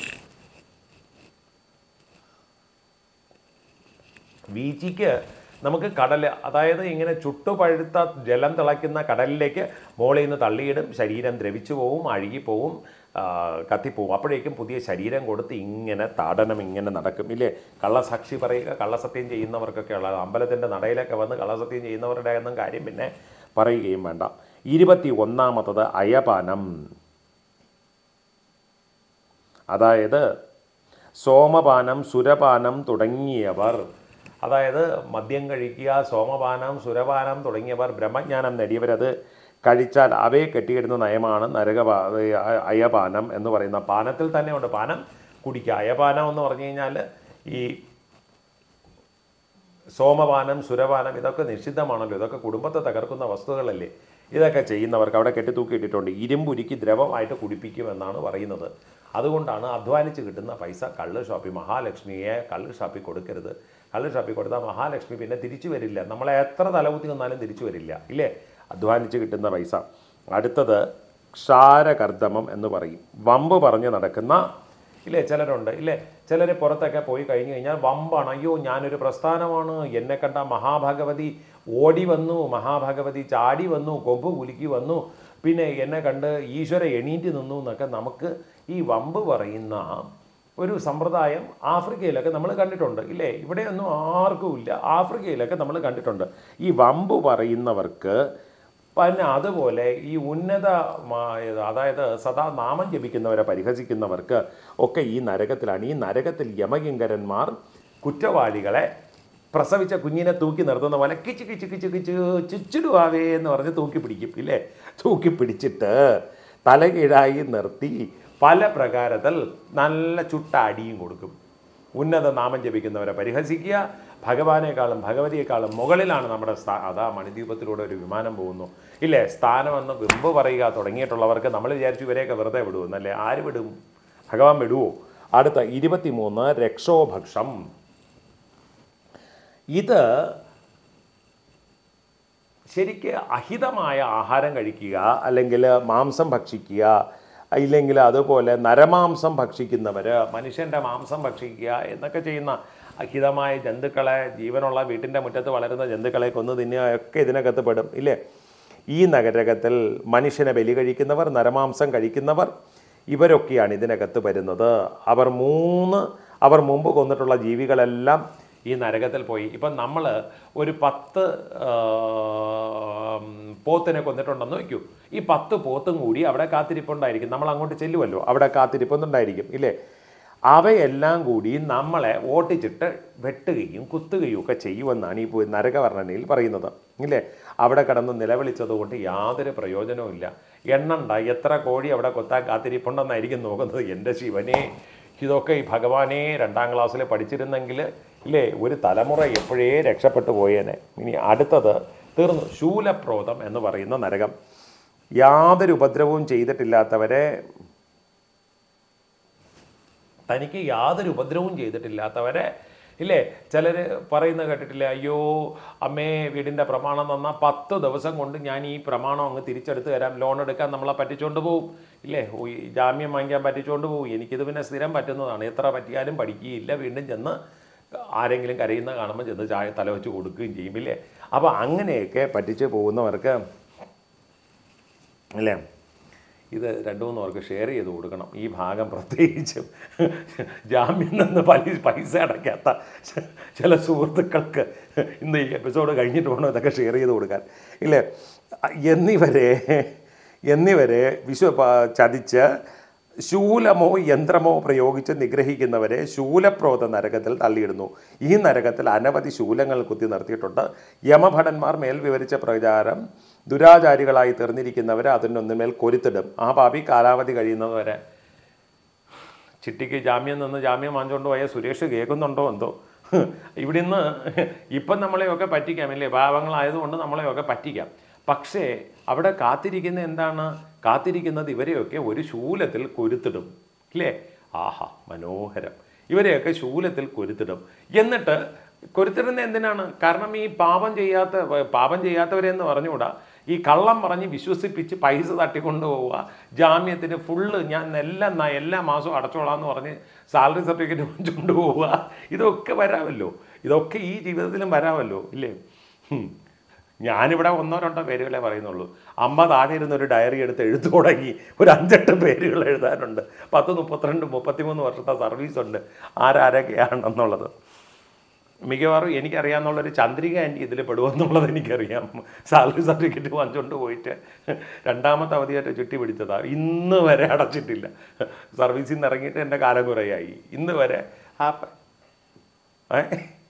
വീച്ചിക്ക് നമുക്ക് കടൽ അതായത് ഇങ്ങനെ ചുട്ടുപഴുത്ത ജലം തിളയ്ക്കുന്ന കടലിലേക്ക് മോളിൽ നിന്ന് തള്ളിയിടും ശരീരം ദ്രവിച്ചു പോവും അഴുകിപ്പോവും ആ, കത്തിപ്പോവും അപ്പോഴേക്കും പുതിയ ശരീരം കൊടുത്ത് ഇങ്ങനെ താടനം ഇങ്ങനെ നടക്കും ഇല്ലേ കള്ളസാക്ഷി പറയുക കള്ളസത്യം ചെയ്യുന്നവർക്കൊക്കെ ഉള്ള അമ്പലത്തിൻ്റെ നടയിലൊക്കെ വന്ന് കള്ളസത്യം ചെയ്യുന്നവരുടെ ഒന്നും കാര്യം പിന്നെ പറയുകയും വേണ്ട ഇരുപത്തി ഒന്നാമത്തത് അയപാനം അതായത് സോമപാനം സുരപാനം തുടങ്ങിയവർ അതായത് മദ്യം കഴിക്കുക സോമപാനം സുരപാനം തുടങ്ങിയവർ ബ്രഹ്മജ്ഞാനം നേടിയവരത് കഴിച്ചാൽ അവയെ കെട്ടിയിടുന്ന നയമാണ് നരകപാ അയപാനം എന്ന് പറയുന്ന പാനത്തിൽ തന്നെ ഉണ്ട് പാനം കുടിക്കുക അയപാനം എന്ന് പറഞ്ഞു കഴിഞ്ഞാൽ ഈ സോമപാനം സുരപാനം ഇതൊക്കെ നിഷിദ്ധമാണല്ലോ ഇതൊക്കെ കുടുംബത്തെ തകർക്കുന്ന വസ്തുക്കളല്ലേ ഇതൊക്കെ ചെയ്യുന്നവർക്ക് അവിടെ കെട്ടിത്തൂക്കിയിട്ടിട്ടുണ്ട് ഇരുമ്പുരുക്കി ദ്രവമായിട്ട് കുടിപ്പിക്കുമെന്നാണ് പറയുന്നത് അതുകൊണ്ടാണ് അധ്വാനിച്ച് കിട്ടുന്ന പൈസ കള്ള് ഷോപ്പിൽ മഹാലക്ഷ്മിയെ കള്ള് ഷാപ്പിൽ കൊടുക്കരുത് കള്ള് ഷാപ്പിൽ കൊടുത്താൽ മഹാലക്ഷ്മി പിന്നെ തിരിച്ചു വരില്ല നമ്മളെ എത്ര തലകുത്തി നിന്നാലും തിരിച്ചു വരില്ല ഇല്ലേ അധ്വാനിച്ച് കിട്ടുന്ന പൈസ അടുത്തത് ക്ഷാരകർദ്ദമം എന്ന് പറയും വമ്പ് പറഞ്ഞ് നടക്കുന്ന ഇല്ലേ ചിലരുണ്ട് ഇല്ലേ ചിലർ പുറത്തൊക്കെ പോയി കഴിഞ്ഞു കഴിഞ്ഞാൽ വമ്പാണ് അയ്യോ ഞാനൊരു പ്രസ്ഥാനമാണ് എന്നെ കണ്ട മഹാഭഗവതി ഓടി വന്നു മഹാഭഗവതി ചാടി വന്നു കൊമ്പ് കുലുക്കി വന്നു പിന്നെ എന്നെ കണ്ട് ഈശ്വര എണീറ്റ് നിന്നു എന്നൊക്കെ നമുക്ക് ഈ വമ്പ് പറയുന്ന ഒരു സമ്പ്രദായം ആഫ്രിക്കയിലൊക്കെ നമ്മൾ കണ്ടിട്ടുണ്ട് ഇല്ലേ ഇവിടെയൊന്നും ആർക്കും ഇല്ല ആഫ്രിക്കയിലൊക്കെ നമ്മൾ കണ്ടിട്ടുണ്ട് ഈ വമ്പ് പറയുന്നവർക്ക് പിന്നെ അതുപോലെ ഈ ഉന്നതമായ അതായത് സദാ നാമം ജപിക്കുന്നവരെ പരിഹസിക്കുന്നവർക്ക് ഒക്കെ ഈ നരകത്തിലാണ് ഈ നരകത്തിൽ യമകിങ്കരന്മാർ കുറ്റവാളികളെ പ്രസവിച്ച കുഞ്ഞിനെ തൂക്കി നിർത്തുന്ന പോലെ കിച്ച് കിച്ച് കിച്ച് കിച്ച് ചുച്ചിടുവാവേ എന്ന് പറഞ്ഞ് തൂക്കി പിടിക്കും ഇല്ലേ തൂക്കി പിടിച്ചിട്ട് തലകീഴായി നിർത്തി പല പ്രകാരത്തിൽ നല്ല ചുട്ട അടിയും കൊടുക്കും ഉന്നത നാമം ജപിക്കുന്നവരെ പരിഹസിക്കുക ഭഗവാനേക്കാളും ഭഗവതിയെക്കാളും മുകളിലാണ് നമ്മുടെ സ്ഥാ അതാ മണിദ്വീപത്തിലൂടെ ഒരു വിമാനം പോകുന്നു ഇല്ലേ സ്ഥാനമെന്ന് വിമ്പ് പറയുക തുടങ്ങിയിട്ടുള്ളവർക്ക് നമ്മൾ വിചാരിച്ചു ഇവരെയൊക്കെ വെറുതെ വിടുമെന്നല്ലേ ആര് വിടും ഭഗവാൻ വിടുവോ അടുത്ത ഇരുപത്തിമൂന്ന് രക്ഷോഭക്ഷം ഇത് ശരിക്ക് അഹിതമായ ആഹാരം കഴിക്കുക അല്ലെങ്കിൽ മാംസം ഭക്ഷിക്കുക ഇല്ലെങ്കിൽ അതുപോലെ നരമാംസം ഭക്ഷിക്കുന്നവർ മനുഷ്യൻ്റെ മാംസം ഭക്ഷിക്കുക എന്നൊക്കെ ചെയ്യുന്ന അഹിതമായ ജന്തുക്കളെ ജീവനുള്ള വീട്ടിൻ്റെ മുറ്റത്ത് വളരുന്ന ജന്തുക്കളെ കൊന്നു തിന്നുക ഒക്കെ ഇതിനകത്ത് പെടും ഇല്ലേ ഈ നഗരകത്തിൽ മനുഷ്യനെ ബലി കഴിക്കുന്നവർ നരമാംസം കഴിക്കുന്നവർ ഇവരൊക്കെയാണ് ഇതിനകത്ത് വരുന്നത് അവർ മൂന്ന് അവർ മുമ്പ് കൊന്നിട്ടുള്ള ജീവികളെല്ലാം ഈ നരകത്തിൽ പോയി ഇപ്പം നമ്മൾ ഒരു പത്ത് ആ, പോത്തിനെ കൊന്നിട്ടുണ്ടെന്ന് വയ്ക്കൂ ഈ പത്ത് പോത്തും കൂടി അവിടെ കാത്തിരിപ്പുണ്ടായിരിക്കും നമ്മൾ അങ്ങോട്ട് ചെല്ലുമല്ലോ അവിടെ കാത്തിരിപ്പുണ്ടായിരിക്കും ഇല്ലേ അവയെല്ലാം കൂടി നമ്മളെ ഓട്ടിച്ചിട്ട് വെട്ടുകയും കുത്തുകയും ഒക്കെ ചെയ്യുമെന്നാണ് ഈ പു- നരകവർണ്ണനയിൽ പറയുന്നത് ഇല്ലേ അവിടെ കിടന്ന് നിലവിളിച്ചത് കൊണ്ട് യാതൊരു പ്രയോജനവും ഇല്ല എണ്ണണ്ട എത്ര കോഴി അവിടെ കൊത്താൻ കാത്തിരിപ്പുണ്ടെന്നായിരിക്കും നോക്കുന്നത് എൻ്റെ ശിവനെ ഇതൊക്കെ ഈ ഭഗവാനെ രണ്ടാം ക്ലാസ്സിൽ പഠിച്ചിരുന്നെങ്കിൽ ഇല്ലേ ഒരു തലമുറ എപ്പോഴേ രക്ഷപ്പെട്ടു പോയേനെ ഇനി അടുത്തത് തീർന്നു ശൂലപ്രോതം എന്ന് പറയുന്ന നരകം യാതൊരു ഉപദ്രവവും ചെയ്തിട്ടില്ലാത്തവരെ തനിക്ക് യാതൊരു ഉപദ്രവവും ചെയ്തിട്ടില്ലാത്തവരെ ഇല്ലേ ചിലർ പറയുന്നത് കേട്ടിട്ടില്ലേ അയ്യോ അമ്മേ വീടിൻ്റെ പ്രമാണം തന്നാൽ പത്ത് ദിവസം കൊണ്ട് ഞാൻ ഈ പ്രമാണം അങ്ങ് തിരിച്ചെടുത്ത് തരാം ലോൺ എടുക്കാൻ നമ്മളെ പറ്റിച്ചുകൊണ്ട് പോവും ഇല്ലേ ഓ, ഈ ജാമ്യം വാങ്ങിക്കാൻ പറ്റിച്ചുകൊണ്ട് പോവും എനിക്കിത് പിന്നെ സ്ഥിരം പറ്റുന്നതാണ് എത്ര പറ്റിയാലും പഠിക്കുകയില്ല വീണ്ടും ചെന്ന് ആരെങ്കിലും കരയുന്ന കാണുമ്പോൾ ചെന്ന് ചായ തല വെച്ച് കൊടുക്കുകയും ചെയ്യും ഇല്ലേ അപ്പോൾ അങ്ങനെയൊക്കെ പറ്റിച്ച് പോകുന്നവർക്ക് അല്ലേ ഇത് രണ്ടു മൂന്ന് പേർക്ക് ഷെയർ ചെയ്ത് കൊടുക്കണം ഈ ഭാഗം പ്രത്യേകിച്ചും ജാമ്യം നിന്ന് പൈസ പൈസ അടയ്ക്കാത്ത ചില സുഹൃത്തുക്കൾക്ക് ഇന്ന് ഈ എപ്പിസോഡ് കഴിഞ്ഞിട്ട് വേണം ഇതൊക്കെ ഷെയർ ചെയ്ത് കൊടുക്കാൻ ഇല്ലേ എന്നിവരെ എന്നിവരെ വിശ്വ പ- ചതിച്ച് ശൂലമോ യന്ത്രമോ പ്രയോഗിച്ച് നിഗ്രഹിക്കുന്നവരെ ശൂലപ്രോത നരകത്തിൽ തള്ളിയിടുന്നു ഈ നരകത്തിൽ അനവധി ശൂലങ്ങൾ കുത്തി നിർത്തിയിട്ടുണ്ട് യമഭടന്മാർ മേൽ വിവരിച്ച പ്രകാരം ദുരാചാരികളായി തീർന്നിരിക്കുന്നവരെ അതിനൊന്നുമേൽ കൊരുത്തിടും ആ പാപി കാലാവധി കഴിയുന്നതുവരെ ചിട്ടിക്ക് ജാമ്യം നിന്ന് ജാമ്യം വാങ്ങിച്ചുകൊണ്ട് പോയ സുരേഷ് കേൾക്കുന്നുണ്ടോ എന്തോ ഇവിടുന്ന് ഇപ്പം നമ്മളെയൊക്കെ പറ്റിക്കാം അല്ലേ പാവങ്ങളായതുകൊണ്ട് നമ്മളെയൊക്കെ പറ്റിക്കാം പക്ഷേ അവിടെ കാത്തിരിക്കുന്ന എന്താണ് കാത്തിരിക്കുന്നത് ഇവരെയൊക്കെ ഒരു ശൂലത്തിൽ കൊരുത്തിടും ഇല്ലേ ആഹാ മനോഹരം ഇവരെയൊക്കെ ശൂലത്തിൽ കൊരുത്തിടും എന്നിട്ട് കൊരുത്തിടുന്ന എന്തിനാണ് കാരണം ഈ പാപം ചെയ്യാത്ത പാപം ചെയ്യാത്തവരെന്ന് പറഞ്ഞുകൂടാ ഈ കള്ളം പറഞ്ഞ് വിശ്വസിപ്പിച്ച് പൈസ തട്ടിക്കൊണ്ട് പോവുക ജാമ്യത്തിന് ഫുള്ള് ഞാൻ എല്ലാം ന- എല്ലാ മാസവും അടച്ചോളാം എന്ന് പറഞ്ഞ് സാലറി സർട്ടിഫിക്കറ്റ് വാങ്ങിച്ചുകൊണ്ട് പോവുക ഇതൊക്കെ വരാമല്ലോ ഇതൊക്കെ ഈ ജീവിതത്തിലും വരാമല്ലോ ഇല്ലേ ഹും. ഞാനിവിടെ ഒന്നോ രണ്ടോ പേരുകളെ പറയുന്നുള്ളൂ അമ്മ താഴെ ഇരുന്ന് ഒരു ഡയറി എടുത്ത് എഴുത്തു തുടങ്ങി ഒരു അഞ്ചെട്ട് പേരുകൾ എഴുതാനുണ്ട് പത്ത് മുപ്പത്തിരണ്ട് മുപ്പത്തിമൂന്ന് വർഷത്തെ സർവീസ് ഉണ്ട് ആരാരൊക്കെയാണെന്നുള്ളത് മിക്കവാറും എനിക്കറിയാമെന്നുള്ളൊരു ചന്ദ്രിക ആൻറ്റി ഇതിൽ പെടുമെന്നുള്ളത് എനിക്കറിയാം സാലറി സർട്ടിഫിക്കറ്റ് വാങ്ങിച്ചുകൊണ്ട് പോയിട്ട് രണ്ടാമത്തെ അവധിയായിട്ട് ചുറ്റി പിടിച്ചതാ ഇന്ന് വരെ അടച്ചിട്ടില്ല സർവീസിൽ നിന്ന് ഇറങ്ങിയിട്ട് എൻ്റെ കാലം കുറയായി ഇന്ന് വരെ ആ പ- ഏ?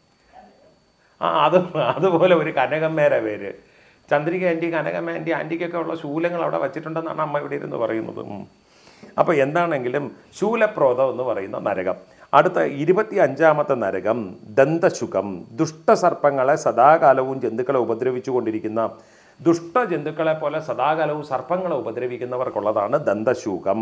ആ അത് അതുപോലെ ഒരു കനകമ്മേരെ പേര് ചന്ദ്രിക ആൻറ്റി കനകമ്മ ആൻറ്റി ആൻറ്റിക്കൊക്കെ ഉള്ള ശൂലങ്ങൾ അവിടെ വച്ചിട്ടുണ്ടെന്നാണ് അമ്മ ഇവിടെ ഇരുന്ന് പറയുന്നത് ഉം. അപ്പോൾ എന്താണെങ്കിലും ശൂലപ്രോതം എന്ന് പറയുന്ന നരകം അടുത്ത ഇരുപത്തി അഞ്ചാമത്തെ നരകം ദന്തശുഖം ദുഷ്ടസർപ്പങ്ങളെ സദാകാലവും ജന്തുക്കളെ ഉപദ്രവിച്ചു കൊണ്ടിരിക്കുന്ന ദുഷ്ടജന്തുക്കളെ പോലെ സദാകാലവും സർപ്പങ്ങളെ ഉപദ്രവിക്കുന്നവർക്കുള്ളതാണ് ദന്തശൂഖം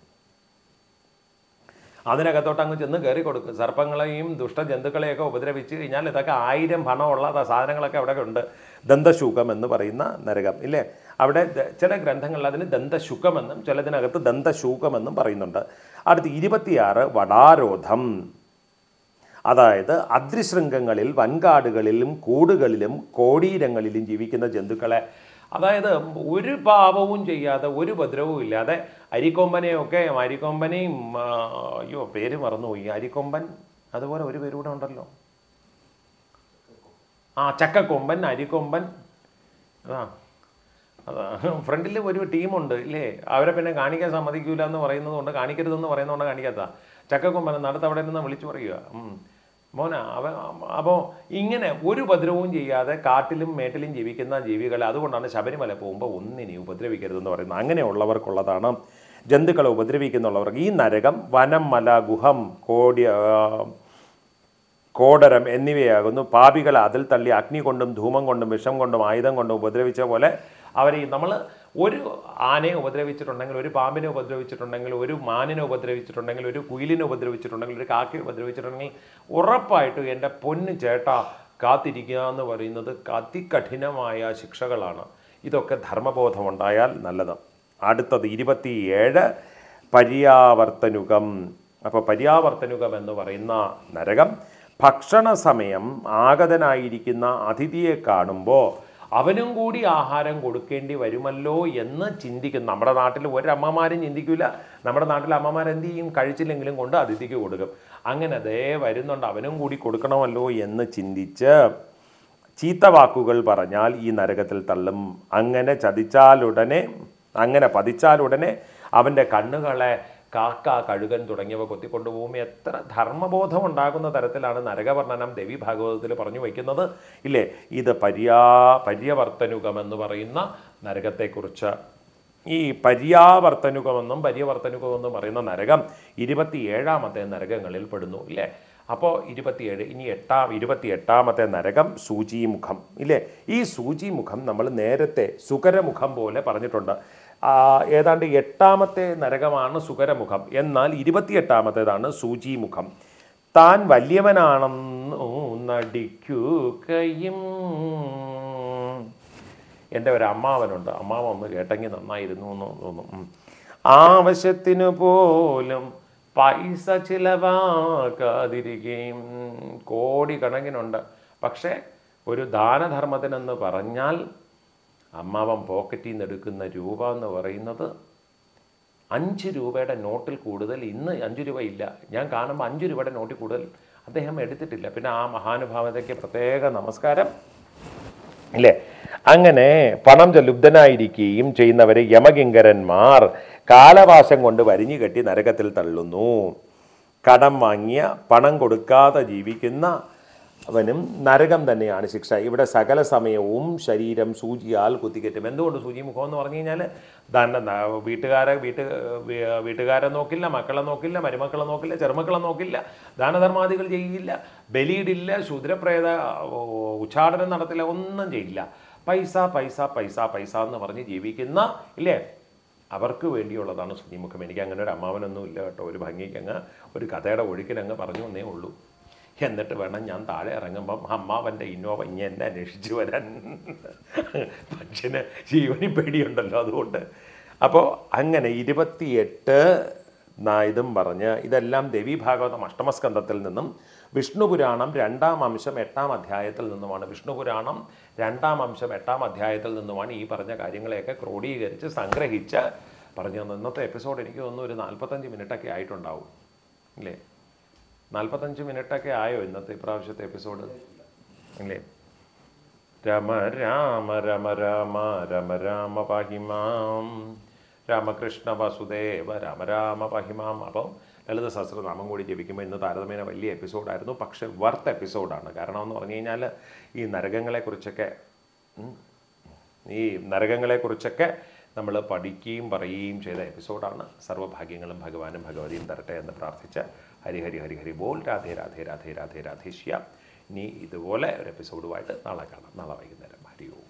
അതിനകത്തോട്ട് അങ്ങ് ചെന്ന് കയറി കൊടുക്കും സർപ്പങ്ങളെയും ദുഷ്ടജന്തുക്കളെയൊക്കെ ഉപദ്രവിച്ച് കഴിഞ്ഞാൽ ഇതൊക്കെ ആയിരം പണമുള്ള ദ- സാധനങ്ങളൊക്കെ അവിടെ ഉണ്ട് ദന്തശുഖം എന്ന് പറയുന്ന നരകം ഇല്ലേ അവിടെ ദ- ചില ഗ്രന്ഥങ്ങളിൽ അതിന് ദന്തശുഖമെന്നും ചിലതിനകത്ത് ദന്തശൂഖമെന്നും പറയുന്നുണ്ട് അടുത്ത് ഇരുപത്തിയാറ് വടാരോധം അതായത് അദ്രിശൃംഗങ്ങളിൽ വൻകാടുകളിലും കൂടുകളിലും കോടീരങ്ങളിലും ജീവിക്കുന്ന ജന്തുക്കളെ അതായത് ഒരു പാപവും ചെയ്യാതെ ഒരു ഉപദ്രവവും ഇല്ലാതെ അരിക്കൊമ്പനെയൊക്കെ അരിക്കൊമ്പനെയും ആ, അയ്യോ പേര് മറന്നുപോയി അരിക്കൊമ്പൻ അതുപോലെ ഒരു പേര് കൂടെ ഉണ്ടല്ലോ ആ ചക്കക്കൊമ്പൻ അരിക്കൊമ്പൻ ആ അതാ ഫ്രണ്ടിൽ ഒരു ടീമുണ്ട് ഇല്ലേ അവരെ പിന്നെ കാണിക്കാൻ സമ്മതിക്കൂല എന്ന് പറയുന്നത് കൊണ്ട് കാണിക്കരുതെന്ന് പറയുന്നതുകൊണ്ട് കാണിക്കാത്ത ചക്കക്കൊമ്പൻ നടത്ത് അവിടെ നിന്ന് വിളിച്ചു പറയുക ഉം. മോന അവ അപ്പോൾ ഇങ്ങനെ ഒരു ഉപദ്രവവും ചെയ്യാതെ കാട്ടിലും മേട്ടിലും ജീവിക്കുന്ന ജീവികളെ അതുകൊണ്ടാണ് ശബരിമല പോകുമ്പോൾ ഒന്നിനെ ഉപദ്രവിക്കരുതെന്ന് പറയുന്നത് അങ്ങനെയുള്ളവർക്കുള്ളതാണ് ജന്തുക്കളെ ഉപദ്രവിക്കുന്നുള്ളവർക്ക് ഈ നരകം വനം മല ഗുഹം കോടി ആ, കോടരം എന്നിവയാകുന്നു പാപികളെ അതിൽ തള്ളി അഗ്നി കൊണ്ടും ധൂമം കൊണ്ടും വിഷം കൊണ്ടും ആയുധം കൊണ്ടും ഉപദ്രവിച്ച പോലെ അവരെ നമ്മൾ ഒരു ആനയെ ഉപദ്രവിച്ചിട്ടുണ്ടെങ്കിൽ ഒരു പാമ്പിനെ ഉപദ്രവിച്ചിട്ടുണ്ടെങ്കിൽ ഒരു മാനിനെ ഉപദ്രവിച്ചിട്ടുണ്ടെങ്കിൽ ഒരു കുയിലിനെ ഉപദ്രവിച്ചിട്ടുണ്ടെങ്കിൽ ഒരു കാക്കയെ ഉപദ്രവിച്ചിട്ടുണ്ടെങ്കിൽ ഉറപ്പായിട്ടും എൻ്റെ പൊന്ന് ചേട്ടാ കാത്തിരിക്കുക എന്ന് പറയുന്നത് അതികഠിനമായ ശിക്ഷകളാണ് ഇതൊക്കെ ധർമ്മബോധമുണ്ടായാൽ നല്ലത് അടുത്തത് ഇരുപത്തിയേഴ് പര്യാവർത്തനുകം അപ്പോൾ പര്യാവർത്തനുകം എന്ന് പറയുന്ന നരകം ഭക്ഷണ സമയം ആഗതനായിരിക്കുന്ന അതിഥിയെ കാണുമ്പോൾ അവനും കൂടി ആഹാരം കൊടുക്കേണ്ടി വരുമല്ലോ എന്ന് ചിന്തിക്കും നമ്മുടെ നാട്ടിൽ ഒരമ്മമാരും ചിന്തിക്കില്ല നമ്മുടെ നാട്ടിൽ അമ്മമാർ എന്ത് ചെയ്യും കഴിച്ചില്ലെങ്കിലും കൊണ്ട് അതിഥിക്ക് കൊടുക്കും അങ്ങനെ ദേ വരുന്നുണ്ട് അവനും കൂടി കൊടുക്കണമല്ലോ എന്ന് ചിന്തിച്ച് ചീത്ത വാക്കുകൾ പറഞ്ഞാൽ ഈ നരകത്തിൽ തള്ളും അങ്ങനെ ചതിച്ചാലുടനെ അങ്ങനെ പതിച്ചാലുടനെ അവൻ്റെ കണ്ണുകളെ കാക്ക കഴുകൻ തുടങ്ങിയവ കൊത്തിക്കൊണ്ടുപോകും എത്ര ധർമ്മബോധം ഉണ്ടാകുന്ന തരത്തിലാണ് നരകവർണ്ണനം ദേവി ഭാഗവതത്തിൽ പറഞ്ഞു വയ്ക്കുന്നത് ഇല്ലേ ഇത് പര്യാ പര്യവർത്തനുകം എന്ന് പറയുന്ന നരകത്തെക്കുറിച്ച് ഈ പര്യാവർത്തനുകമെന്നും പര്യവർത്തനുകമെന്നും പറയുന്ന നരകം ഇരുപത്തിയേഴാമത്തെ നരകങ്ങളിൽ പെടുന്നു ഇല്ലേ അപ്പോൾ ഇരുപത്തിയേഴ് ഇനി എട്ടാം ഇരുപത്തി എട്ടാമത്തെ നരകം സൂചിമുഖം ഇല്ലേ ഈ സൂചിമുഖം നമ്മൾ നേരത്തെ സുകരമുഖം പോലെ പറഞ്ഞിട്ടുണ്ട് ആ, ഏതാണ്ട് എട്ടാമത്തെ നരകമാണ് സുകരമുഖം എന്നാൽ ഇരുപത്തിയെട്ടാമത്തേതാണ് സൂചിമുഖം താൻ വലിയവനാണെന്നു നടിക്കുകയും എൻ്റെ ഒരു അമ്മാവനുണ്ട് അമ്മാവൻ ഒന്ന് കേട്ടെങ്കിൽ നന്നായിരുന്നു എന്ന് തോന്നും ഉം. ആവശ്യത്തിന് പോലും പൈസ ചിലവാക്കാതിരിക്കുകയും കോടി കണക്കിനുണ്ട് പക്ഷേ ഒരു ദാനധർമ്മത്തിനെന്ന് പറഞ്ഞാൽ അമ്മാവൻ പോക്കറ്റിൽ നിന്ന് എടുക്കുന്ന രൂപ എന്ന് പറയുന്നത് അഞ്ച് രൂപയുടെ നോട്ടിൽ കൂടുതൽ ഇന്ന് അഞ്ച് രൂപ ഇല്ല ഞാൻ കാണുമ്പോൾ അഞ്ച് രൂപയുടെ നോട്ടിൽ കൂടുതൽ അദ്ദേഹം എടുത്തിട്ടില്ല പിന്നെ ആ മഹാനുഭാവതയ്ക്ക് പ്രത്യേക നമസ്കാരം ഇല്ലേ അങ്ങനെ പണം ലുബ്ധനായിരിക്കുകയും ചെയ്യുന്നവരെ യമകിങ്കരന്മാർ കാലവാശം കൊണ്ട് വരിഞ്ഞു കെട്ടി നരകത്തിൽ തള്ളുന്നു കടം വാങ്ങിയ പണം കൊടുക്കാതെ ജീവിക്കുന്ന അവനും നരകം തന്നെയാണ് ശിക്ഷ ഇവിടെ സകല സമയവും ശരീരം സൂചിയാൽ കുത്തിക്കറ്റും എന്തുകൊണ്ട് സൂചിമുഖം എന്ന് പറഞ്ഞു കഴിഞ്ഞാൽ ദാന ന- വീട്ടുകാരെ വീട്ട് വീ- വീട്ടുകാരെ നോക്കില്ല മക്കളെ നോക്കില്ല മരുമക്കളെ നോക്കില്ല ചെറുമക്കളെ നോക്കില്ല ദാനധർമാദികൾ ചെയ്യില്ല ബലിയിടില്ല ശൂദ്രപ്രേത ഓ, ഉച്ചാടനം നടത്തില്ല ഒന്നും ചെയ്യില്ല പൈസ പൈസ പൈസ പൈസ എന്ന് പറഞ്ഞ് ജീവിക്കുന്ന ഇല്ലേ അവർക്ക് വേണ്ടിയുള്ളതാണ് സുനിമുഖം എനിക്ക് അങ്ങനെ ഒരു അമ്മാവനൊന്നും ഇല്ല കേട്ടോ ഒരു ഭംഗിക്ക് അങ്ങ് ഒരു കഥയുടെ ഒഴുക്കിനങ്ങ് പറഞ്ഞു വന്നേ ഉള്ളൂ എന്നിട്ട് വേണം ഞാൻ താഴെ ഇറങ്ങുമ്പം അമ്മാവൻ്റെ ഇന്നോവ ഇനി എന്നെ അന്വേഷിച്ച് വരാൻ മനുഷ്യന് ജീവനി പേടിയുണ്ടല്ലോ അതുകൊണ്ട് അപ്പോൾ അങ്ങനെ ഇരുപത്തിയെട്ട് ന- ഇതും പറഞ്ഞ് ഇതെല്ലാം ദേവി ഭാഗവതം അഷ്ടമസ്കന്ധത്തിൽ നിന്നും വിഷ്ണു പുരാണം രണ്ടാം അംശം എട്ടാം അധ്യായത്തിൽ നിന്നുമാണ് വിഷ്ണു പുരാണം രണ്ടാം അംശം എട്ടാം അധ്യായത്തിൽ നിന്നുമാണ് ഈ പറഞ്ഞ കാര്യങ്ങളെയൊക്കെ ക്രോഡീകരിച്ച് സംഗ്രഹിച്ച് പറഞ്ഞു തന്നത് ഇന്നത്തെ എപ്പിസോഡ് എനിക്ക് തോന്നുന്നു ഒരു നാൽപ്പത്തഞ്ച് മിനിറ്റൊക്കെ ആയിട്ടുണ്ടാവും ഇല്ലേ നാൽപ്പത്തഞ്ച് മിനിറ്റൊക്കെ ആയോ ഇന്നത്തെ ഇപ്രാവശ്യത്തെ എപ്പിസോഡ് ഇല്ലേ രമ രാമ രമ രാമ രമ രാമ പാഹിമാം രാമകൃഷ്ണ വസുദേവ രാമ രാമ പാഹിമാം അപ്പം ലളിത സഹസ്രനാമം കൂടി ജപിക്കുമ്പോൾ ഇന്ന് താരതമ്യേന വലിയ എപ്പിസോഡായിരുന്നു പക്ഷെ വർത്ത് എപ്പിസോഡാണ് കാരണം എന്ന് പറഞ്ഞു കഴിഞ്ഞാൽ ഈ നരകങ്ങളെക്കുറിച്ചൊക്കെ ഉം, ഈ നരകങ്ങളെക്കുറിച്ചൊക്കെ നമ്മൾ പഠിക്കുകയും പറയുകയും ചെയ്ത എപ്പിസോഡാണ് സർവ്വഭാഗ്യങ്ങളും ഭഗവാനും ഭഗവതിയും തരട്ടെ എന്ന് പ്രാർത്ഥിച്ച് ഹരി ഹരി ഹരി ഹരി ബോൾ രാധേ രാധേ രാധേ രാധേ രാധേശ്യ ഇനി ഇതുപോലെ ഒരു എപ്പിസോഡുമായിട്ട് നാളെ കാണാം നാളെ വൈകുന്നേരം ഹരി ഓം